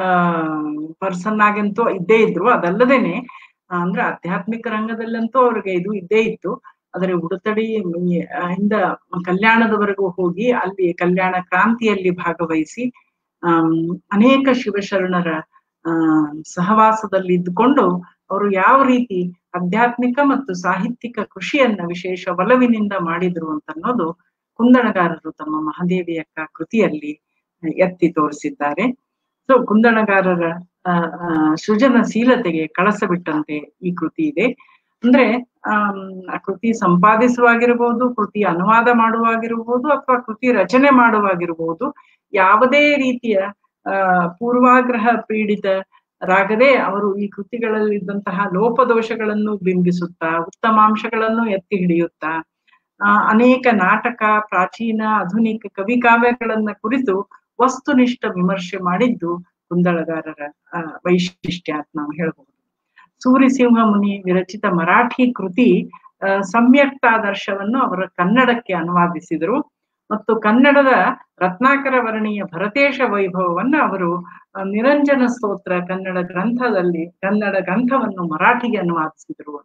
ಪರ್ಸನ್ ಆಗಂತೂ ಇದ್ದೇ ಇದ್ರು ಅದಲ್ಲದೇನೆ ಆ, ಅಂದ್ರೆ ಆಧ್ಯಾತ್ಮಿಕ ರಂಗದಲ್ಲಂತೂ ಅವ್ರಿಗೆ ಇದು ಇದ್ದೇ ಇತ್ತು ಆದರೆ ಉಡುತಡಿ ಮ್, ಆ, ಇಂದ ಕಲ್ಯಾಣದವರೆಗೂ ಹೋಗಿ ಅಲ್ಲಿ ಕಲ್ಯಾಣ ಕ್ರಾಂತಿಯಲ್ಲಿ ಭಾಗವಹಿಸಿ ಆಮ್, ಅನೇಕ ಶಿವಶರಣರ ಆ ಸಹವಾಸದಲ್ಲಿ ಇದ್ದುಕೊಂಡು ಅವರು ಯಾವ ರೀತಿ ಆಧ್ಯಾತ್ಮಿಕ ಮತ್ತು ಸಾಹಿತ್ಯಿಕ ಕೃಷಿಯನ್ನ ವಿಶೇಷ ಒಲವಿನಿಂದ ಮಾಡಿದ್ರು ಅಂತ ಅನ್ನೋದು ಕುಂದಣಗಾರರು ತಮ್ಮ ಮಹಾದೇವಿ ಅಕ್ಕ ಕೃತಿಯಲ್ಲಿ ಎತ್ತಿ ತೋರಿಸಿದ್ದಾರೆ ಸೊ ಕುಂದಣಗಾರರ ಆ, ಆ, ಸೃಜನಶೀಲತೆಗೆ ಕಳಸ ಬಿಟ್ಟಂತೆ ಈ ಕೃತಿ ಇದೆ ಅಂದ್ರೆ ಆಮ್, ಆ ಕೃತಿ ಸಂಪಾದಿಸುವಾಗಿರ್ಬೋದು ಕೃತಿ ಅನುವಾದ ಮಾಡುವಾಗಿರ್ಬೋದು ಅಥವಾ ಕೃತಿ ರಚನೆ ಮಾಡುವಾಗಿರ್ಬೋದು ಯಾವುದೇ ರೀತಿಯ ಆ ಪೂರ್ವಾಗ್ರಹ ಪೀಡಿತರಾಗದೆ ಅವರು ಈ ಕೃತಿಗಳಲ್ಲಿದ್ದಂತಹ ಲೋಪದೋಷಗಳನ್ನು ಬಿಂಬಿಸುತ್ತಾ ಉತ್ತಮಾಂಶಗಳನ್ನು ಎತ್ತಿ ಹಿಡಿಯುತ್ತಾ ಆ, ಅನೇಕ ನಾಟಕ ಪ್ರಾಚೀನ ಆಧುನಿಕ ಕವಿ ಕಾವ್ಯಗಳನ್ನ ಕುರಿತು ವಸ್ತುನಿಷ್ಠ ವಿಮರ್ಶೆ ಮಾಡಿದ್ದು ಕುಂದಳಗಾರರ ಆ, ವೈಶಿಷ್ಟ್ಯ ಅಂತ ನಾವು ಹೇಳ್ಬಹುದು ಸೂರಿಸಿಂಹ ಮುನಿ ವಿರಚಿತ ಮರಾಠಿ ಕೃತಿ ಆ, ಸಮ್ಯಕ್ತಾದರ್ಶವನ್ನು ಅವರ ಕನ್ನಡಕ್ಕೆ ಅನುವಾದಿಸಿದರು ಮತ್ತು ಕನ್ನಡದ ರತ್ನಾಕರ ವರ್ಣೀಯ ಭರತೇಶ ವೈಭವವನ್ನ ಅವರು ಆ, ನಿರಂಜನ ಸ್ತೋತ್ರ ಕನ್ನಡ ಗ್ರಂಥದಲ್ಲಿ ಕನ್ನಡ ಗ್ರಂಥವನ್ನು ಮರಾಠಿಗೆ ಅನುವಾದಿಸಿದರು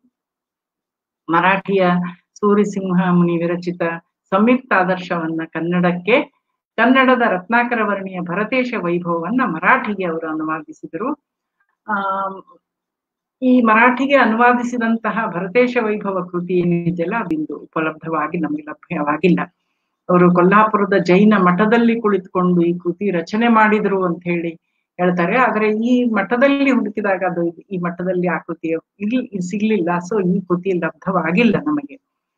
ಮರಾಠಿಯ ಸೂರಿಸಿಂಹ ಮುನಿ ವಿರಚಿತ ಸಂಯುಕ್ತ ಆದರ್ಶವನ್ನ ಕನ್ನಡಕ್ಕೆ ಕನ್ನಡದ ರತ್ನಾಕರ ವರ್ಣಿಯ ಭರತೇಶ ವೈಭವವನ್ನ ಮರಾಠಿಗೆ ಅವರು ಅನುವಾದಿಸಿದರು ಆ ಈ ಮರಾಠಿಗೆ ಅನುವಾದಿಸಿದಂತಹ ಭರತೇಶ ವೈಭವ ಕೃತಿ ಏನಿದೆಯಲ್ಲ ಅದಿಂದು ಉಪಲಬ್ಧವಾಗಿ ನಮಗೆ ಲಭ್ಯವಾಗಿಲ್ಲ ಅವರು ಕೊಲ್ಲಾಪುರದ ಜೈನ ಮಠದಲ್ಲಿ ಕುಳಿತುಕೊಂಡು ಈ ಕೃತಿ ರಚನೆ ಮಾಡಿದ್ರು ಅಂತ ಹೇಳಿ ಹೇಳ್ತಾರೆ ಆದ್ರೆ ಈ ಮಠದಲ್ಲಿ ಹುಡುಕಿದಾಗ ಅದು ಈ ಮಠದಲ್ಲಿ ಆ ಕೃತಿ ಇಲ್ಲಿ ಸಿಗ್ಲಿಲ್ಲ ಸೊ ಈ ಕೃತಿ ಲಬ್ಧವಾಗಿಲ್ಲ ನಮಗೆ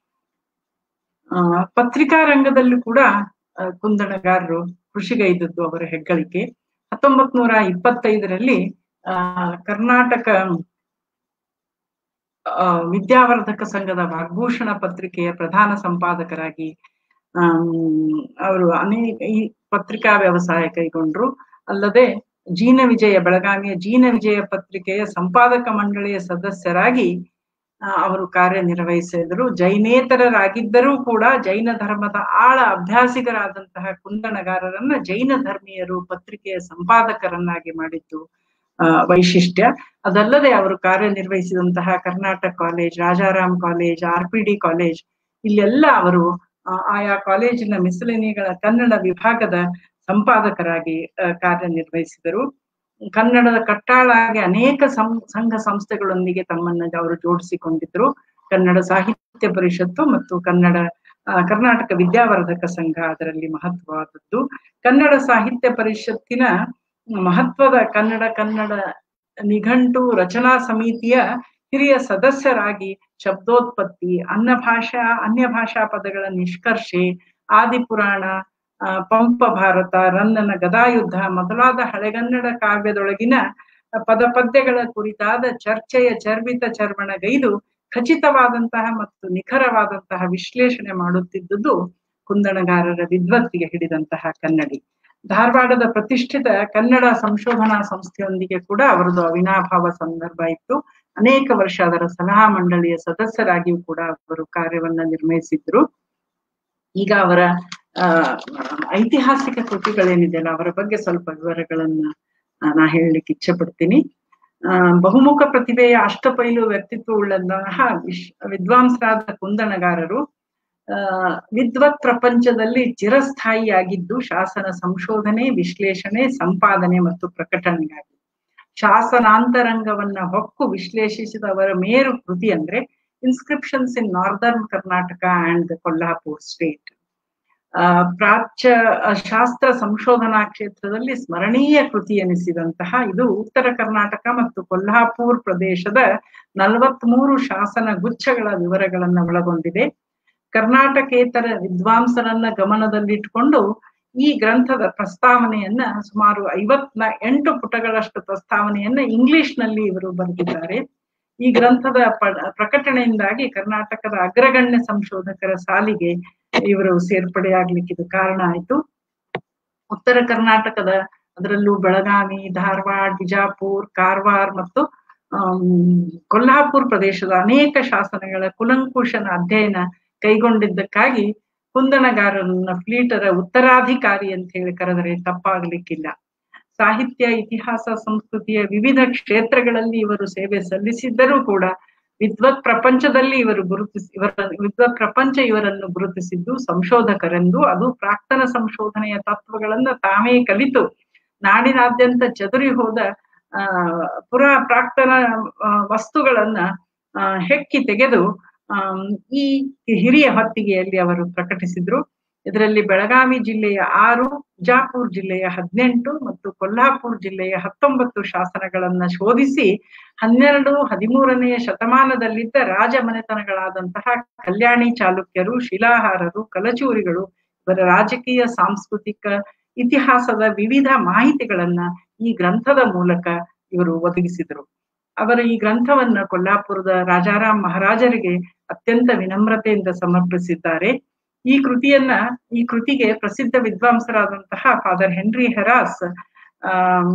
ಆ ಪತ್ರಿಕಾ ರಂಗದಲ್ಲೂ ಕೂಡ ಆ, ಕುಂದಣಗಾರರು ಕೃಷಿಗೈದದ್ದು ಅವರ ಹೆಗ್ಗಳಿಕೆ ಹತ್ತೊಂಬತ್ ನೂರ ಇಪ್ಪತ್ತೈದರಲ್ಲಿ ಆ ಕರ್ನಾಟಕ ಆ, ವಿದ್ಯಾವರ್ಧಕ ಸಂಘದ ವಾಗ್ಭೂಷಣ ಪತ್ರಿಕೆಯ ಪ್ರಧಾನ ಸಂಪಾದಕರಾಗಿ ಆಮ್, ಅವರು ಅನೇಕ ಈ ಪತ್ರಿಕಾ ವ್ಯವಸಾಯ ಕೈಗೊಂಡ್ರು ಅಲ್ಲದೆ ಜೀನ ವಿಜಯ ಬೆಳಗಾವಿಯ ಜೀನ ವಿಜಯ ಪತ್ರಿಕೆಯ ಸಂಪಾದಕ ಮಂಡಳಿಯ ಸದಸ್ಯರಾಗಿ ಆ, ಅವರು ಕಾರ್ಯನಿರ್ವಹಿಸಿದರು ಜೈನೇತರರಾಗಿದ್ದರೂ ಕೂಡ ಜೈನ ಧರ್ಮದ ಆಳ ಅಭ್ಯಾಸಿಗರಾದಂತಹ ಕುಂದಣಗಾರರನ್ನ ಜೈನ ಧರ್ಮೀಯರು ಪತ್ರಿಕೆಯ ಸಂಪಾದಕರನ್ನಾಗಿ ಮಾಡಿದ್ದು ಆ, ವೈಶಿಷ್ಟ್ಯ ಅದಲ್ಲದೆ ಅವರು ಕಾರ್ಯನಿರ್ವಹಿಸಿದಂತಹ Karnataka college Rajaram college R P D college ಇಲ್ಲೆಲ್ಲ ಅವರು ಆ, ಆಯಾ ಕಾಲೇಜಿನ ಮಿಸಲಿನಿಗಳ ಕನ್ನಡ ವಿಭಾಗದ ಸಂಪಾದಕರಾಗಿ ಆ, ಕಾರ್ಯನಿರ್ವಹಿಸಿದರು ಕನ್ನಡದ ಕಟ್ಟಾಳಾಗಿ ಅನೇಕ ಸಂ ಸಂಘ ಸಂಸ್ಥೆಗಳೊಂದಿಗೆ ತಮ್ಮನ್ನ ಅವರು ಜೋಡಿಸಿಕೊಂಡಿದ್ರು ಕನ್ನಡ ಸಾಹಿತ್ಯ ಪರಿಷತ್ತು ಮತ್ತು ಕನ್ನಡ ಆ, ಕರ್ನಾಟಕ ವಿದ್ಯಾವರ್ಧಕ ಸಂಘ ಅದರಲ್ಲಿ ಮಹತ್ವವಾದದ್ದು ಕನ್ನಡ ಸಾಹಿತ್ಯ ಪರಿಷತ್ತಿನ ಮಹತ್ವದ ಕನ್ನಡ ಕನ್ನಡ ನಿಘಂಟು ರಚನಾ ಸಮಿತಿಯ ಹಿರಿಯ ಸದಸ್ಯರಾಗಿ ಶಬ್ದೋತ್ಪತ್ತಿ ಅನ್ನ ಭಾಷಾ ಅನ್ಯ ಭಾಷಾ ಪದಗಳ ನಿಷ್ಕರ್ಷೆ ಆದಿಪುರಾಣ ಆ, ಪಂಪ ಭಾರತ ರನ್ನನ ಗದಾಯುದ್ಧ ಮೊದಲಾದ ಹಳೆಗನ್ನಡ ಕಾವ್ಯದೊಳಗಿನ ಪದ ಪದ್ಯಗಳ ಕುರಿತಾದ ಚರ್ಚೆಯ ಚರ್ವಿತ ಚರ್ವಣಗೈದು ಖಚಿತವಾದಂತಹ ಮತ್ತು ನಿಖರವಾದಂತಹ ವಿಶ್ಲೇಷಣೆ ಮಾಡುತ್ತಿದ್ದುದು ಕುಂದಣಗಾರರ ವಿದ್ವತ್ತಿಗೆ ಹಿಡಿದಂತಹ ಕನ್ನಡಿ ಧಾರವಾಡದ ಪ್ರತಿಷ್ಠಿತ ಕನ್ನಡ ಸಂಶೋಧನಾ ಸಂಸ್ಥೆಯೊಂದಿಗೆ ಕೂಡ ಅವರದು ಅವಿನಾಭಾವ ಸಂದರ್ಭ ಇತ್ತು ಅನೇಕ ವರ್ಷ ಅದರ ಸಲಹಾ ಮಂಡಳಿಯ ಸದಸ್ಯರಾಗಿಯೂ ಕೂಡ ಅವರು ಕಾರ್ಯವನ್ನ ನಿರ್ವಹಿಸಿದ್ರು ಈಗ ಅವರ ಆ ಐತಿಹಾಸಿಕ ಕೃತಿಗಳೇನಿದೆಯಲ್ಲ ಅವರ ಬಗ್ಗೆ ಸ್ವಲ್ಪ ವಿವರಗಳನ್ನ ಆ, ನಾ ಹೇಳಲಿಕ್ಕೆ ಇಚ್ಛೆ ಪಡ್ತೀನಿ ಆ ಬಹುಮುಖ ಪ್ರತಿಭೆಯ ಅಷ್ಟಪೈಲು ವ್ಯಕ್ತಿತ್ವ ಉಳ್ಳಂತಹ ವಿಶ್ ವಿದ್ವಾಂಸರಾದ ಕುಂದಣಗಾರರು ಆ ವಿದ್ವತ್ ಪ್ರಪಂಚದಲ್ಲಿ ಚಿರಸ್ಥಾಯಿಯಾಗಿದ್ದು ಶಾಸನ ಸಂಶೋಧನೆ ವಿಶ್ಲೇಷಣೆ ಸಂಪಾದನೆ ಮತ್ತು ಪ್ರಕಟಣೆಗಾಗಿ ಶಾಸನಾಂತರಂಗವನ್ನ ಹೊಕ್ಕು ವಿಶ್ಲೇಷಿಸಿದ ಅವರ ಮೇರು ಕೃತಿ ಅಂದ್ರೆ inscriptions in northern Karnataka and Kolhapur state ಆ ಪ್ರಾಚ್ಯ ಆ, ಶಾಸ್ತ್ರ ಸಂಶೋಧನಾ ಕ್ಷೇತ್ರದಲ್ಲಿ ಸ್ಮರಣೀಯ ಕೃತಿ ಎನಿಸಿದಂತಹ ಇದು ಉತ್ತರ ಕರ್ನಾಟಕ ಮತ್ತು ಕೊಲ್ಹಾಪುರ್ ಪ್ರದೇಶದ ನಲವತ್ಮೂರು ಶಾಸನ ಗುಚ್ಛಗಳ ವಿವರಗಳನ್ನ ಒಳಗೊಂಡಿದೆ ಕರ್ನಾಟಕೇತರ ವಿದ್ವಾಂಸರನ್ನ ಗಮನದಲ್ಲಿಟ್ಟುಕೊಂಡು ಈ ಗ್ರಂಥದ ಪ್ರಸ್ತಾವನೆಯನ್ನ ಸುಮಾರು ಐವತ್ನ ಎಂಟು ಪುಟಗಳಷ್ಟು ಪ್ರಸ್ತಾವನೆಯನ್ನ ಇಂಗ್ಲಿಷ್ ನಲ್ಲಿ ಇವರು ಬರೆದಿದ್ದಾರೆ ಈ ಗ್ರಂಥದ ಪ- ಪ್ರಕಟಣೆಯಿಂದಾಗಿ ಕರ್ನಾಟಕದ ಅಗ್ರಗಣ್ಯ ಸಂಶೋಧಕರ ಸಾಲಿಗೆ ಇವರು ಸೇರ್ಪಡೆಯಾಗ್ಲಿಕ್ಕೆ ಇದು ಕಾರಣ ಆಯ್ತು ಉತ್ತರ ಕರ್ನಾಟಕದ ಅದರಲ್ಲೂ ಬೆಳಗಾವಿ ಧಾರವಾಡ ಬಿಜಾಪುರ್ ಕಾರವಾರ ಮತ್ತು ಆಮ್, ಕೊಲ್ಹಾಪುರ್ ಪ್ರದೇಶದ ಅನೇಕ ಶಾಸನಗಳ ಕುಲಂಕುಷನ ಅಧ್ಯಯನ ಕೈಗೊಂಡಿದ್ದಕ್ಕಾಗಿ ಕುಂದಣಗಾರರನ್ನ ಫ್ಲೀಟರ ಉತ್ತರಾಧಿಕಾರಿ ಅಂತ ಹೇಳಿ ಕರೆದರೆ ತಪ್ಪಾಗ್ಲಿಕ್ಕಿಲ್ಲ ಸಾಹಿತ್ಯ ಇತಿಹಾಸ ಸಂಸ್ಕೃತಿಯ ವಿವಿಧ ಕ್ಷೇತ್ರಗಳಲ್ಲಿ ಇವರು ಸೇವೆ ಸಲ್ಲಿಸಿದ್ದರೂ ಕೂಡ ವಿದ್ವತ್ ಪ್ರಪಂಚದಲ್ಲಿ ಇವರು ಗುರುತಿಸಿ ಇವರ ವಿದ್ವತ್ ಪ್ರಪಂಚ ಇವರನ್ನು ಗುರುತಿಸಿದ್ದು ಸಂಶೋಧಕರೆಂದು ಅದು ಪ್ರಾಕ್ತನ ಸಂಶೋಧನೆಯ ತತ್ವಗಳನ್ನ ತಾವೇ ಕಲಿತು ನಾಡಿನಾದ್ಯಂತ ಚದುರಿ ಹೋದ ಆ ಪುರಾ ಪ್ರಾಕ್ತನ ಆ, ವಸ್ತುಗಳನ್ನ ಆ, ಹೆಕ್ಕಿ ತೆಗೆದು ಆಮ್, ಈ ಹಿರಿಯ ಹೊತ್ತಿಗೆಯಲ್ಲಿ ಅವರು ಪ್ರಕಟಿಸಿದ್ರು ಇದರಲ್ಲಿ ಬೆಳಗಾವಿ ಜಿಲ್ಲೆಯ ಆರು ಬಿಜಾಪುರ್ ಜಿಲ್ಲೆಯ ಹದಿನೆಂಟು ಮತ್ತು ಕೊಲ್ಹಾಪುರ್ ಜಿಲ್ಲೆಯ ಹತ್ತೊಂಬತ್ತು ಶಾಸನಗಳನ್ನ ಶೋಧಿಸಿ ಹನ್ನೆರಡು ಹದಿಮೂರನೆಯ ಶತಮಾನದಲ್ಲಿದ್ದ ರಾಜಮನೆತನಗಳಾದಂತಹ ಕಲ್ಯಾಣಿ ಚಾಲುಕ್ಯರು ಶಿಲಾಹಾರರು ಕಲಚೂರಿಗಳು ಇವರ ರಾಜಕೀಯ ಸಾಂಸ್ಕೃತಿಕ ಇತಿಹಾಸದ ವಿವಿಧ ಮಾಹಿತಿಗಳನ್ನ ಈ ಗ್ರಂಥದ ಮೂಲಕ ಇವರು ಒದಗಿಸಿದರು ಅವರು ಈ ಗ್ರಂಥವನ್ನ ಕೊಲ್ಲಾಪುರದ ರಾಜಾರಾಮ್ ಮಹಾರಾಜರಿಗೆ ಅತ್ಯಂತ ವಿನಮ್ರತೆಯಿಂದ ಸಮರ್ಪಿಸಿದ್ದಾರೆ ಈ ಕೃತಿಯನ್ನ ಈ ಕೃತಿಗೆ ಪ್ರಸಿದ್ಧ ವಿದ್ವಾಂಸರಾದಂತಹ ಫಾದರ್ ಹೆನ್ರಿ ಹೆರಾಸ್ ಆಮ್,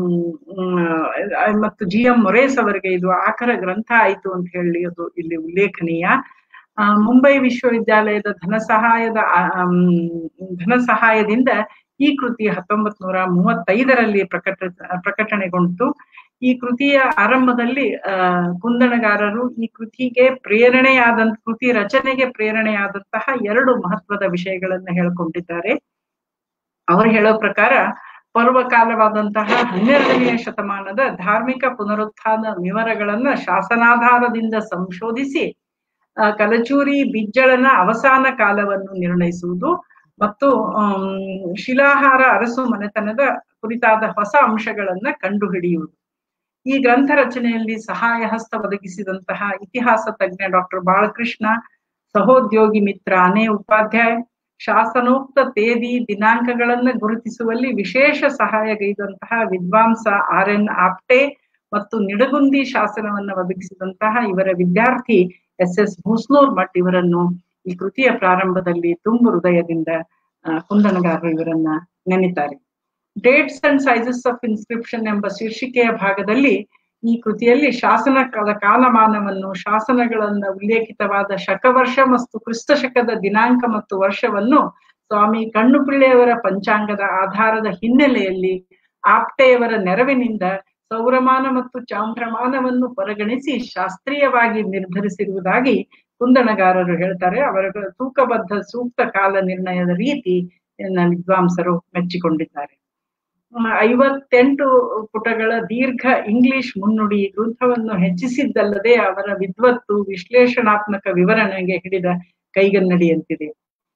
ಮ್, ಮತ್ತು ಜಿ ಎಂ ಮೊರೇಸ್ ಅವರಿಗೆ ಇದು ಆಖರ ಗ್ರಂಥ ಆಯಿತು ಅಂತ ಹೇಳಿ ಅದು ಇಲ್ಲಿ ಉಲ್ಲೇಖನೀಯ ಆ, ಮುಂಬೈ ವಿಶ್ವವಿದ್ಯಾಲಯದ ಧನ ಸಹಾಯದ ಆಮ್, ಧನ ಸಹಾಯದಿಂದ ಈ ಕೃತಿ ಹತ್ತೊಂಬತ್ ನೂರ ಮೂವತ್ತೈದರಲ್ಲಿ ಪ್ರಕಟ ಪ್ರಕಟಣೆಗೊಂಡಿತು ಈ ಕೃತಿಯ ಆರಂಭದಲ್ಲಿ ಆ ಕುಂದಣಗಾರರು ಈ ಕೃತಿಗೆ ಪ್ರೇರಣೆಯಾದಂತ ಕೃತಿ ರಚನೆಗೆ ಪ್ರೇರಣೆಯಾದಂತಹ ಎರಡು ಮಹತ್ವದ ವಿಷಯಗಳನ್ನ ಹೇಳ್ಕೊಂಡಿದ್ದಾರೆ ಅವರು ಹೇಳೋ ಪ್ರಕಾರ ಪರ್ವಕಾಲವಾದಂತಹ ಹನ್ನೆರಡನೆಯ ಶತಮಾನದ ಧಾರ್ಮಿಕ ಪುನರುತ್ಥಾನ ವಿವರಗಳನ್ನ ಶಾಸನಾಧಾರದಿಂದ ಸಂಶೋಧಿಸಿ ಆ, ಕಲಚೂರಿ ಬಿಜ್ಜಳನ ಅವಸಾನ ಕಾಲವನ್ನು ನಿರ್ಣಯಿಸುವುದು ಮತ್ತು ಆಮ್, ಶಿಲಾಹಾರ ಅರಸು ಮನೆತನದ ಕುರಿತಾದ ಹೊಸ ಅಂಶಗಳನ್ನ ಕಂಡುಹಿಡಿಯುವುದು ಈ ಗ್ರಂಥ ರಚನೆಯಲ್ಲಿ ಸಹಾಯ ಹಸ್ತ ಒದಗಿಸಿದಂತಹ ಇತಿಹಾಸ ತಜ್ಞ ಡಾಕ್ಟರ್ ಬಾಲಕೃಷ್ಣ ಸಹೋದ್ಯೋಗಿ ಮಿತ್ರ ಅನೇ ಉಪಾಧ್ಯಾಯ ಶಾಸನೋಕ್ತ ತೇದಿ ದಿನಾಂಕಗಳನ್ನ ಗುರುತಿಸುವಲ್ಲಿ ವಿಶೇಷ ಸಹಾಯಗೈದಂತಹ ವಿದ್ವಾಂಸ ಆರ್ ಎನ್ ಆಪ್ಟೆ ಮತ್ತು ನಿಡಗುಂದಿ ಶಾಸನವನ್ನ ಒದಗಿಸಿದಂತಹ ಇವರ ವಿದ್ಯಾರ್ಥಿ ಎಸ್ ಎಸ್ ಭೂಸ್ನೂರ್ ಮಠ್ ಇವರನ್ನು ಈ ಕೃತಿಯ ಪ್ರಾರಂಭದಲ್ಲಿ ತುಂಬು ಹೃದಯದಿಂದ ಆ, ಕುಂದಣಗಾರರು ಇವರನ್ನ ನೆನೆತಾರೆ dates and sizes of inscription ಎಂಬ ಶೀರ್ಷಿಕೆಯ ಭಾಗದಲ್ಲಿ ಈ ಕೃತಿಯಲ್ಲಿ ಶಾಸನ ಕಾಲ ಕಾಲಮಾನವನ್ನು ಶಾಸನಗಳನ್ನ ಉಲ್ಲೇಖಿತವಾದ ಶಕವರ್ಷ ಮತ್ತು ಕ್ರಿಸ್ತ ಶಕದ ದಿನಾಂಕ ಮತ್ತು ವರ್ಷವನ್ನು ಸ್ವಾಮಿ ಕಣ್ಣುಪಿಳ್ಳೆಯವರ ಪಂಚಾಂಗದ ಆಧಾರದ ಹಿನ್ನೆಲೆಯಲ್ಲಿ ಆಪ್ಟೆಯವರ ನೆರವಿನಿಂದ ಸೌರಮಾನ ಮತ್ತು ಚಾಂದ್ರಮಾನವನ್ನು ಪರಿಗಣಿಸಿ ಶಾಸ್ತ್ರೀಯವಾಗಿ ನಿರ್ಧರಿಸಿರುವುದಾಗಿ ಕುಂದಣಗಾರರು ಹೇಳ್ತಾರೆ ಅವರ ತೂಕಬದ್ಧ ಸೂಕ್ತ ಕಾಲ ನಿರ್ಣಯದ ರೀತಿ ವಿದ್ವಾಂಸರು ಮೆಚ್ಚಿಕೊಂಡಿದ್ದಾರೆ ಆ, ಐವತ್ತೆಂಟು ಪುಟಗಳ ದೀರ್ಘ ಇಂಗ್ಲಿಷ್ ಮುನ್ನುಡಿ ಗ್ರಂಥವನ್ನು ಹೆಚ್ಚಿಸಿದ್ದಲ್ಲದೆ ಅವರ ವಿದ್ವತ್ತು ವಿಶ್ಲೇಷಣಾತ್ಮಕ ವಿವರಣೆಗೆ ಹಿಡಿದ ಕೈಗನ್ನಡಿಯಂತಿದೆ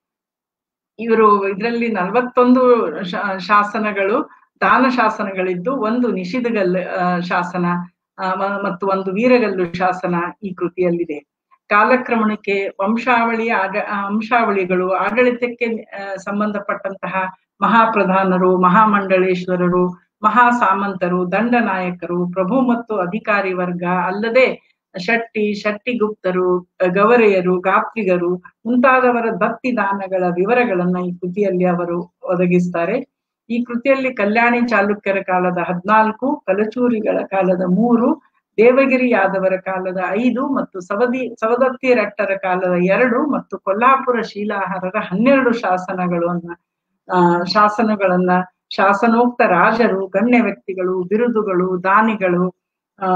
ಇವರು ಇದರಲ್ಲಿ ನಲವತ್ತೊಂದು ಶಾ- ಶಾಸನಗಳು ದಾನ ಶಾಸನಗಳಿದ್ದು ಒಂದು ನಿಷಿದಗಲ್ ಆ, ಶಾಸನ ಆ, ಮ- ಮತ್ತು ಒಂದು ವೀರಗಲ್ಲು ಶಾಸನ ಈ ಕೃತಿಯಲ್ಲಿದೆ ಕಾಲಕ್ರಮಣಕ್ಕೆ ವಂಶಾವಳಿಯ ಆಡ ಅಂಶಾವಳಿಗಳು ಆಡಳಿತಕ್ಕೆ ಆ, ಸಂಬಂಧಪಟ್ಟಂತಹ ಮಹಾಪ್ರಧಾನರು ಮಹಾಮಂಡಳೇಶ್ವರರು ಮಹಾ ಸಾಮಂತರು ದಂಡನಾಯಕರು ಪ್ರಭು ಮತ್ತು ಅಧಿಕಾರಿ ವರ್ಗ ಅಲ್ಲದೆ ಶೆಟ್ಟಿ ಶೆಟ್ಟಿಗುಪ್ತರು ಗವರೆಯರು ಗಾತ್ರಿಗರು ಮುಂತಾದವರ ದತ್ತಿ ದಾನಗಳ ವಿವರಗಳನ್ನ ಈ ಕೃತಿಯಲ್ಲಿ ಅವರು ಒದಗಿಸ್ತಾರೆ ಈ ಕೃತಿಯಲ್ಲಿ ಕಲ್ಯಾಣಿ ಚಾಲುಕ್ಯರ ಕಾಲದ ಹದ್ನಾಲ್ಕು ಕಲಚೂರಿಗಳ ಕಾಲದ ಮೂರು ದೇವಗಿರಿ ಯಾದವರ ಕಾಲದ ಐದು ಮತ್ತು ಸವದಿ ಸವದತ್ತಿ ರಟ್ಟರ ಕಾಲದ ಎರಡು ಮತ್ತು ಕೊಲ್ಲಾಪುರ ಶೀಲಾಹಾರರ ಹನ್ನೆರಡು ಶಾಸನಗಳನ್ನ ಆ ಶಾಸನಗಳನ್ನ ಶಾಸನೋಕ್ತ ರಾಜರು ಗಣ್ಯ ವ್ಯಕ್ತಿಗಳು ಬಿರುದುಗಳು ದಾನಿಗಳು ಆ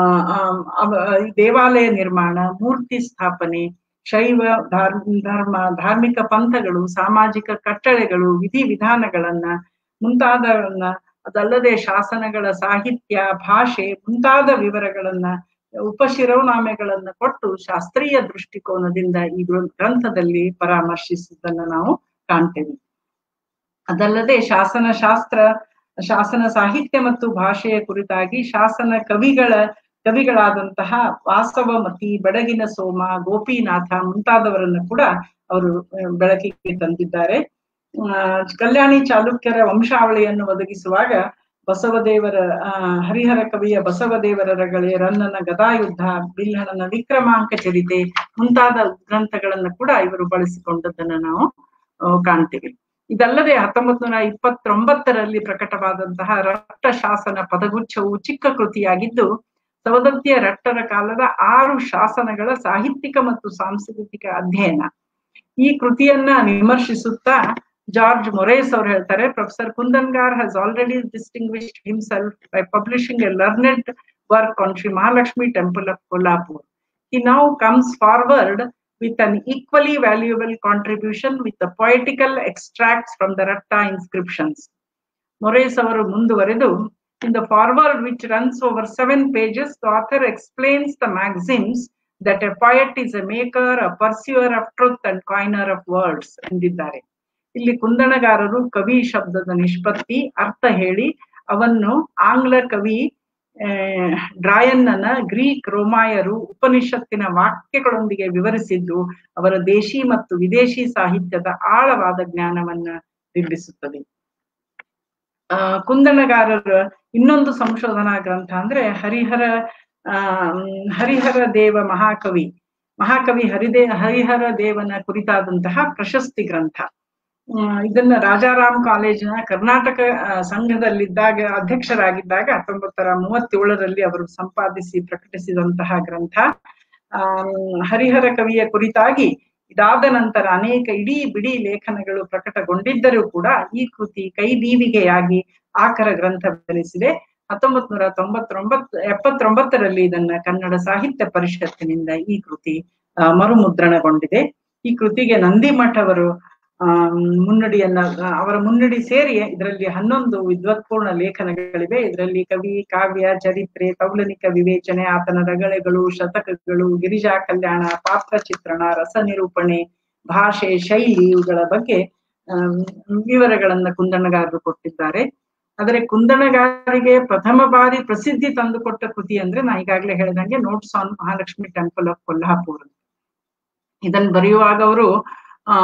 ದೇವಾಲಯ ನಿರ್ಮಾಣ ಮೂರ್ತಿ ಸ್ಥಾಪನೆ ಶೈವ ಧರ್ಮ ಧಾರ್ಮಿಕ ಪಂಥಗಳು ಸಾಮಾಜಿಕ ಕಟ್ಟಳೆಗಳು ವಿಧಿ ವಿಧಾನಗಳನ್ನ ಮುಂತಾದವನ್ನ ಅದಲ್ಲದೆ ಶಾಸನಗಳ ಸಾಹಿತ್ಯ ಭಾಷೆ ಮುಂತಾದ ವಿವರಗಳನ್ನ ಉಪಶಿರೋನಾಮೆಗಳನ್ನ ಕೊಟ್ಟು ಶಾಸ್ತ್ರೀಯ ದೃಷ್ಟಿಕೋನದಿಂದ ಈ ಗ್ರಂಥದಲ್ಲಿ ಪರಾಮರ್ಶಿಸುವುದನ್ನ ನಾವು ಕಾಣ್ತೇವೆ ಅದಲ್ಲದೆ ಶಾಸನ ಶಾಸ್ತ್ರ ಶಾಸನ ಸಾಹಿತ್ಯ ಮತ್ತು ಭಾಷೆಯ ಕುರಿತಾಗಿ ಶಾಸನ ಕವಿಗಳ ಕವಿಗಳಾದಂತಹ ವಾಸವಮತಿ ಬೆಡಗಿನ ಸೋಮ ಗೋಪಿನಾಥ ಮುಂತಾದವರನ್ನ ಕೂಡ ಅವರು ಬೆಳಕಿಗೆ ತಂದಿದ್ದಾರೆ ಕಲ್ಯಾಣಿ ಚಾಲುಕ್ಯರ ವಂಶಾವಳಿಯನ್ನು ಒದಗಿಸುವಾಗ ಬಸವದೇವರ ಆ ಹರಿಹರ ಕವಿಯ ಬಸವದೇವರಗಳೇ ರನ್ನನ ಗದಾಯುದ್ಧ ಬಿಲ್ಹಣನ ವಿಕ್ರಮಾಂಕ ಚರಿತೆ ಮುಂತಾದ ಗ್ರಂಥಗಳನ್ನ ಕೂಡ ಇವರು ಬಳಸಿಕೊಂಡದ್ದನ್ನ ನಾವು ಕಾಣ್ತೀವಿ ಇದಲ್ಲದೆ ಹತ್ತೊಂಬತ್ ನೂರ ಇಪ್ಪತ್ತೊಂಬತ್ತರಲ್ಲಿ ಪ್ರಕಟವಾದಂತಹ ರಟ್ಟ ಶಾಸನ ಪದಗುಚ್ಛವು ಚಿಕ್ಕ ಕೃತಿಯಾಗಿದ್ದು ಸವದತ್ತಿಯ ರಟ್ಟರ ಕಾಲದ ಆರು ಶಾಸನಗಳ ಸಾಹಿತ್ಯಿಕ ಮತ್ತು ಸಾಂಸ್ಕೃತಿಕ ಅಧ್ಯಯನ ಈ ಕೃತಿಯನ್ನ ವಿಮರ್ಶಿಸುತ್ತಾ ಜಾರ್ಜ್ ಮೊರೇಸ್ ಅವರು ಹೇಳ್ತಾರೆ professor Kundangar has already distinguished himself by publishing a learned work on Shri Mahalakshmi temple of Kolhapur he now comes forward with an equally valuable contribution with the poetical extracts from the Ratta inscriptions. Moraes ಅವರು ಮುಂದುವರೆದು in the forward which runs over seven pages, the author explains the maxims that a poet is a maker, a pursuer of truth and coiner of words ಎಂದಿದ್ದಾರೆ ಇಲ್ಲಿ ಕುಂದಣಗಾರರು ಕವಿ ಶಬ್ದದ ನಿಷ್ಪತ್ತಿ ಅರ್ಥ ಹೇಳಿ ಅವನ್ನು ಆಂಗ್ಲ ಕವಿ ಡ್ರಾಯನ್ನನ ಗ್ರೀಕ್ ರೋಮಾಯರು ಉಪನಿಷತ್ತಿನ ವಾಕ್ಯಗಳೊಂದಿಗೆ ವಿವರಿಸಿದ್ದು ಅವರ ದೇಶಿ ಮತ್ತು ವಿದೇಶಿ ಸಾಹಿತ್ಯದ ಆಳವಾದ ಜ್ಞಾನವನ್ನ ಬಿಂಬಿಸುತ್ತದೆ ಆ ಕುಂದಣಗಾರರ ಇನ್ನೊಂದು ಸಂಶೋಧನಾ ಗ್ರಂಥ ಅಂದ್ರೆ ಹರಿಹರ ಆ ಹರಿಹರ ದೇವ ಮಹಾಕವಿ ಮಹಾಕವಿ ಹರಿದೇ ಹರಿಹರ ದೇವನ ಕುರಿತಾದಂತಹ ಪ್ರಶಸ್ತಿ ಗ್ರಂಥ ಇದನ್ನ ರಾಜಾರಾಮ್ ಕಾಲೇಜಿನ ಕರ್ನಾಟಕ ಸಂಘದಲ್ಲಿದ್ದಾಗ ಅಧ್ಯಕ್ಷರಾಗಿದ್ದಾಗ ಹತ್ತೊಂಬತ್ತರ ಮೂವತ್ತೇಳರಲ್ಲಿ ಅವರು ಸಂಪಾದಿಸಿ ಪ್ರಕಟಿಸಿದಂತಹ ಗ್ರಂಥ ಆ ಹರಿಹರ ಕವಿಯ ಕುರಿತಾಗಿ ಇದಾದ ನಂತರ ಅನೇಕ ಇಡೀ ಬಿಡಿ ಲೇಖನಗಳು ಪ್ರಕಟಗೊಂಡಿದ್ದರೂ ಕೂಡ ಈ ಕೃತಿ ಕೈದೀವಿಗೆಯಾಗಿ ಆಕರ ಗ್ರಂಥ ಬೆಳೆಸಿದೆ ಹತ್ತೊಂಬತ್ ನೂರ ತೊಂಬತ್ತೊಂಬತ್ ಎಪ್ಪತ್ತೊಂಬತ್ತರಲ್ಲಿ ಇದನ್ನ ಕನ್ನಡ ಸಾಹಿತ್ಯ ಪರಿಷತ್ತಿನಿಂದ ಈ ಕೃತಿ ಮರುಮುದ್ರಣಗೊಂಡಿದೆ ಈ ಕೃತಿಗೆ ನಂದಿಮಠ್ ಅವರು ಆ ಮುನ್ನುಡಿಯನ್ನ ಅವರ ಮುನ್ನುಡಿ ಸೇರಿ ಇದರಲ್ಲಿ ಹನ್ನೊಂದು ವಿದ್ವತ್ಪೂರ್ಣ ಲೇಖನಗಳಿವೆ ಇದರಲ್ಲಿ ಕವಿ ಕಾವ್ಯ ಚರಿತ್ರೆ ತೌಲನಿಕ ವಿವೇಚನೆ ಆತನ ರಗಳೆಗಳು ಶತಕಗಳು ಗಿರಿಜಾ ಕಲ್ಯಾಣ ಪಾತ್ರ ಚಿತ್ರಣ ರಸ ನಿರೂಪಣೆ ಭಾಷೆ ಶೈಲಿ ಇವುಗಳ ಬಗ್ಗೆ ವಿವರಗಳನ್ನ ಕುಂದಣಗಾರರು ಕೊಟ್ಟಿದ್ದಾರೆ ಆದರೆ ಕುಂದಣಗಾರಿಗೆ ಪ್ರಥಮ ಬಾರಿ ಪ್ರಸಿದ್ಧಿ ತಂದುಕೊಟ್ಟ ಕೃತಿ ಅಂದ್ರೆ ನಾ ಈಗಾಗಲೇ ಹೇಳಿದಂಗೆ notes on Mahalakshmi temple of Kolhapur ಇದನ್ನ ಬರೆಯುವಾಗ ಅವರು ಆ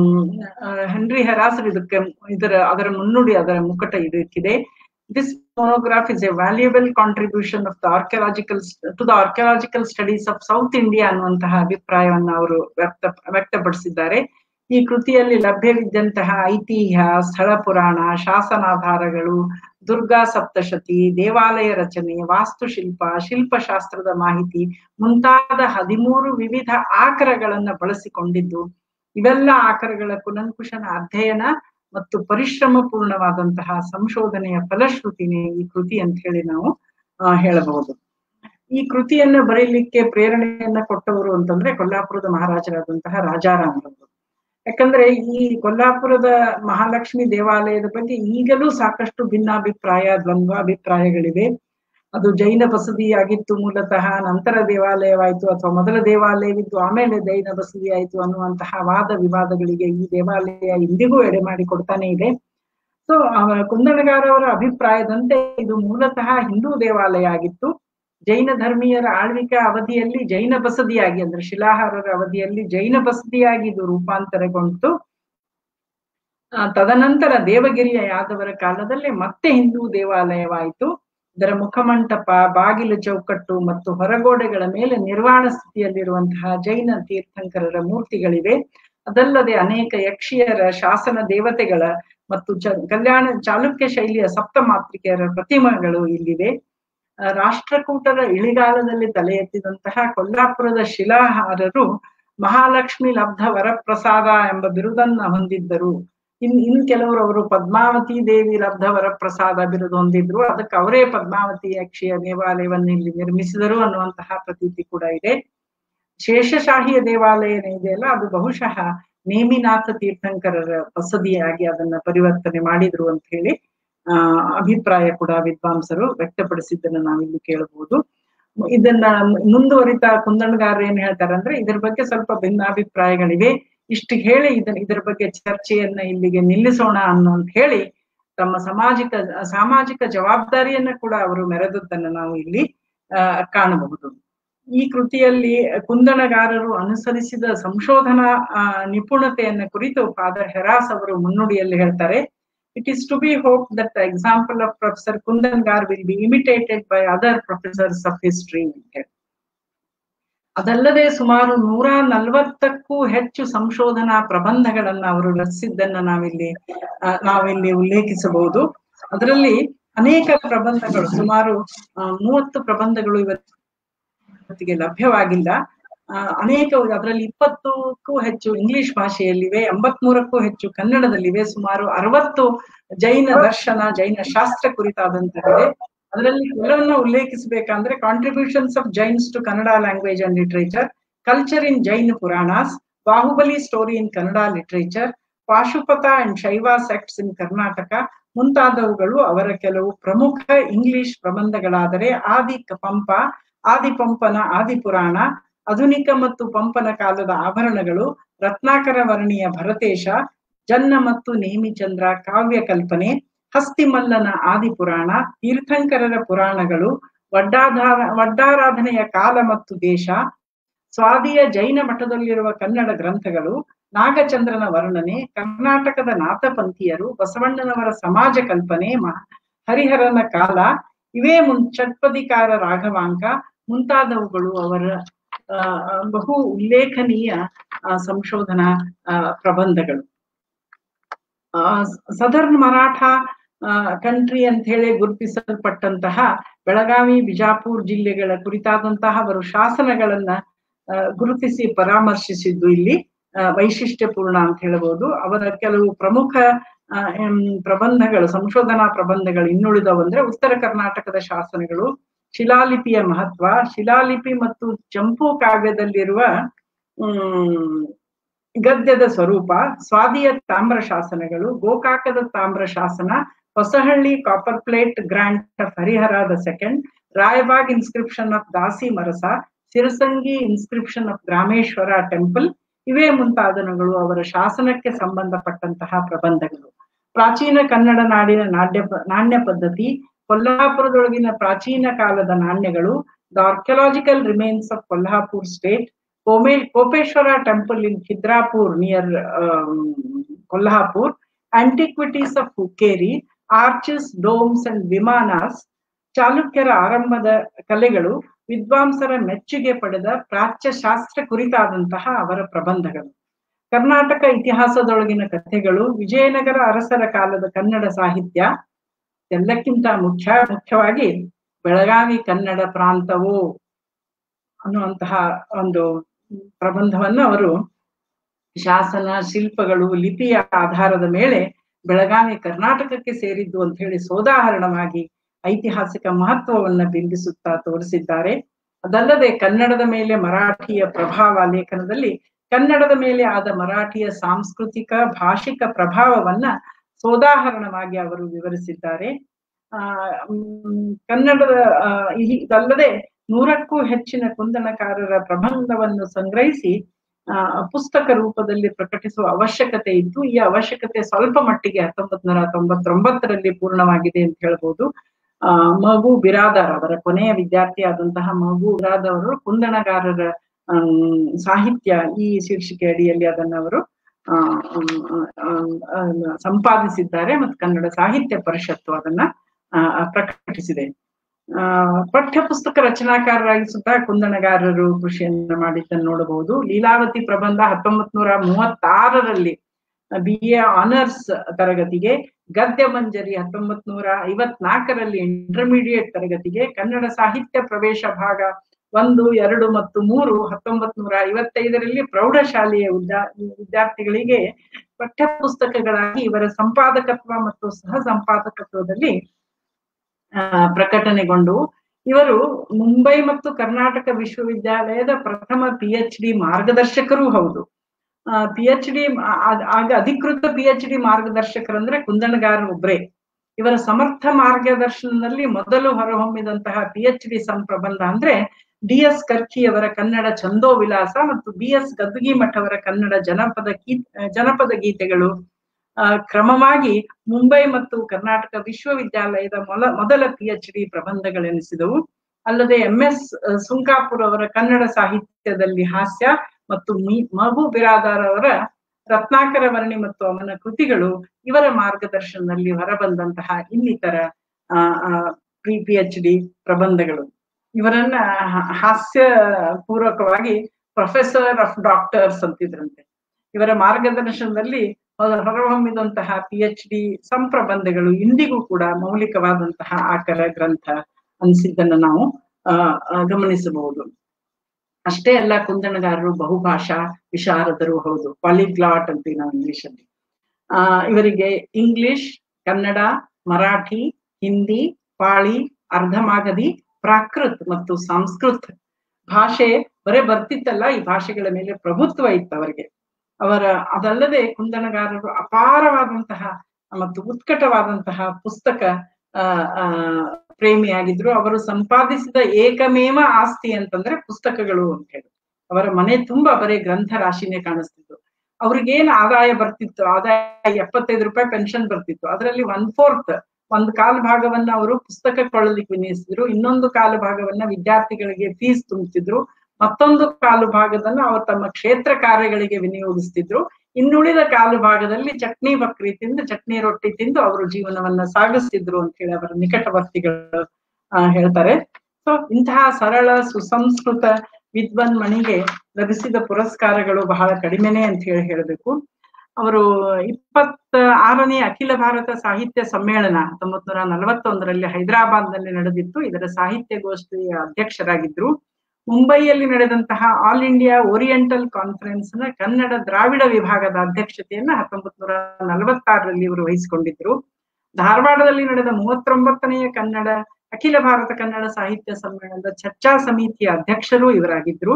ಹೆನ್ರಿ ಹೆರಾಸರ್ ಇದಕ್ಕೆ ಇದರ ಅದರ ಮುನ್ನುಡಿ ಅದರ ಮುಕಟ ಇದಕ್ಕಿದೆ this monograph is a valuable contribution of the archaeological to the archaeological studies of South India ಅನ್ನುವಂತಹ ಅಭಿಪ್ರಾಯವನ್ನ ಅವರು ವ್ಯಕ್ತ ವ್ಯಕ್ತಪಡಿಸಿದ್ದಾರೆ ಈ ಕೃತಿಯಲ್ಲಿ ಲಭ್ಯವಿದ್ದಂತಹ ಐತಿಹ್ಯ ಸ್ಥಳ ಪುರಾಣ ಶಾಸನಾಧಾರಗಳು ದುರ್ಗಾ ಸಪ್ತಶತಿ ದೇವಾಲಯ ರಚನೆ ವಾಸ್ತುಶಿಲ್ಪ ಶಿಲ್ಪಶಾಸ್ತ್ರದ ಮಾಹಿತಿ ಮುಂತಾದ ಹದಿಮೂರು ವಿವಿಧ ಆಕರಗಳನ್ನ ಬಳಸಿಕೊಂಡಿದ್ದು ಇವೆಲ್ಲ ಆಕರಗಳ ಕುಲಂಕುಶನ ಅಧ್ಯಯನ ಮತ್ತು ಪರಿಶ್ರಮ ಪೂರ್ಣವಾದಂತಹ ಸಂಶೋಧನೆಯ ಫಲಶ್ರುತಿನೇ ಈ ಕೃತಿ ಅಂತ ಹೇಳಿ ನಾವು ಹೇಳಬಹುದು ಈ ಕೃತಿಯನ್ನ ಬರೀಲಿಕ್ಕೆ ಪ್ರೇರಣೆಯನ್ನ ಕೊಟ್ಟವರು ಅಂತಂದ್ರೆ ಕೊಲ್ಲಾಪುರದ ಮಹಾರಾಜರಾದಂತಹ ರಾಜಾರಾಮರವರು ಯಾಕಂದ್ರೆ ಈ ಕೊಲ್ಲಾಪುರದ ಮಹಾಲಕ್ಷ್ಮಿ ದೇವಾಲಯದ ಬಗ್ಗೆ ಈಗಲೂ ಸಾಕಷ್ಟು ಭಿನ್ನಾಭಿಪ್ರಾಯ ದ್ವಂದ್ವ ಅಭಿಪ್ರಾಯಗಳಿವೆ ಅದು ಜೈನ ಬಸದಿಯಾಗಿತ್ತು ಮೂಲತಃ ನಂತರ ದೇವಾಲಯವಾಯಿತು ಅಥವಾ ಮೊದಲ ದೇವಾಲಯವಿತ್ತು ಆಮೇಲೆ ಜೈನ ಬಸದಿ ಆಯಿತು ಅನ್ನುವಂತಹ ವಾದ ವಿವಾದಗಳಿಗೆ ಈ ದೇವಾಲಯ ಇಂದಿಗೂ ಎಡೆ ಮಾಡಿ ಕೊಡ್ತಾನೆ ಇದೆ ಸೊ ಕುಂದಣಗಾರವರ ಅಭಿಪ್ರಾಯದಂತೆ ಇದು ಮೂಲತಃ ಹಿಂದೂ ದೇವಾಲಯ ಆಗಿತ್ತು ಜೈನ ಧರ್ಮೀಯರ ಆಳ್ವಿಕೆ ಅವಧಿಯಲ್ಲಿ ಜೈನ ಬಸದಿಯಾಗಿ ಅಂದ್ರೆ ಶಿಲಾಹಾರರ ಅವಧಿಯಲ್ಲಿ ಜೈನ ಬಸದಿಯಾಗಿ ಇದು ರೂಪಾಂತರಗೊಂಡು ತದನಂತರ ದೇವಗಿರಿಯ ಯಾದವರ ಕಾಲದಲ್ಲಿ ಮತ್ತೆ ಹಿಂದೂ ದೇವಾಲಯವಾಯಿತು ಇದರ ಮುಖಮಂಟಪ ಬಾಗಿಲು ಚೌಕಟ್ಟು ಮತ್ತು ಹೊರಗೋಡೆಗಳ ಮೇಲೆ ನಿರ್ವಾಣ ಸ್ಥಿತಿಯಲ್ಲಿರುವಂತಹ ಜೈನ ತೀರ್ಥಂಕರರ ಮೂರ್ತಿಗಳಿವೆ ಅದಲ್ಲದೆ ಅನೇಕ ಯಕ್ಷಿಯರ ಶಾಸನ ದೇವತೆಗಳ ಮತ್ತು ಚ ಕಲ್ಯಾಣ ಚಾಲುಕ್ಯ ಶೈಲಿಯ ಸಪ್ತ ಮಾತೃಕೆಯರ ಪ್ರತಿಮೆಗಳು ಇಲ್ಲಿವೆ ಆ, ರಾಷ್ಟ್ರಕೂಟರ ಇಳಿಗಾಲದಲ್ಲಿ ತಲೆ ಎತ್ತಿದಂತಹ ಕೊಲ್ಲಾಪುರದ ಶಿಲಾಹಾರರು ಮಹಾಲಕ್ಷ್ಮಿ ಲಬ್ಧ ವರಪ್ರಸಾದ ಎಂಬ ಬಿರುದನ್ನ ಹೊಂದಿದ್ದರು ಇನ್ ಇನ್ ಕೆಲವರು ಅವರು ಪದ್ಮಾವತಿ ದೇವಿ ಲಬ್ಧ ವರಪ್ರಸಾದ ಬಿರುದು ಹೊಂದಿದ್ರು ಅದಕ್ಕೆ ಅವರೇ ಪದ್ಮಾವತಿ ಯಕ್ಷಿಯ ದೇವಾಲಯವನ್ನು ಇಲ್ಲಿ ನಿರ್ಮಿಸಿದರು ಅನ್ನುವಂತಹ ಪ್ರತೀತಿ ಕೂಡ ಇದೆ ಶೇಷಶಾಹಿಯ ದೇವಾಲಯ ಏನಿದೆಯಲ್ಲ ಅದು ಬಹುಶಃ ನೇಮಿನಾಥ ತೀರ್ಥಂಕರರ ಬಸದಿಯಾಗಿ ಅದನ್ನ ಪರಿವರ್ತನೆ ಮಾಡಿದ್ರು ಅಂತ ಹೇಳಿ ಆ ಅಭಿಪ್ರಾಯ ಕೂಡ ವಿದ್ವಾಂಸರು ವ್ಯಕ್ತಪಡಿಸಿದ್ದನ್ನು ನಾವಿಲ್ಲಿ ಕೇಳಬಹುದು ಇದನ್ನ ಮುಂದುವರಿತಾ ಕುಂದಣಗಾರರು ಏನ್ ಹೇಳ್ತಾರೆ ಅಂದ್ರೆ ಇದ್ರ ಬಗ್ಗೆ ಸ್ವಲ್ಪ ಭಿನ್ನಾಭಿಪ್ರಾಯಗಳಿವೆ ಇಷ್ಟು ಹೇಳಿ ಇದನ್ನ ಇದರ ಬಗ್ಗೆ ಚರ್ಚೆಯನ್ನ ಇಲ್ಲಿಗೆ ನಿಲ್ಲಿಸೋಣ ಅನ್ನೋ ಅಂತ ಹೇಳಿ ತಮ್ಮ ಸಾಮಾಜಿಕ ಸಾಮಾಜಿಕ ಜವಾಬ್ದಾರಿಯನ್ನ ಕೂಡ ಅವರು ಮೆರೆದದ್ದನ್ನ ನಾವು ಇಲ್ಲಿ ಆ ಕಾಣಬಹುದು ಈ ಕೃತಿಯಲ್ಲಿ ಕುಂದಣಗಾರರು ಅನುಸರಿಸಿದ ಸಂಶೋಧನಾ ಆ, ನಿಪುಣತೆಯನ್ನ ಕುರಿತು ಫಾದರ್ ಹೆರಾಸ್ ಅವರು ಮುನ್ನುಡಿಯಲ್ಲಿ ಹೇಳ್ತಾರೆ it is to be hope that the example of professor Kundangar will be imitated by other professors of history ಅದಲ್ಲದೆ ಸುಮಾರು ನೂರ ನಲವತ್ತಕ್ಕೂ ಹೆಚ್ಚು ಸಂಶೋಧನಾ ಪ್ರಬಂಧಗಳನ್ನ ಅವರು ರಚಿಸಿದ್ದನ್ನ ನಾವಿಲ್ಲಿ ಆ, ನಾವಿಲ್ಲಿ ಉಲ್ಲೇಖಿಸಬಹುದು ಅದರಲ್ಲಿ ಅನೇಕ ಪ್ರಬಂಧಗಳು ಸುಮಾರು ಆ, ಮೂವತ್ತು ಪ್ರಬಂಧಗಳು ಇವತ್ತಿಗೆ ಲಭ್ಯವಾಗಿಲ್ಲ ಆ, ಅನೇಕ ಅದರಲ್ಲಿ ಇಪ್ಪತ್ತಕ್ಕೂ ಹೆಚ್ಚು ಇಂಗ್ಲಿಷ್ ಭಾಷೆಯಲ್ಲಿವೆ ಎಂಬತ್ಮೂರಕ್ಕೂ ಹೆಚ್ಚು ಕನ್ನಡದಲ್ಲಿವೆ ಸುಮಾರು ಅರವತ್ತು ಜೈನ ದರ್ಶನ ಜೈನ ಶಾಸ್ತ್ರ ಕುರಿತಾದಂತಹವಿದೆ ಅದರಲ್ಲಿ ಕೆಲವನ್ನ ಉಲ್ಲೇಖಿಸಬೇಕಂದ್ರೆ contributions of Jains to Kannada language and literature culture in Jain Puranas Bahubali story in Kannada literature Pashupata and Shaiva sects in Karnataka ಮುಂತಾದವುಗಳು ಅವರ ಕೆಲವು ಪ್ರಮುಖ ಇಂಗ್ಲಿಷ್ ಪ್ರಬಂಧಗಳಾದರೆ ಆದಿ ಕ- ಪಂಪ ಆದಿ ಪಂಪನ ಆದಿ ಪುರಾಣ ಆಧುನಿಕ ಮತ್ತು ಪಂಪನ ಕಾಲದ ಆಭರಣಗಳು ರತ್ನಾಕರ ವರ್ಣಿಯ ಭರತೇಶ ಜನ್ನ ಮತ್ತು ನೇಮಿಚಂದ್ರ ಕಾವ್ಯ ಕಲ್ಪನೆ ಹಸ್ತಿಮಲ್ಲನ ಆದಿ ಪುರಾಣ ತೀರ್ಥಂಕರರ ಪುರಾಣಗಳು ವಡ್ಡಾಧಾರ ವಡ್ಡಾರಾಧನೆಯ ಕಾಲ ಮತ್ತು ದೇಶ ಸ್ವಾದಿಯ ಜೈನ ಮಠದಲ್ಲಿರುವ ಕನ್ನಡ ಗ್ರಂಥಗಳು ನಾಗಚಂದ್ರನ ವರ್ಣನೆ ಕರ್ನಾಟಕದ ನಾಥಪಂಥೀಯರು ಬಸವಣ್ಣನವರ ಸಮಾಜ ಕಲ್ಪನೆ ಮ- ಹರಿಹರನ ಕಾಲ ಇವೇ ಮುನ್ ಷಟ್ಪದಿಕಾರ ರಾಘವಾಂಕ ಮುಂತಾದವುಗಳು ಅವರ ಆ, ಬಹು ಉಲ್ಲೇಖನೀಯ ಆ, ಸಂಶೋಧನಾ ಆ, ಪ್ರಬಂಧಗಳು ಆ, ಸದರ್ನ್ ಮರಾಠ ಕಂಟ್ರಿ ಅಂತ ಹೇಳಿ ಗುರುತಿಸಲ್ಪಟ್ಟಂತಹ ಬೆಳಗಾವಿ ಬಿಜಾಪುರ್ ಜಿಲ್ಲೆಗಳ ಕುರಿತಾದಂತಹ ಅವರು ಶಾಸನಗಳನ್ನ ಆ, ಗುರುತಿಸಿ ಪರಾಮರ್ಶಿಸಿದ್ದು ಇಲ್ಲಿ ಆ, ವೈಶಿಷ್ಟ್ಯಪೂರ್ಣ ಅಂತ ಹೇಳಬಹುದು ಅವರ ಕೆಲವು ಪ್ರಮುಖ ಆ, ಎಂ, ಪ್ರಬಂಧಗಳು ಸಂಶೋಧನಾ ಪ್ರಬಂಧಗಳು ಇನ್ನುಳಿದವು ಅಂದ್ರೆ ಉತ್ತರ ಕರ್ನಾಟಕದ ಶಾಸನಗಳು ಶಿಲಾಲಿಪಿಯ ಮಹತ್ವ ಶಿಲಾಲಿಪಿ ಮತ್ತು ಚಂಪು ಕಾವ್ಯದಲ್ಲಿರುವ ಹ್ಮ್ ಗದ್ಯದ ಸ್ವರೂಪ ಸ್ವಾದಿಯ ತಾಮ್ರ ಶಾಸನಗಳು ಗೋಕಾಕದ ತಾಮ್ರ ಶಾಸನ Hosahalli copper plate grant of Harihara the second Raybag inscription of Dasi Marasa Sirasangi inscription of Grameshwara temple ಇವೇ ಮುಂತಾದವುಗಳು ಅವರ ಶಾಸನಕ್ಕೆ ಸಂಬಂಧಪಟ್ಟಂತಹ ಪ್ರಬಂಧಗಳು ಪ್ರಾಚೀನ ಕನ್ನಡ ನಾಡಿನ ನಾಡ್ಯ ನಾಣ್ಯ ಪದ್ಧತಿ ಕೊಲ್ಹಾಪುರದೊಳಗಿನ ಪ್ರಾಚೀನ ಕಾಲದ ನಾಣ್ಯಗಳು the archaeological remains of Kolhapur state ಕೋಮೆ Kopeshwara temple in Khidrapur near Kolhapur antiquities of Hukkeri arches domes and vimanas ಚಾಲುಕ್ಯರ ಆರಂಭದ ಕಲೆಗಳು ವಿದ್ವಾಂಸರ ಮೆಚ್ಚುಗೆ ಪಡೆದ ಪ್ರಾಚ್ಯ ಶಾಸ್ತ್ರ ಕುರಿತಾದಂತಹ ಅವರ ಪ್ರಬಂಧಗಳು ಕರ್ನಾಟಕ ಇತಿಹಾಸದೊಳಗಿನ ಕಥೆಗಳು ವಿಜಯನಗರ ಅರಸರ ಕಾಲದ ಕನ್ನಡ ಸಾಹಿತ್ಯ ಎಲ್ಲಕ್ಕಿಂತ ಮುಖ್ಯ ಮುಖ್ಯವಾಗಿ ಬೆಳಗಾವಿ ಕನ್ನಡ ಪ್ರಾಂತವು ಅನ್ನುವಂತಹ ಒಂದು ಪ್ರಬಂಧವನ್ನು ಅವರು ಶಾಸನ ಶಿಲ್ಪಗಳು ಲಿಪಿಯ ಆಧಾರದ ಮೇಲೆ ಬೆಳಗಾವಿ ಕರ್ನಾಟಕಕ್ಕೆ ಸೇರಿದ್ದು ಅಂತ ಹೇಳಿ ಸೋದಾಹರಣವಾಗಿ ಐತಿಹಾಸಿಕ ಮಹತ್ವವನ್ನ ಬಿಂಬಿಸುತ್ತಾ ತೋರಿಸಿದ್ದಾರೆ ಅದಲ್ಲದೆ ಕನ್ನಡದ ಮೇಲೆ ಮರಾಠಿಯ ಪ್ರಭಾವ ಲೇಖನದಲ್ಲಿ ಕನ್ನಡದ ಮೇಲೆ ಆದ ಮರಾಠಿಯ ಸಾಂಸ್ಕೃತಿಕ ಭಾಷಿಕ ಪ್ರಭಾವವನ್ನ ಸೋದಾಹರಣವಾಗಿ ಅವರು ವಿವರಿಸಿದ್ದಾರೆ ಆ ಮ್, ಕನ್ನಡದ ಆ, ಈ- ಇದಲ್ಲದೆ ನೂರಕ್ಕೂ ಹೆಚ್ಚಿನ ಕುಂದಣಕಾರರ ಪ್ರಬಂಧವನ್ನು ಸಂಗ್ರಹಿಸಿ ಆ ಪುಸ್ತಕ ರೂಪದಲ್ಲಿ ಪ್ರಕಟಿಸುವ ಅವಶ್ಯಕತೆ ಇತ್ತು ಈ ಅವಶ್ಯಕತೆ ಸ್ವಲ್ಪ ಮಟ್ಟಿಗೆ ಹತ್ತೊಂಬತ್ ನೂರ ತೊಂಬತ್ತೊಂಬತ್ತರಲ್ಲಿ ಪೂರ್ಣವಾಗಿದೆ ಅಂತ ಹೇಳ್ಬೋದು ಆ ಮಗು ಬಿರಾದಾರ್ ಅವರ ಕೊನೆಯ ವಿದ್ಯಾರ್ಥಿ ಆದಂತಹ ಮಗು ಬಿರಾದಾರ್ ಅವರು ಕುಂದಣಗಾರರ ಆಮ್, ಸಾಹಿತ್ಯ ಈ ಶೀರ್ಷಿಕೆ ಅಡಿಯಲ್ಲಿ ಅದನ್ನ ಅವರು ಆ, ಆಮ್, ಆಮ್, ಆಮ್, ಸಂಪಾದಿಸಿದ್ದಾರೆ ಮತ್ತು ಕನ್ನಡ ಸಾಹಿತ್ಯ ಪರಿಷತ್ತು ಅದನ್ನ ಆ, ಪ್ರಕಟಿಸಿದೆ ಆ ಪಠ್ಯ ಪುಸ್ತಕ ರಚನಾಕಾರರಾಗಿ ಸುದ್ದ ಕುಂದಣಗಾರರು ಕೃಷಿಯನ್ನ ಮಾಡಿದ್ದನ್ನು ನೋಡಬಹುದು ಲೀಲಾವತಿ ಪ್ರಬಂಧ ಹತ್ತೊಂಬತ್ ನೂರ ಮೂವತ್ತಾರರಲ್ಲಿ ಬಿ ಎ ಆನರ್ಸ್ ತರಗತಿಗೆ ಗದ್ಯ ಮಂಜರಿ ಹತ್ತೊಂಬತ್ ನೂರ ಐವತ್ನಾಲ್ಕರಲ್ಲಿ ಇಂಟರ್ಮೀಡಿಯೇಟ್ ತರಗತಿಗೆ ಕನ್ನಡ ಸಾಹಿತ್ಯ ಪ್ರವೇಶ ಭಾಗ ಒಂದು ಎರಡು ಮತ್ತು ಮೂರು ಹತ್ತೊಂಬತ್ ನೂರ ಐವತ್ತೈದರಲ್ಲಿ ಪ್ರೌಢಶಾಲೆಯ ವಿದ್ಯಾ ವಿದ್ಯಾರ್ಥಿಗಳಿಗೆ ಪಠ್ಯ ಪುಸ್ತಕಗಳಾಗಿ ಇವರ ಸಂಪಾದಕತ್ವ ಮತ್ತು ಸಹ ಸಂಪಾದಕತ್ವದಲ್ಲಿ ಆ ಪ್ರಕಟಣೆಗೊಂಡು ಇವರು ಮುಂಬೈ ಮತ್ತು ಕರ್ನಾಟಕ ವಿಶ್ವವಿದ್ಯಾಲಯದ ಪ್ರಥಮ ಪಿ ಎಚ್ ಡಿ ಮಾರ್ಗದರ್ಶಕರೂ ಹೌದು ಪಿ ಎಚ್ ಡಿ ಆಗ ಅಧಿಕೃತ ಪಿ ಎಚ್ ಡಿ ಮಾರ್ಗದರ್ಶಕರಂದ್ರೆ ಕುಂದಣಗಾರ ಒಬ್ರೇ ಇವರ ಸಮರ್ಥ ಮಾರ್ಗದರ್ಶನದಲ್ಲಿ ಮೊದಲು ಹೊರಹೊಮ್ಮಿದಂತಹ ಪಿ ಎಚ್ ಡಿ ಸಂಪ್ರಬಂಧ ಅಂದ್ರೆ ಡಿ ಎಸ್ ಕರ್ಕಿ ಅವರ ಕನ್ನಡ ಛಂದೋ ವಿಲಾಸ ಮತ್ತು ಬಿ ಎಸ್ ಗದ್ದುಗಿ ಮಠ ಅವರ ಕನ್ನಡ ಜನಪದ ಗೀ ಜನಪದ ಗೀತೆಗಳು ಆ ಕ್ರಮವಾಗಿ ಮುಂಬೈ ಮತ್ತು ಕರ್ನಾಟಕ ವಿಶ್ವವಿದ್ಯಾಲಯದ ಮೊಲ ಮೊದಲ ಪಿ ಎಚ್ ಡಿ ಪ್ರಬಂಧಗಳೆನಿಸಿದವು ಅಲ್ಲದೆ ಎಂ ಎಸ್ ಸುಂಕಾಪುರ್ ಅವರ ಕನ್ನಡ ಸಾಹಿತ್ಯದಲ್ಲಿ ಹಾಸ್ಯ ಮತ್ತು ಮಿ ಮಹು ಬಿರಾದಾರ್ ಅವರ ರತ್ನಾಕರ ವರ್ಣಿ ಮತ್ತು ಅವನ ಕೃತಿಗಳು ಇವರ ಮಾರ್ಗದರ್ಶನದಲ್ಲಿ ಹೊರಬಂದಂತಹ ಇನ್ನಿತರ ಪ್ರಿ ಪಿ ಎಚ್ ಡಿ ಪ್ರಬಂಧಗಳು ಇವರನ್ನ ಹಾಸ್ಯ ಪೂರ್ವಕವಾಗಿ ಪ್ರೊಫೆಸರ್ ಆಫ್ ಡಾಕ್ಟರ್ಸ್ ಅಂತಿದ್ರಂತೆ ಇವರ ಮಾರ್ಗದರ್ಶನದಲ್ಲಿ ಹೊರಹೊಮ್ಮಿದಂತಹ ಪಿ ಎಚ್ ಡಿ ಸಂಪ್ರಬಂಧಗಳು ಇಂದಿಗೂ ಕೂಡ ಮೌಲಿಕವಾದಂತಹ ಆಕರ ಗ್ರಂಥ ಅನಿಸಿದ್ದನ್ನು ನಾವು ಅಹ್ ಗಮನಿಸಬಹುದು ಅಷ್ಟೇ ಅಲ್ಲ ಕುಂದಣಗಾರರು ಬಹುಭಾಷಾ ವಿಶಾರದರು ಹೌದು ಪಾಲಿಗ್ಲಾಟ್ ಅಂತೀವಿ ನಾವು ಇಂಗ್ಲಿಷ್ ಅಲ್ಲಿ ಆ ಇವರಿಗೆ ಇಂಗ್ಲಿಷ್ ಕನ್ನಡ ಮರಾಠಿ ಹಿಂದಿ ಪಾಳಿ ಅರ್ಧಮಾಗಧಿ ಪ್ರಾಕೃತ್ ಮತ್ತು ಸಂಸ್ಕೃತ್ ಭಾಷೆ ಬರೇ ಬರ್ತಿತ್ತಲ್ಲ ಈ ಭಾಷೆಗಳ ಮೇಲೆ ಪ್ರಭುತ್ವ ಇತ್ತು ಅವರಿಗೆ ಅವರ ಅದಲ್ಲದೆ ಕುಂದಣಗಾರರು ಅಪಾರವಾದಂತಹ ಮತ್ತು ಉತ್ಕಟವಾದಂತಹ ಪುಸ್ತಕ ಆ ಪ್ರೇಮಿಯಾಗಿದ್ರು ಅವರು ಸಂಪಾದಿಸಿದ ಏಕಮೇವ ಆಸ್ತಿ ಅಂತಂದ್ರೆ ಪುಸ್ತಕಗಳು ಅಂತ ಹೇಳಿ ಅವರ ಮನೆ ತುಂಬಾ ಬರೀ ಗ್ರಂಥ ರಾಶಿನೇ ಕಾಣಿಸ್ತಿತ್ತು ಅವ್ರಿಗೇನ್ ಆದಾಯ ಬರ್ತಿತ್ತು ಆದಾಯ ಎಪ್ಪತ್ತೈದು ರೂಪಾಯಿ ಪೆನ್ಷನ್ ಬರ್ತಿತ್ತು ಅದರಲ್ಲಿ ಒನ್ ಫೋರ್ತ್ ಒಂದು ಕಾಲು ಭಾಗವನ್ನ ಅವರು ಪುಸ್ತಕ ಕೊಳ್ಳಲಿಕ್ಕೆ ವಿನಿಯೋಗಿಸಿದ್ರು ಇನ್ನೊಂದು ಕಾಲು ಭಾಗವನ್ನ ವಿದ್ಯಾರ್ಥಿಗಳಿಗೆ ಫೀಸ್ ತುಂಬುತ್ತಿದ್ರು ಮತ್ತೊಂದು ಕಾಲು ಭಾಗದನ್ನ ಅವರು ತಮ್ಮ ಕ್ಷೇತ್ರ ಕಾರ್ಯಗಳಿಗೆ ವಿನಿಯೋಗಿಸ್ತಿದ್ರು ಇನ್ನುಳಿದ ಕಾಲು ಭಾಗದಲ್ಲಿ ಚಟ್ನಿ ಬಕ್ರಿ ತಿಂದು ಚಟ್ನಿ ರೊಟ್ಟಿ ತಿಂದು ಅವರು ಜೀವನವನ್ನ ಸಾಗಿಸ್ತಿದ್ರು ಅಂತ ಹೇಳಿ ಅವರ ನಿಕಟವರ್ತಿಗಳು ಆ ಹೇಳ್ತಾರೆ ಸೊ ಇಂತಹ ಸರಳ ಸುಸಂಸ್ಕೃತ ವಿದ್ವನ್ ಮಣಿಗೆ ಲಭಿಸಿದ ಪುರಸ್ಕಾರಗಳು ಬಹಳ ಕಡಿಮೆನೆ ಅಂತ ಹೇಳಿ ಹೇಳಬೇಕು ಅವರು ಇಪ್ಪತ್ತ ಆರನೇ ಅಖಿಲ ಭಾರತ ಸಾಹಿತ್ಯ ಸಮ್ಮೇಳನ ಹತ್ತೊಂಬತ್ ನೂರ ನಲವತ್ತೊಂದರಲ್ಲಿ ಹೈದರಾಬಾದ್ನಲ್ಲಿ ನಡೆದಿತ್ತು ಇದರ ಸಾಹಿತ್ಯ ಗೋಷ್ಠಿಯ ಅಧ್ಯಕ್ಷರಾಗಿದ್ರು ಮುಂಬೈಯಲ್ಲಿ ನಡೆದಂತಹ ಆಲ್ ಇಂಡಿಯಾ ಓರಿಯೆಂಟಲ್ ಕಾನ್ಫರೆನ್ಸ್ ನ ಕನ್ನಡ ದ್ರಾವಿಡ ವಿಭಾಗದ ಅಧ್ಯಕ್ಷತೆಯನ್ನ ಹತ್ತೊಂಬತ್ ನೂರ ನಲವತ್ತಾರರಲ್ಲಿ ಇವರು ವಹಿಸಿಕೊಂಡಿದ್ರು ಧಾರವಾಡದಲ್ಲಿ ನಡೆದ ಮೂವತ್ತೊಂಬತ್ತನೆಯ ಕನ್ನಡ ಅಖಿಲ ಭಾರತ ಕನ್ನಡ ಸಾಹಿತ್ಯ ಸಮ್ಮೇಳನದ ಚರ್ಚಾ ಸಮಿತಿಯ ಅಧ್ಯಕ್ಷರು ಇವರಾಗಿದ್ರು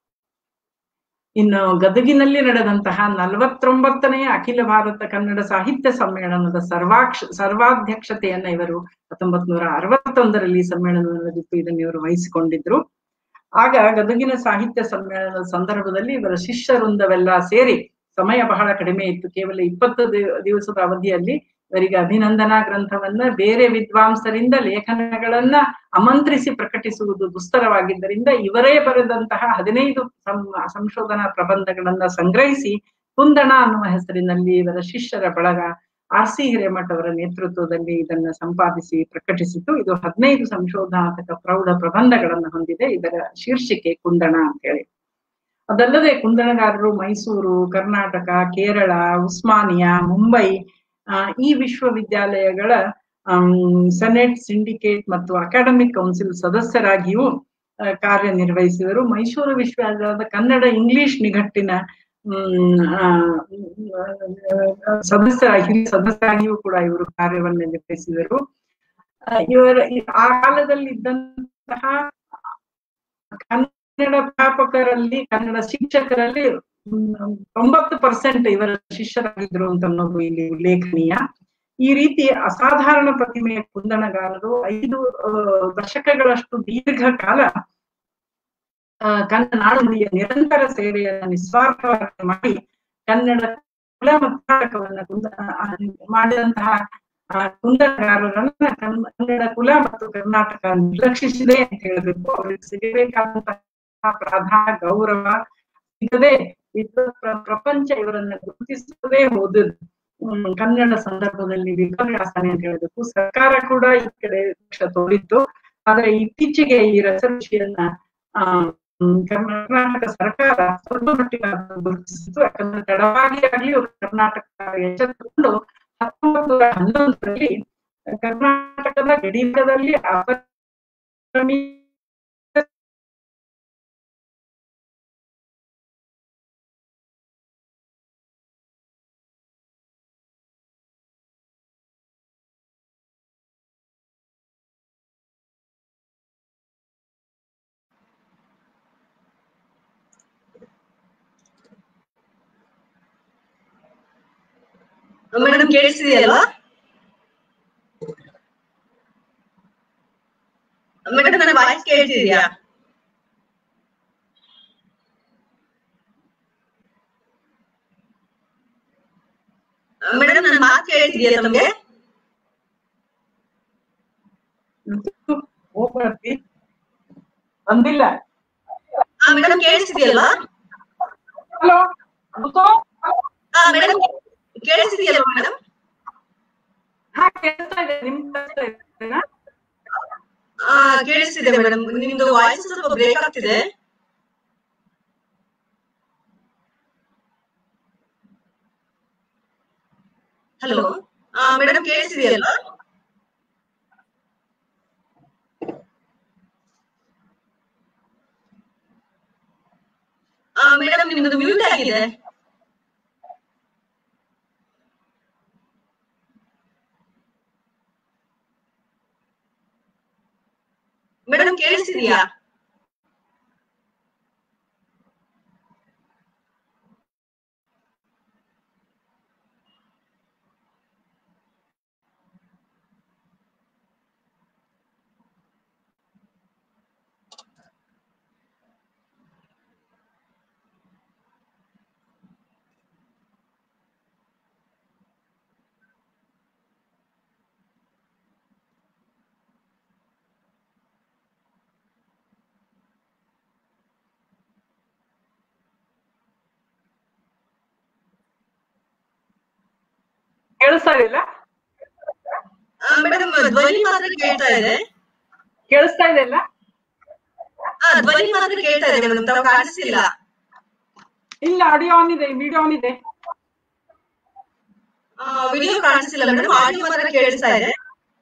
ಇನ್ನು ಗದಗಿನಲ್ಲಿ ನಡೆದಂತಹ ನಲವತ್ತೊಂಬತ್ತನೆಯ ಅಖಿಲ ಭಾರತ ಕನ್ನಡ ಸಾಹಿತ್ಯ ಸಮ್ಮೇಳನದ ಸರ್ವಾಕ್ಷ ಸರ್ವಾಧ್ಯಕ್ಷತೆಯನ್ನ ಇವರು ಹತ್ತೊಂಬತ್ ನೂರ ಅರವತ್ತೊಂದರಲ್ಲಿ ಸಮ್ಮೇಳನ ನಡೆದಿತ್ತು ಇದನ್ನು ಇವರು ವಹಿಸಿಕೊಂಡಿದ್ರು ಆಗ ಗದಗಿನ ಸಾಹಿತ್ಯ ಸಮ್ಮೇಳನದ ಸಂದರ್ಭದಲ್ಲಿ ಇವರ ಶಿಷ್ಯವೃಂದವೆಲ್ಲ ಸೇರಿ ಸಮಯ ಬಹಳ ಕಡಿಮೆ ಇತ್ತು ಕೇವಲ ಇಪ್ಪತ್ತು ದಿವಸದ ಅವಧಿಯಲ್ಲಿ ಇವರಿಗೆ ಅಭಿನಂದನಾ ಗ್ರಂಥವನ್ನ ಬೇರೆ ವಿದ್ವಾಂಸರಿಂದ ಲೇಖನಗಳನ್ನ ಆಮಂತ್ರಿಸಿ ಪ್ರಕಟಿಸುವುದು ದುಸ್ತರವಾಗಿದ್ದರಿಂದ ಇವರೇ ಬರೆದಂತಹ ಹದಿನೈದು ಸಂಶೋಧನಾ ಪ್ರಬಂಧಗಳನ್ನ ಸಂಗ್ರಹಿಸಿ ಕುಂದಣ ಅನ್ನುವ ಹೆಸರಿನಲ್ಲಿ ಇವರ ಶಿಷ್ಯರ ಬಳಗ ಆರ್ ಸಿ ಹಿರೇಮಠ್ ಅವರ ನೇತೃತ್ವದಲ್ಲಿ ಇದನ್ನ ಸಂಪಾದಿಸಿ ಪ್ರಕಟಿಸಿತು ಇದು ಹದಿನೈದು ಸಂಶೋಧನಾತ್ಮಕ ಪ್ರೌಢ ಪ್ರಬಂಧಗಳನ್ನ ಹೊಂದಿದೆ ಇದರ ಶೀರ್ಷಿಕೆ ಕುಂದಣ ಅಂತ ಹೇಳಿ ಅದಲ್ಲದೆ ಕುಂದಣಗಾರರು ಮೈಸೂರು ಕರ್ನಾಟಕ ಕೇರಳ ಉಸ್ಮಾನಿಯಾ ಮುಂಬೈ ಈ ವಿಶ್ವವಿದ್ಯಾಲಯಗಳ ಸೆನೆಟ್ ಸಿಂಡಿಕೇಟ್ ಮತ್ತು ಅಕಾಡೆಮಿಕ್ ಕೌನ್ಸಿಲ್ ಸದಸ್ಯರಾಗಿಯೂ ಕಾರ್ಯನಿರ್ವಹಿಸಿದರು ಮೈಸೂರು ವಿಶ್ವವಿದ್ಯಾಲಯದ ಕನ್ನಡ ಇಂಗ್ಲಿಷ್ ನಿಘಟ್ಟಿನ ಸದಸ್ಯರಾಗಿ ಸದಸ್ಯರಾಗಿಯೂ ಕೂಡ ಇವರು ಕಾರ್ಯವನ್ನು ನಿರ್ವಹಿಸಿದರು ಇವರ ಆ ಕಾಲದಲ್ಲಿ ಇದ್ದಂತಹ ಕನ್ನಡ ಅಧ್ಯಾಪಕರಲ್ಲಿ ಕನ್ನಡ ಶಿಕ್ಷಕರಲ್ಲಿ ತೊಂಬತ್ತು ಪರ್ಸೆಂಟ್ ಇವರ ಶಿಷ್ಯರಾಗಿದ್ರು ಅಂತ ಅನ್ನೋದು ಇಲ್ಲಿ ಉಲ್ಲೇಖನೀಯ ಈ ರೀತಿ ಅಸಾಧಾರಣ ಪ್ರತಿಮೆಯ ಕುಂದಣಗಾರರು ಐದು ದಶಕಗಳಷ್ಟು ದೀರ್ಘಕಾಲ ಕನ್ನಡ ನಾಡುನುಡಿಯ ನಿರಂತರ ಸೇವೆಯನ್ನು ನಿಸ್ವಾರ್ಥವಾಗಿ ಮಾಡಿ ಕನ್ನಡ ಕುಲ ಮತ್ತಾಟಕವನ್ನ ಕುಂದ ಮಾಡಿದಂತಹ ಕುಂದಣಗಾರರನ್ನ ಕನ್ನಡ ಕುಲ ಮತ್ತು ಕರ್ನಾಟಕ ನಿರ್ಲಕ್ಷಿಸಿದೆ ಅಂತ ಹೇಳಬೇಕು ಅವರಿಗೆ ಸಿಗಬೇಕಾದಂತಹ ಪ್ರಾಧಾನ್ಯ ಗೌರವ ಸಿಗದೆ ಪ್ರಪಂಚ ಇವರನ್ನ ಗುರುತಿಸದೇ ಹೋದದ್ದು ಕನ್ನಡ ಸಂದರ್ಭದಲ್ಲಿ ವಿಪರ್ಯಾಸನೆ ಅಂತ ಹೇಳಬೇಕು ಸರ್ಕಾರ ಕೂಡ ಈ ಕಡೆ ಪಕ್ಷ ತೋರಿತ್ತು ಆದ್ರೆ ಇತ್ತೀಚೆಗೆ ಈ ರೆಸಲ್ಯೂಷನ್ ಆ ಕರ್ನಾಟಕ ಸರ್ಕಾರ ಸ್ವಲ್ಪ ಮಟ್ಟಿಗೆ ಗುರುತಿಸಿತು ಯಾಕಂದ್ರೆ ತಡವಾಗಿ ಆಗ್ಲಿ ಅವರು ಕರ್ನಾಟಕ ಎಚ್ಚೆತ್ತುಕೊಂಡು ಹತ್ತೊಂಬತ್ತು ನೂರ ಹನ್ನೊಂದರಲ್ಲಿ ಕರ್ನಾಟಕದ ಗಡಿಭಾಗದಲ್ಲಿ ಅಪರಿಮಿತ ಮೇಡಮ್ ಕೇಳಿಸಿದೆಯಲ್ವಾ ಮೇಡಮ್ ನನ್ನ ವಾಯ್ಸ್ ಕೇಳ್ತಿದ್ಯಾ ಮೇಡಮ್ ನನ್ನ ಮಾತು ಕೇಳ್ತಿದ್ಯಾ ತಮ್ಗೆ ಹೋಗ್ಬರ್ತಿ ಬಂದಿಲ್ಲ ಮೇಡಮ್ ಕೇಳಿಸಿದೆಯಲ್ವಾ ಹಲೋ ಮೇಡಮ್ ಕೇಳಿಸಿದೆಯಲ್ವಾ ಮೇಡಮ್ ಹಾ ಕೇಳ್ತಾ ಇದೆ ನಿಮ್ ಕೇಳ್ತಾ ಇದೆನಾ ಆ ಕೇಳಿಸ್ತಿದೆ ಮೇಡಮ್ ನಿಮ್ದು ವಾಯ್ಸ್ ಸ್ವಲ್ಪ ಬ್ರೇಕ್ ಆಗ್ತಿದೆ ಹಲೋ ಮೇಡಮ್ ಕೇಳಿಸ್ತಿದೆಯಲ್ವಾ ಮೇಡಮ್ ನಿಮ್ದು ಮ್ಯೂಟ್ ಆಗಿದೆ ಮೇಡಮ್ ಕೇಳಿಸ್ತಿದ್ಯಾ ಕೇಳಿಸ್ತಾ ಇದೆಯಲ್ಲ ಮೇಡಮ್ ಧ್ವನಿ ಮಾತ್ರ ಕೇಳ್ತಾ ಇದೆ ಕೇಳಿಸ್ತಾ ಇದೆಯಲ್ಲ ಆ, ಧ್ವನಿ ಮಾತ್ರ ಕೇಳ್ತಾ ಇದೆ ಮೇಡಮ್ ತಾವು ಕಾಣಿಸ್ತಿಲ್ಲ ಇಲ್ಲ ಆಡಿಯೋ ಆನ್ ಇದೆ ವಿಡಿಯೋ ಆನ್ ಇದೆ ವಿಡಿಯೋ ಕಾಣಿಸ್ತಿಲ್ಲ ಮೇಡಮ್ ಆಡಿಯೋ ಮಾತ್ರ ಕೇಳಿಸ್ತಾ ಇದೆ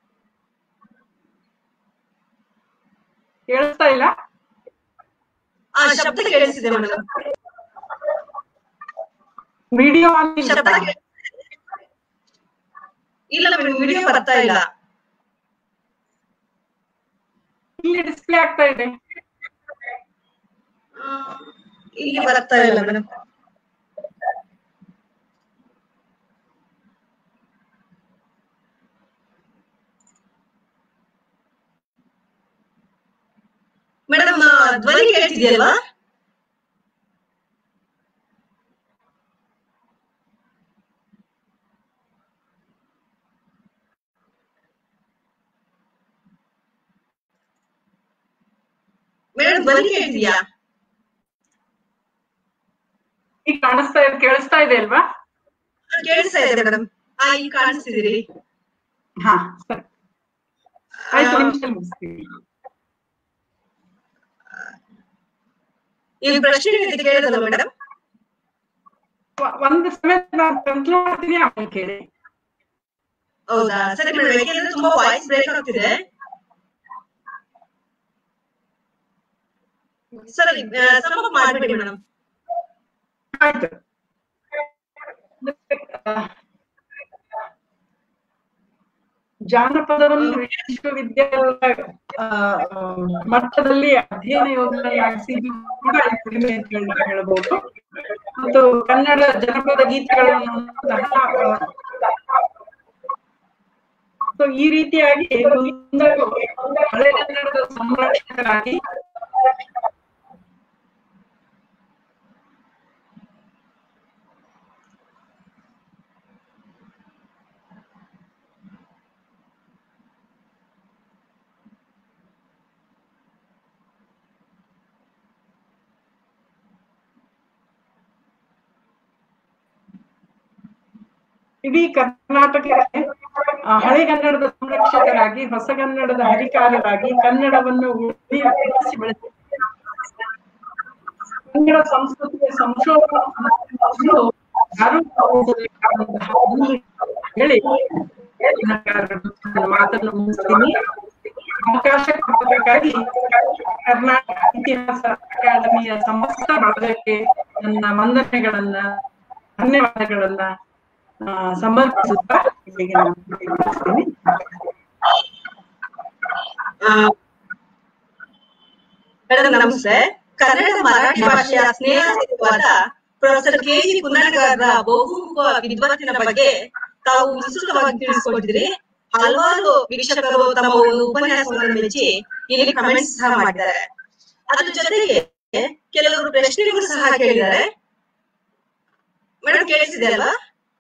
ಕೇಳಿಸ್ತಾ ಇಲ್ಲ ಆ ಶಬ್ದ ಕೇಳಿಸ್ತಿದೆ ಮೇಡಮ್ ವಿಡಿಯೋ ಆನ್ ಶಬ್ದ ಇಲ್ಲ ಕೇಳಿಸ್ತಿದೆ. ಇಲ್ಲ ಮೇಡಮ್ ವಿಡಿಯೋ ಬರ್ತಾ ಇಲ್ಲ ಇಲ್ಲಿ ಡಿಸ್ಪ್ಲೇ ಆಗ್ತಾ ಇದೆ ಆ, ಇಲ್ಲಿ ಬರ್ತಾ ಇಲ್ಲ ಮೇಡಮ್ ಮೇಡಮ್ ಧ್ವನಿ ಕೇಳ್ತಿದ್ಯಲ್ವಾ ಮೇಡಮ್ ಧ್ವನಿ ಕೇಳ್ತಿದ್ಯಾ ಈಗ ಕಾಣಿಸ್ತಾ ಇದೆ ಕೇಳಿಸ್ತಾ ಇದೆ ಅಲ್ವಾ ಕೇಳಿಸ್ತಾ ಇದೆ ಮೇಡಮ್ ಆ ಈಗ ಕಾಣಿಸ್ತಿದ್ದೀರಿ ಹಾ ಸರಿ ಆಯ್ತು ನಿಮಿಷ ಮುಗಿಸ್ತೀನಿ ಈ ಪ್ರಶ್ನೆ ಇದು ಕೇಳಿದಲ್ಲ ಮೇಡಮ್ ಒ- ಒಂದು ಸಮೇತ ನಾನು ಕನ್ಕ್ಲೂಡ್ ಮಾಡ್ತೀನಿ ಆಮೇಲೆ ಕೇಳಿ ಹೌದಾ ಸರಿ ಮೇಡಮ್ ಯಾಕೆಂದ್ರೆ ತುಂಬಾ ವಾಯ್ಸ್ ಬ್ರೇಕ್ ಆಗ್ತಿದೆ ಸರಿ ಸಮ ಮಾಡ್ಬಿಡಿ ಮೇಡಮ್ ಆಯ್ತು ಆ, ಜಾನಪದವನ್ನು ವಿಶ್ವವಿದ್ಯಾಲಯ ಆ, ಆ, ಮಟ್ಟದಲ್ಲಿ ಅಧ್ಯಯನ ಯೋಜನೆಯಾಗಿಸಿದ್ದು ಕೂಡ ಈ ಕಡಿಮೆ ಅಂತ ಹೇಳಿ ಹೇಳ್ಬೋದು ಮತ್ತು ಕನ್ನಡ ಜನಪದ ಗೀತೆಗಳನ್ನು ಸಹ ಆ, ಸೊ ಈ ರೀತಿಯಾಗಿ ಮುಂದೆ ಹಳೆ ಕನ್ನಡದ ಸಂರಕ್ಷಕರಾಗಿ ಇಡೀ ಕರ್ನಾಟಕಕ್ಕೆ ಆ, ಹಳೆ ಕನ್ನಡದ ಸಂರಕ್ಷಕರಾಗಿ ಹೊಸ ಕನ್ನಡದ ಹರಿಕಾರರಾಗಿ ಕನ್ನಡವನ್ನು ಉಳಿಸಿ ಬೆಳೆಸಿ ಬೆಳೆಸಿ ಕನ್ನಡ ಸಂಸ್ಕೃತಿಯ ಸಂಶೋಧನಾ ಯಾರೂ ಹೇಳಿ ನನ್ನ ಮಾತನ್ನು ಮುಗಿಸ್ತೀನಿ ಅವಕಾಶ ಕೊಡಬೇಕಾಗಿ ಕರ್ನಾಟಕ ಇತಿಹಾಸ ಅಕಾಡೆಮಿಯ ಸಮಸ್ತ ಬಳಗಕ್ಕೆ ನನ್ನ ವಂದನೆಗಳನ್ನ ಧನ್ಯವಾದಗಳನ್ನ ಆ, ಸಮರ್ಪಿಸುತ್ತಾ ಇಲ್ಲಿಗೆ ನಾನು ಮುಗಿಸ್ತೀನಿ. ಮೇಡಮ್ ನಮಸ್ತೆ ಕನ್ನಡ ಮರಾಠಿ ಭಾಷೆಯ ಸ್ನೇಹ ಸೇತುವಾದ ಪ್ರೊಫೆಸರ್ ಕೆ ಜಿ ಕುನ್ನಡಗಾರರ ಬಹುಮುಖ ವಿದ್ವತ್ತಿನ ಬಗ್ಗೆ ತಾವು ವಿಸ್ತೃತವಾಗಿ ತಿಳಿಸಿಕೊಟ್ಟಿದ್ರಿ ಹಲವಾರು ವೀಕ್ಷಕರು ತಮ್ಮ ಒಂದು ಉಪನ್ಯಾಸವನ್ನು ಮೆಚ್ಚಿ ಇಲ್ಲಿ ಕಮೆಂಟ್ಸ್ ಸಹ ಮಾಡಿದ್ದಾರೆ ಅದ್ರ ಜೊತೆಗೆ ಕೆಲವರು ಪ್ರಶ್ನೆಗಳು ಸಹ ಕೇಳಿದ್ದಾರೆ ಮೇಡಮ್ ಕೇಳಿಸಿದೆ ಅಲ್ವಾ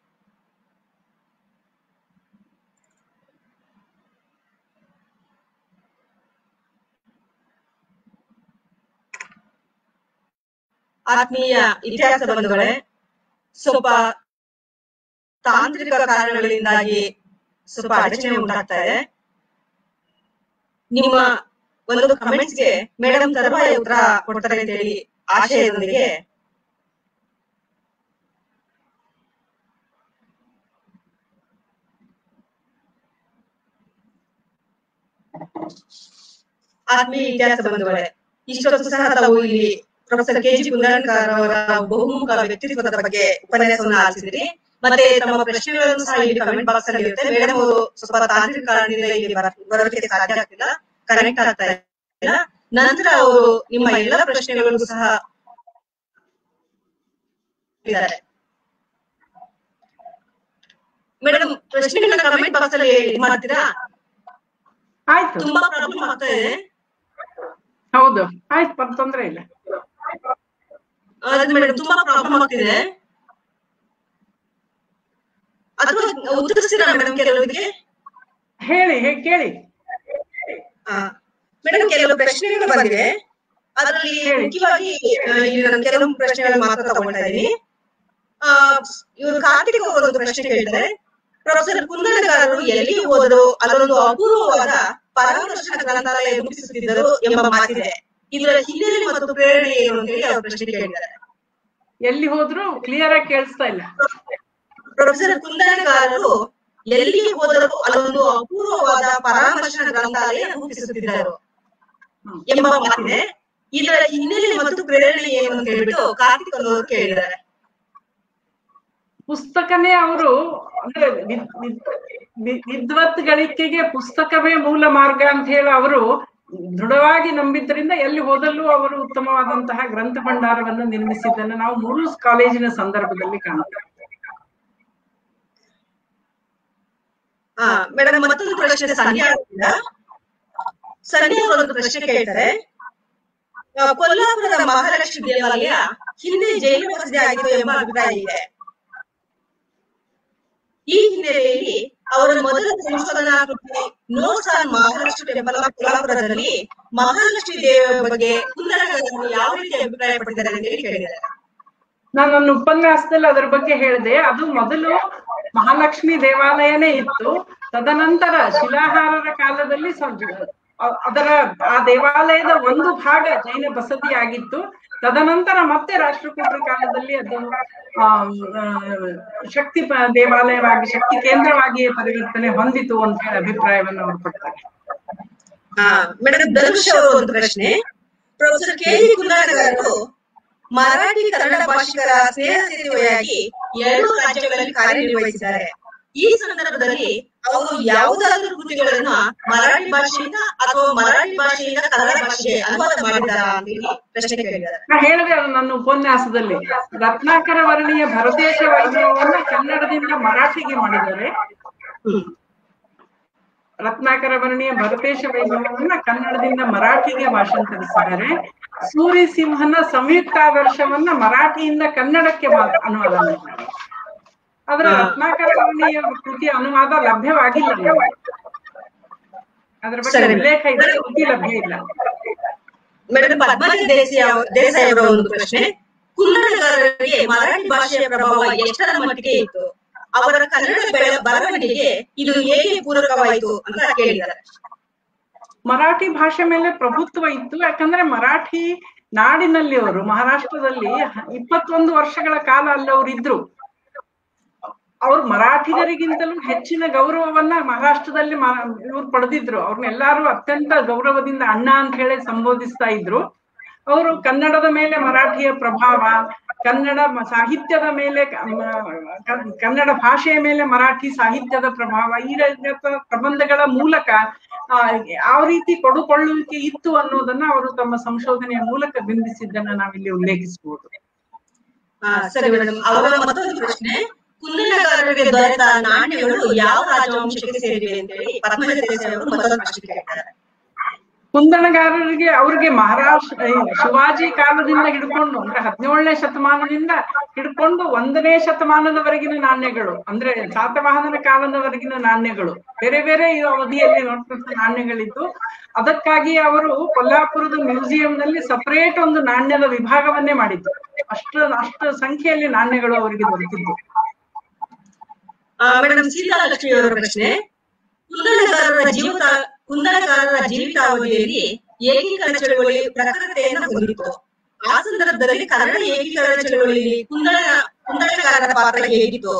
ಆತ್ಮೀಯ ಇತಿಹಾಸ ಬಂಧುಗಳೇ ಸ್ವಲ್ಪ ತಾಂತ್ರಿಕ ಕಾರಣಗಳಿಂದಾಗಿ ಸ್ವಲ್ಪ ಅಡಚಣೆ ಉಂಟಾಗ್ತಾ ಇದೆ ನಿಮ್ಮ ಒಂದು comments ಗೆ ಮೇಡಮ್ ತರುವಾಯ ಉತ್ತರ ಕೊಡ್ತಾರೆ ಅಂತ ಹೇಳಿ ಆಶಯದೊಂದಿಗೆ ಆತ್ಮೀಯ ಇತಿಹಾಸ ಬಂಧುಗಳೇ ಇಷ್ಟೊತ್ತು ಸಹ ತಾವು ಇಲ್ಲಿ ಪ್ರೊಫೆಸರ್ ಕೆ ಜಿ ಕುಂದಣಕರ್ ಅವರ ಬಹುಮುಖ ವ್ಯಕ್ತಿತ್ವದ ಬಗ್ಗೆ ಉಪನ್ಯಾಸವನ್ನು ಆಲಿಸಿದ್ರಿ ಮತ್ತೆ ತಮ್ಮ ಪ್ರಶ್ನೆಗಳನ್ನು ಸಹ ಇಲ್ಲಿ ಕಮೆಂಟ್ ಬಾಕ್ಸ್ ಅಲ್ಲಿ ಇರುತ್ತೆ ಮೇಡಮ್ ಅವರು ಸ್ವಲ್ಪ ತಾಂತ್ರಿಕ ಕಾರಣದಿಂದ ಇಲ್ಲಿ ಬರ- ಬರೋದಕ್ಕೆ ಸಾಧ್ಯ ಆಗ್ತಿಲ್ಲ ಕನೆಕ್ಟ್ ಆಗ್ತಾ ಇಲ್ಲ ನಂತರ ಅವರು ನಿಮ್ಮ ಎಲ್ಲ ಪ್ರಶ್ನೆಗಳಿಗೂ ಸಹ ಇದ್ದಾರೆ ಮೇಡಮ್ ಪ್ರಶ್ನೆಗಳನ್ನ ಕಮೆಂಟ್ ಬಾಕ್ಸ್ ಅಲ್ಲಿ ಇದ್ ಮಾಡ್ತೀರಾ ಆಯ್ತು ತುಂಬಾ ಪ್ರಾಬ್ಲಮ್ ಆಗ್ತಾ ಇದೆ ಹೌದು ಆಯ್ತು ಬರ್ ತೊಂದ್ರೆ ಇಲ್ಲ ಅದ್ ಮೇಡಮ್ ತುಂಬಾ ಪ್ರಾಬ್ಲಮ್ ಆಗ್ತಿದೆ ಅಥವಾ ಉತ್ತರಿಸ್ತೀರಾ ಮೇಡಮ್ ಕೆಲವರಿಗೆ ಹೇಳಿ ಹೇ- ಕೇಳಿ ಮೇಡಮ್ ಕೆಲವು ಪ್ರಶ್ನೆಗಳು ಬಂದಿವೆ ಅದರಲ್ಲಿ ಮುಖ್ಯವಾಗಿ ಆ, ಇಲ್ಲಿ ನಾನು ಕೆಲವು ಪ್ರಶ್ನೆಗಳು ಮಾತ್ರ ತಗೊಳ್ತಾ ಇದ್ದೀನಿ ಆ ಇವರು ಕಾರ್ತಿಕ್ ಅವರು ಒಂದು ಪ್ರಶ್ನೆ ಕೇಳಿದ್ದಾರೆ ಪ್ರೊಫೆಸರ್ ಕುಂದಣಗಾರರು ಎಲ್ಲಿ ಹೋದರು ಅಲ್ಲೊಂದು ಅಪೂರ್ವವಾದ ಪರಾಮರ್ಶನ ಗ್ರಂಥಾಲಯ ರೂಪಿಸುತ್ತಿದ್ದರು ಎಂಬ ಮಾತಿದೆ ಇದರ ಹಿನ್ನೆಲೆ ಮತ್ತು ಪ್ರೇರಣೆ ಏನು ಅಂತ ಹೇಳಿ ಅವರು ಪ್ರಶ್ನೆ ಕೇಳಿದ್ದಾರೆ ಎಲ್ಲಿ ಹೋದ್ರು ಕ್ಲಿಯರ್ ಆಗಿ ಕೇಳಿಸ್ತಾ ಇಲ್ಲ ಪ್ರೊಫೆಸರ್ ಕುಂದಣಗಾರರು ಎಲ್ಲಿಗೆ ಹೋದರು ಅಲ್ಲೊಂದು ಅಪೂರ್ವವಾದ ಪರಾಮರ್ಶನ ಗ್ರಂಥಾಲಯ ರೂಪಿಸುತ್ತಿದ್ದರು ಹ್ಮ್. ಎಂಬ ಮಾತಿದೆ ಇದರ ಹಿನ್ನೆಲೆ ಮತ್ತು ಪ್ರೇರಣೆ ಏನು ಅಂತ ಹೇಳ್ಬಿಟ್ಟು ಕಾರ್ತಿಕ್ ಅವರು ಕೇಳಿದ್ದಾರೆ ಪುಸ್ತಕನೇ ಅವರು ಅಂದ್ರೆ ವಿದ್- ವಿದ್- ವಿ- ವಿದ್ವತ್ ಗಳಿಕೆಗೆ ಪುಸ್ತಕವೇ ಮೂಲ ಮಾರ್ಗ ಅಂತ ಹೇಳಿ ಅವರು ದೃಢವಾಗಿ ನಂಬಿದ್ರಿಂದ ಎಲ್ಲಿ ಹೋದಲ್ಲೂ ಅವರು ಉತ್ತಮವಾದಂತಹ ಗ್ರಂಥ ಭಂಡಾರವನ್ನು ನಿರ್ಮಿಸಿದ್ದನ್ನು ನಾವು ಮುರುಸ್ ಕಾಲೇಜಿನ ಸಂದರ್ಭದಲ್ಲಿ ಕಾಣ್ತೇವೆ ಹಾ ಮೇಡಮ್ ಮತ್ತೊಂದು ಪ್ರಶ್ನೆ ಸಂಧ್ಯಾ ಅವರಿಂದ ಸಂಧ್ಯಾ ಅವರು ಒಂದು ಪ್ರಶ್ನೆ ಕೇಳ್ತಾರೆ ಆ, ಕೊಲ್ಲಾಪುರದ ಮಹಾಲಕ್ಷ್ಮಿ ದೇವಾಲಯ ಹಿಂದೆ ಜೈಲು ಮಸೀದಿ ಆಗಿತ್ತು ಎಂಬ ಅಭಿಪ್ರಾಯ ಇದೆ ಈ ಹಿನ್ನೆಲೆಯಲ್ಲಿ ಅವರ ಮೊದಲ ಸಂಶೋಧನಾ ಕೃತಿ notes on Mahalakshmi temple of ಕೊಲ್ಲಾಪುರದಲ್ಲಿ ಮಹಾಲಕ್ಷ್ಮಿ ದೇವಿಯ ಬಗ್ಗೆ ಕುಂದಣಗಾರರು ಯಾವ ರೀತಿ ಅಭಿಪ್ರಾಯ ಪಟ್ಟಿದ್ದಾರೆ ಅಂತ ಹೇಳಿ ಕೇಳಿದ್ದಾರೆ ನಾನು ನನ್ನ ಉಪನ್ಯಾಸದಲ್ಲಿ ಅದರ ಬಗ್ಗೆ ಹೇಳಿದೆ ಅದು ಮೊದಲು ಮಹಾಲಕ್ಷ್ಮಿ ದೇವಾಲಯನೇ ಇತ್ತು ತದನಂತರ ಶಿಲಾಹಾರರ ಕಾಲದಲ್ಲಿ ಸ್ವಲ್ಪ ಅ- ಅದರ ಆ ದೇವಾಲಯದ ಒಂದು ಭಾಗ ಜೈನ ಬಸದಿ ಆಗಿತ್ತು ತದನಂತರ ಮತ್ತೆ ರಾಷ್ಟ್ರಕೂಟರ ಕಾಲದಲ್ಲಿ ಅದು ಆ, ಆ, ಶಕ್ತಿ ಪ- ದೇವಾಲಯವಾಗಿ ಶಕ್ತಿ ಕೇಂದ್ರವಾಗಿ ಪರಿವರ್ತನೆ ಹೊಂದಿತು ಅಂತ ಹೇಳಿ ಅಭಿಪ್ರಾಯವನ್ನು ಅವರು ಪಡ್ತಾರೆ ಮೇಡಮ್ ಧನುಷ್ ಅವರು ಒಂದು ಪ್ರಶ್ನೆ ಪ್ರೊಫೆಸರ್ ಕೆ ಜಿ ಕುಂದಾರಗಾರರು ಮರಾಠಿ ಕನ್ನಡ ಭಾಷಿಕರ ಸ್ನೇಹ ಸೇತುವೆಯಾಗಿ ಎರಡು ರಾಜ್ಯಗಳಲ್ಲಿ ಕಾರ್ಯನಿರ್ವಹಿಸಿದ್ದಾರೆ ಈ ಸಂದರ್ಭದಲ್ಲಿ ಅವರು ಯಾವುದಾದರೂ ಕೃತಿಗಳನ್ನ ಮರಾಠಿ ಭಾಷೆಯಿಂದ ಅಥವಾ ಮರಾಠಿ ಭಾಷೆಯಿಂದ ಕನ್ನಡ ಭಾಷೆಗೆ ಅನುವಾದ ಮಾಡಿದ್ದಾರಾ ಅಂತ ಹೇಳಿ ಪ್ರಶ್ನೆ ಕೇಳಿದ್ದಾರೆ ನಾ ಹೇಳಿದೆ ಅದು ನನ್ನ ಉಪನ್ಯಾಸದಲ್ಲಿ ರತ್ನಾಕರ ವರ್ಣಿಯ ಭರತೇಶ ವೈಭವವನ್ನ ಕನ್ನಡದಿಂದ ಮರಾಠಿಗೆ ಮಾಡಿದ್ದಾರೆ ರತ್ನಾಕರ ವರ್ಣಿಯ ಭರತೇಶ ವೈಭವವನ್ನ ಕನ್ನಡದಿಂದ ಮರಾಠಿಗೆ ಭಾಷಾಂತರಿಸಿದ್ದಾರೆ ಸೂರಿ ಸಿಂಹನ ಸಂಯುಕ್ತಾದರ್ಶವನ್ನ ಮರಾಠಿಯಿಂದ ಕನ್ನಡಕ್ಕೆ ಮಾ- ಅನುವಾದ ಮಾಡಿದ್ದಾರೆ ಆದ್ರೆ ರತ್ನಾಕರ ವರ್ಣಿಯ ಕೃತಿ ಅನುವಾದ ಲಭ್ಯವಾಗಿಲ್ಲ ನಮಗೆ. ಅದ್ರ ಬಗ್ಗೆ ಸರಿ. ಉಲ್ಲೇಖ ಇದೆ ಕೃತಿ ಲಭ್ಯ ಇಲ್ಲ ಮೇಡಮ್ ಪದ್ಮಜ ದೇಸಾಯಿ ಅವರ- ದೇಸಾಯಿ ಅವರ ಒಂದು ಪ್ರಶ್ನೆ ಕುನ್ನಡಗಾರರಿಗೆ ಮರಾಠಿ ಭಾಷೆಯ ಪ್ರಭಾವ ಎಷ್ಟರ ಮಟ್ಟಿಗೆ ಇತ್ತು ಅವರ ಕನ್ನಡ ಬೆಳ- ಬರವಣಿಗೆಗೆ ಇದು ಹೇಗೆ ಪೂರಕವಾಯಿತು ಅಂತ ಕೇಳಿದ್ದಾರೆ ಮರಾಠಿ ಭಾಷೆ ಮೇಲೆ ಪ್ರಭುತ್ವ ಇತ್ತು ಯಾಕಂದ್ರೆ ಮರಾಠಿ ನಾಡಿನಲ್ಲಿ ಅವರು ಮಹಾರಾಷ್ಟ್ರದಲ್ಲಿ ಇಪ್ಪತ್ತೊಂದು ವರ್ಷಗಳ ಕಾಲ ಅಲ್ಲಿ ಅವರು ಇದ್ರು ಅವ್ರು ಮರಾಠಿಗರಿಗಿಂತಲೂ ಹೆಚ್ಚಿನ ಗೌರವವನ್ನ ಮಹಾರಾಷ್ಟ್ರದಲ್ಲಿ ಇವ್ರು ಪಡೆದಿದ್ರು ಅವ್ರನ್ನೆಲ್ಲಾರು ಅತ್ಯಂತ ಗೌರವದಿಂದ ಅಣ್ಣ ಅಂತ ಹೇಳಿ ಸಂಬೋಧಿಸ್ತಾ ಇದ್ರು ಅವರು ಕನ್ನಡದ ಮೇಲೆ ಮರಾಠಿಯ ಪ್ರಭಾವ ಕನ್ನಡ ಮ- ಸಾಹಿತ್ಯದ ಮೇಲೆ ಕ- ಮ- ಕ- ಕನ್ನಡ ಭಾಷೆಯ ಮೇಲೆ ಮರಾಠಿ ಸಾಹಿತ್ಯದ ಪ್ರಭಾವ ಈ ರೀತಿಯ ಪ್ರಬಂಧಗಳ ಮೂಲಕ ಆ, ಯಾವ ರೀತಿ ಕೊಡುಕೊಳ್ಳುವಿಕೆ ಇತ್ತು ಅನ್ನೋದನ್ನ ಅವರು ತಮ್ಮ ಸಂಶೋಧನೆಯ ಮೂಲಕ ಬಿಂಬಿಸಿದ್ದನ್ನ ನಾವಿಲ್ಲಿ ಉಲ್ಲೇಖಿಸಬಹುದು ಆ, ಸರಿ ಮೇಡಮ್ ಅವರ ಮತ್ತೊಂದು ಪ್ರಶ್ನೆ ಕುಂದಣಗಾರರಿಗೆ ದೊರೆತ ನಾಣ್ಯಗಳು ಯಾವ ರಾಜವಂಶಕ್ಕೆ ಸೇರಿವೆ ಅಂತ ಹೇಳಿ ಪದ್ಮಜ ದೇಸಾಯಿ ಅವರು ಮತ್ತೊಂದು ಪ್ರಶ್ನೆ ಕೇಳ್ತಾರೆ ಕುಂದಣಗಾರರಿಗೆ ಅವ್ರಿಗೆ ಮಹಾರಾಷ್ಟ್ರ ಈ ಶಿವಾಜಿ ಕಾಲದಿಂದ ಹಿಡ್ಕೊಂಡು ಅಂದ್ರೆ ಹದಿನೇಳನೇ ಶತಮಾನದಿಂದ ಹಿಡ್ಕೊಂಡು ಒಂದನೇ ಶತಮಾನದವರೆಗಿನ ನಾಣ್ಯಗಳು ಅಂದ್ರೆ ಶಾತವಾಹನನ ಕಾಲದವರೆಗಿನ ನಾಣ್ಯಗಳು ಬೇರೆ ಬೇರೆ ಈ ಅವಧಿಯಲ್ಲಿ ನೋಡ್ತಂತ ನಾಣ್ಯಗಳಿದ್ದು ಅದಕ್ಕಾಗಿ ಅವರು ಕೊಲ್ಲಾಪುರದ ಮ್ಯೂಸಿಯಂನಲ್ಲಿ ಸಪರೇಟ್ ಒಂದು ನಾಣ್ಯದ ವಿಭಾಗವನ್ನೇ ಮಾಡಿದ್ರು ಅಷ್ಟು ಅಷ್ಟು ಸಂಖ್ಯೆಯಲ್ಲಿ ನಾಣ್ಯಗಳು ಅವರಿಗೆ ದೊರೆತಿದ್ದು ಮೇಡಮ್ ಸೀತಾಲಕ್ಷ್ಮಿ ಅವರ ಪ್ರಶ್ನೆ ಕುಂದಣಗಾರರ ಜೀವಿತ ಕುಂದಣಗಾರರ ಜೀವಿತಾವಧಿಯಲ್ಲಿ ಏಕೀಕರಣ ಚಳವಳಿ ಪ್ರಖರತೆಯನ್ನು ಹೊಂದಿತ್ತು ಆ ಸಂದರ್ಭದಲ್ಲಿ ಕನ್ನಡ ಏಕೀಕರಣ ಚಳವಳಿಯಲ್ಲಿ ಕುಂದಣ ಕುಂದಣಗಾರರ ಪಾತ್ರ ಹೇಗಿತ್ತು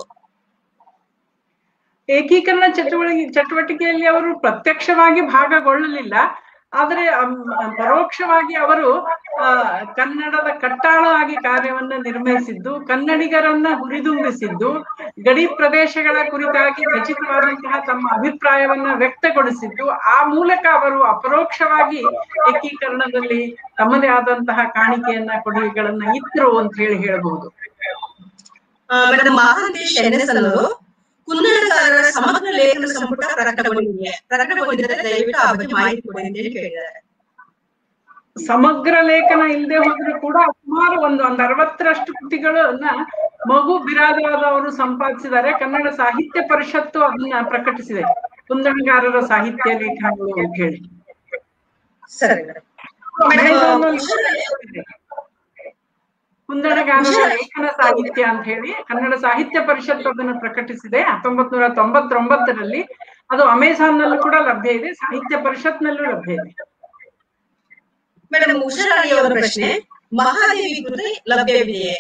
ಏಕೀಕರಣ ಚಟುವಟಿಕೆ ಚಟುವಟಿಕೆಯಲ್ಲಿ ಅವರು ಪ್ರತ್ಯಕ್ಷವಾಗಿ ಭಾಗಗೊಳ್ಳಲಿಲ್ಲ ಆದರೆ ಅಮ್, ಪರೋಕ್ಷವಾಗಿ ಅವರು ಆ, ಕನ್ನಡದ ಕಟ್ಟಾಳ ಆಗಿ ಕಾರ್ಯವನ್ನ ನಿರ್ವಹಿಸಿದ್ದು ಕನ್ನಡಿಗರನ್ನ ಹುರಿದುಂಬಿಸಿದ್ದು ಗಡಿ ಪ್ರದೇಶಗಳ ಕುರಿತಾಗಿ ಖಚಿತವಾದಂತಹ ತಮ್ಮ ಅಭಿಪ್ರಾಯವನ್ನ ವ್ಯಕ್ತಗೊಳಿಸಿದ್ದು ಆ ಮೂಲಕ ಅವರು ಅಪರೋಕ್ಷವಾಗಿ ಏಕೀಕರಣದಲ್ಲಿ ತಮ್ಮದೇ ಆದಂತಹ ಕಾಣಿಕೆಯನ್ನ ಕೊಡುಗೆಗಳನ್ನ ಇದ್ರು ಅಂತ ಹೇಳಿ ಹೇಳಬಹುದು ಮೇಡಮ್ ಮಹಾಂತೇಶ್ ಎನ್ಎಸ್ ಅವರು ಕುಂದಣಗಾರರ ಸಮಗ್ರ ಲೇಖನ ಸಂಪುಟ ಪ್ರಕಟಗೊಂಡಿದೆ ಪ್ರಕಟಗೊಂಡಿದ್ದರೆ ದಯವಿಟ್ಟು ಆ ಬಗ್ಗೆ ಮಾಹಿತಿ ಕೊಡಿ ಅಂತ ಹೇಳಿ ಕೇಳಿದ್ದಾರೆ ಸಮಗ್ರ ಲೇಖನ ಇಲ್ಲದೆ ಹೋದ್ರೂ ಕೂಡ ಸುಮಾರು ಒಂದು ಒಂದ್ ಅರವತ್ತರಷ್ಟು ಕೃತಿಗಳನ್ನ ಮಗು ಬಿರಾದವಾದವರು ಸಂಪಾದಿಸಿದ್ದಾರೆ ಕನ್ನಡ ಸಾಹಿತ್ಯ ಪರಿಷತ್ತು ಅದನ್ನ ಪ್ರಕಟಿಸಿದೆ ಕುಂದಣಗಾರರ ಸಾಹಿತ್ಯ ಲೇಖನಗಳು ಅಂತ ಹೇಳಿ ಸರಿ ಮೇಡಮ್ ಅಮೆಝಾನ್ನಲ್ಲಿ ಇದೆ. ಕುಂದಣಗಾರರ ಲೇಖನ ಸಾಹಿತ್ಯ ಅಂತ ಹೇಳಿ ಕನ್ನಡ ಸಾಹಿತ್ಯ ಪರಿಷತ್ತು ಅದನ್ನು ಪ್ರಕಟಿಸಿದೆ ಹತ್ತೊಂಬತ್ ನೂರ ತೊಂಬತ್ತೊಂಬತ್ತರಲ್ಲಿ ಅದು ಅಮೆಝಾನ್ ನಲ್ಲೂ ಕೂಡ ಲಭ್ಯ ಇದೆ ಸಾಹಿತ್ಯ ಪರಿಷತ್ನಲ್ಲೂ ಲಭ್ಯ ಇದೆ ಮೇಡಮ್ ಉಷಾರಾಣಿ ಅವರ ಪ್ರಶ್ನೆ ಮಹಾದೇವಿ ಕೃತಿ ಲಭ್ಯವಿದೆಯೇ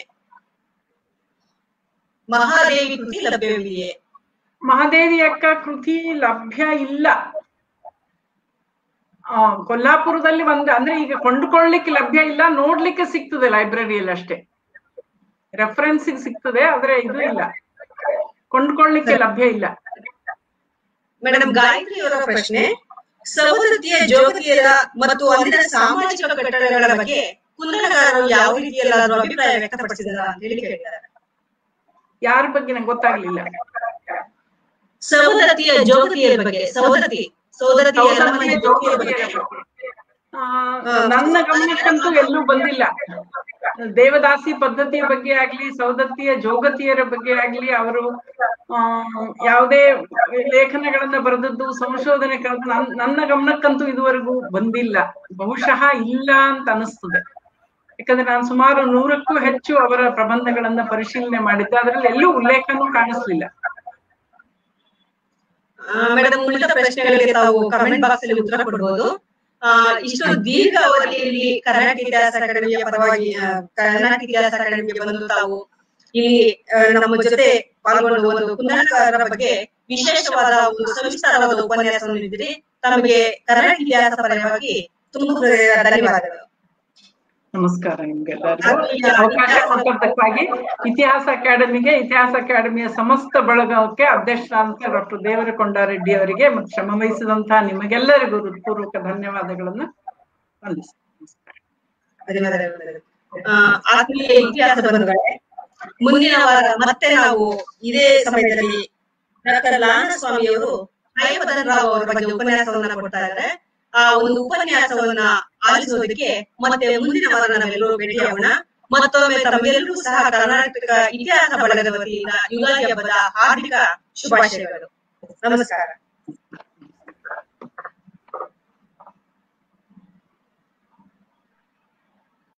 ಮಹಾದೇವಿ ಕೃತಿ ಲಭ್ಯವಿದೆಯೇ ಮಹಾದೇವಿ ಅಕ್ಕ ಕೃತಿ ಲಭ್ಯ ಇಲ್ಲ ಆ, ಕೊಲ್ಲಾಪುರದಲ್ಲಿ ಒಂದು ಅಂದ್ರೆ ಈಗ ಕೊಂಡುಕೊಳ್ಳಿಕ್ಕೆ ಲಭ್ಯ ಇಲ್ಲ ನೋಡ್ಲಿಕ್ಕೆ ಸಿಗ್ತದೆ ಲೈಬ್ರರಿಯಲ್ಲಿ ಅಷ್ಟೇ ರೆಫರೆನ್ಸ್ ಸಿಗ್ತದೆ ಆದ್ರೆ ಇದು ಇಲ್ಲ ಕೊಂಡ್ಕೊಳ್ಳಿಕ್ಕೆ ಲಭ್ಯ ಇಲ್ಲ ಮೇಡಮ್ ಗಾಯತ್ರಿ ಅವರ ಪ್ರಶ್ನೆ ಸವದತ್ತಿಯ ಜೋಗತಿಯರ ಮತ್ತು ಅಲ್ಲಿನ ಸಾಮಾಜಿಕ ಕಟ್ಟಡಗಳ ಬಗ್ಗೆ ಕುಂದಣಗಾರರು ಯಾವ ರೀತಿಯಲ್ಲಾದ್ರೂ ಅಭಿಪ್ರಾಯ ವ್ಯಕ್ತಪಡಿಸಿದಾರ ಅಂತ ಹೇಳಿ ಕೇಳಿದ್ದಾರೆ ಯಾರ ಬಗ್ಗೆ ನಂಗೆ ಗೊತ್ತಾಗ್ಲಿಲ್ಲ ಸವದತ್ತಿಯ ಜೋಗತಿಯರ ಬಗ್ಗೆ ಸವದತ್ತಿ ಸೋದರತಿ ಯಲ್ಲಮ್ಮನ ಜೋಗತಿಯರ ಬಗ್ಗೆ ಆ, ನನ್ನ ಗಮನಕ್ಕಂತೂ ಎಲ್ಲೂ ಬಂದಿಲ್ಲ ದೇವದಾಸಿ ಪದ್ಧತಿಯ ಬಗ್ಗೆ ಆಗ್ಲಿ ಸೌದತ್ತಿಯ ಜೋಗತಿಯರ ಬಗ್ಗೆ ಆಗ್ಲಿ ಅವರು ಆ ಯಾವುದೇ ಲೇಖನಗಳನ್ನ ಬರೆದದ್ದು ಸಂಶೋಧನೆ ಕಲ್ತು ನನ್- ನನ್ನ ಗಮನಕ್ಕಂತೂ ಇದುವರೆಗೂ ಬಂದಿಲ್ಲ ಬಹುಶಃ ಇಲ್ಲ ಅಂತ ಅನಿಸ್ತದೆ ಯಾಕಂದ್ರೆ ನಾನು ಸುಮಾರು ನೂರಕ್ಕೂ ಹೆಚ್ಚು ಅವರ ಪ್ರಬಂಧಗಳನ್ನ ಪರಿಶೀಲನೆ ಮಾಡಿದ್ದೆ ಅದರಲ್ಲಿ ಎಲ್ಲೂ ಉಲ್ಲೇಖನೂ ಕಾಣಿಸ್ಲಿಲ್ಲ ಮೇಡಮ್ ಉಳಿದ ಪ್ರಶ್ನೆಗಳಿಗೆ ತಾವು ಕಮೆಂಟ್ ಬಾಕ್ಸ್ ಅಲ್ಲಿ ಉತ್ತರ ಕೊಡಬಹುದು ಆ, ಇಷ್ಟು ದೀರ್ಘ ಅವಧಿಯಲ್ಲಿ ಕರ್ನಾಟಕ ಇತಿಹಾಸ ಅಕಾಡೆಮಿಯ ಪರವಾಗಿ ಆ, ಕರ್ನಾಟಕ ಇತಿಹಾಸ ಅಕಾಡೆಮಿಗೆ ಬಂದು ತಾವು ಇಲ್ಲಿ ಆ, ನಮ್ಮ ಜೊತೆ ಪಾಲ್ಗೊಂಡು ಒಂದು ಕುಂದಣಕಾರರ ಬಗ್ಗೆ ವಿಶೇಷವಾದ ಒಂದು ಸವಿಸ್ತಾರವಾದ ಉಪನ್ಯಾಸವನ್ನು ನೀಡಿದಿರಿ ತಮಗೆ ಕರ್ನಾಟಕ ಇತಿಹಾಸ ಪರವಾಗಿ ತುಂಬ ಹೃದಯದ ಧನ್ಯವಾದಗಳು ನಮಸ್ಕಾರ ನಿಮ್ಗೆಲ್ಲರಿಗೂ ಅವಕಾಶ ಕೊಟ್ಟದ್ದಕ್ಕಾಗಿ ಇತಿಹಾಸ ಅಕಾಡೆಮಿಗೆ ಇತಿಹಾಸ ಅಕಾಡೆಮಿಯ ಸಮಸ್ತ ಬಳಗಕ್ಕೆ ಅಧ್ಯಕ್ಷರಾದಂತಹ ಡಾಕ್ಟರ್ ದೇವರಕೊಂಡ ರೆಡ್ಡಿ ಅವರಿಗೆ ಮತ್ತು ಶ್ರಮ ವಹಿಸಿದಂತಹ ನಿಮಗೆಲ್ಲರಿಗೂ ಹೃತ್ಪೂರ್ವಕ ಧನ್ಯವಾದಗಳನ್ನ ವಂದಿಸ್ತೀನಿ ಧನ್ಯವಾದಗಳು ಆ, ಆತ್ಮೀಯ ಇತಿಹಾಸ ಬಂಧುಗಳೇ ಮುಂದಿನ ವಾರ ಮತ್ತೆ ನಾವು ಇದೇ ಸಮಯದಲ್ಲಿ ಡಾಕ್ಟರ್ ಲಾನಸ್ವಾಮಿ ಅವರು ಹೈಮದನ್ ರಾವ್ ಅವರ ಬಗ್ಗೆ ಉಪನ್ಯಾಸವನ್ನ ಕೊಡ್ತಾ ಇದ್ದಾರೆ ಆ ಒಂದು ಉಪನ್ಯಾಸವನ್ನ ಆಲಿಸೋದಕ್ಕೆ ಮತ್ತೆ ಮುಂದಿನ ವಾರ ನಾವೆಲ್ಲರೂ ಭೇಟಿಯಾಗೋಣ ಮತ್ತೊಮ್ಮೆ ತಮಗೆಲ್ಲರೂ ಸಹ ಕರ್ನಾಟಕ ಇತಿಹಾಸ ಬಳಗದ ವತಿಯಿಂದ ಯುಗಾದಿ ಹಬ್ಬದ ಹಾರ್ದಿಕ ಶುಭಾಶಯಗಳು ನಮಸ್ಕಾರ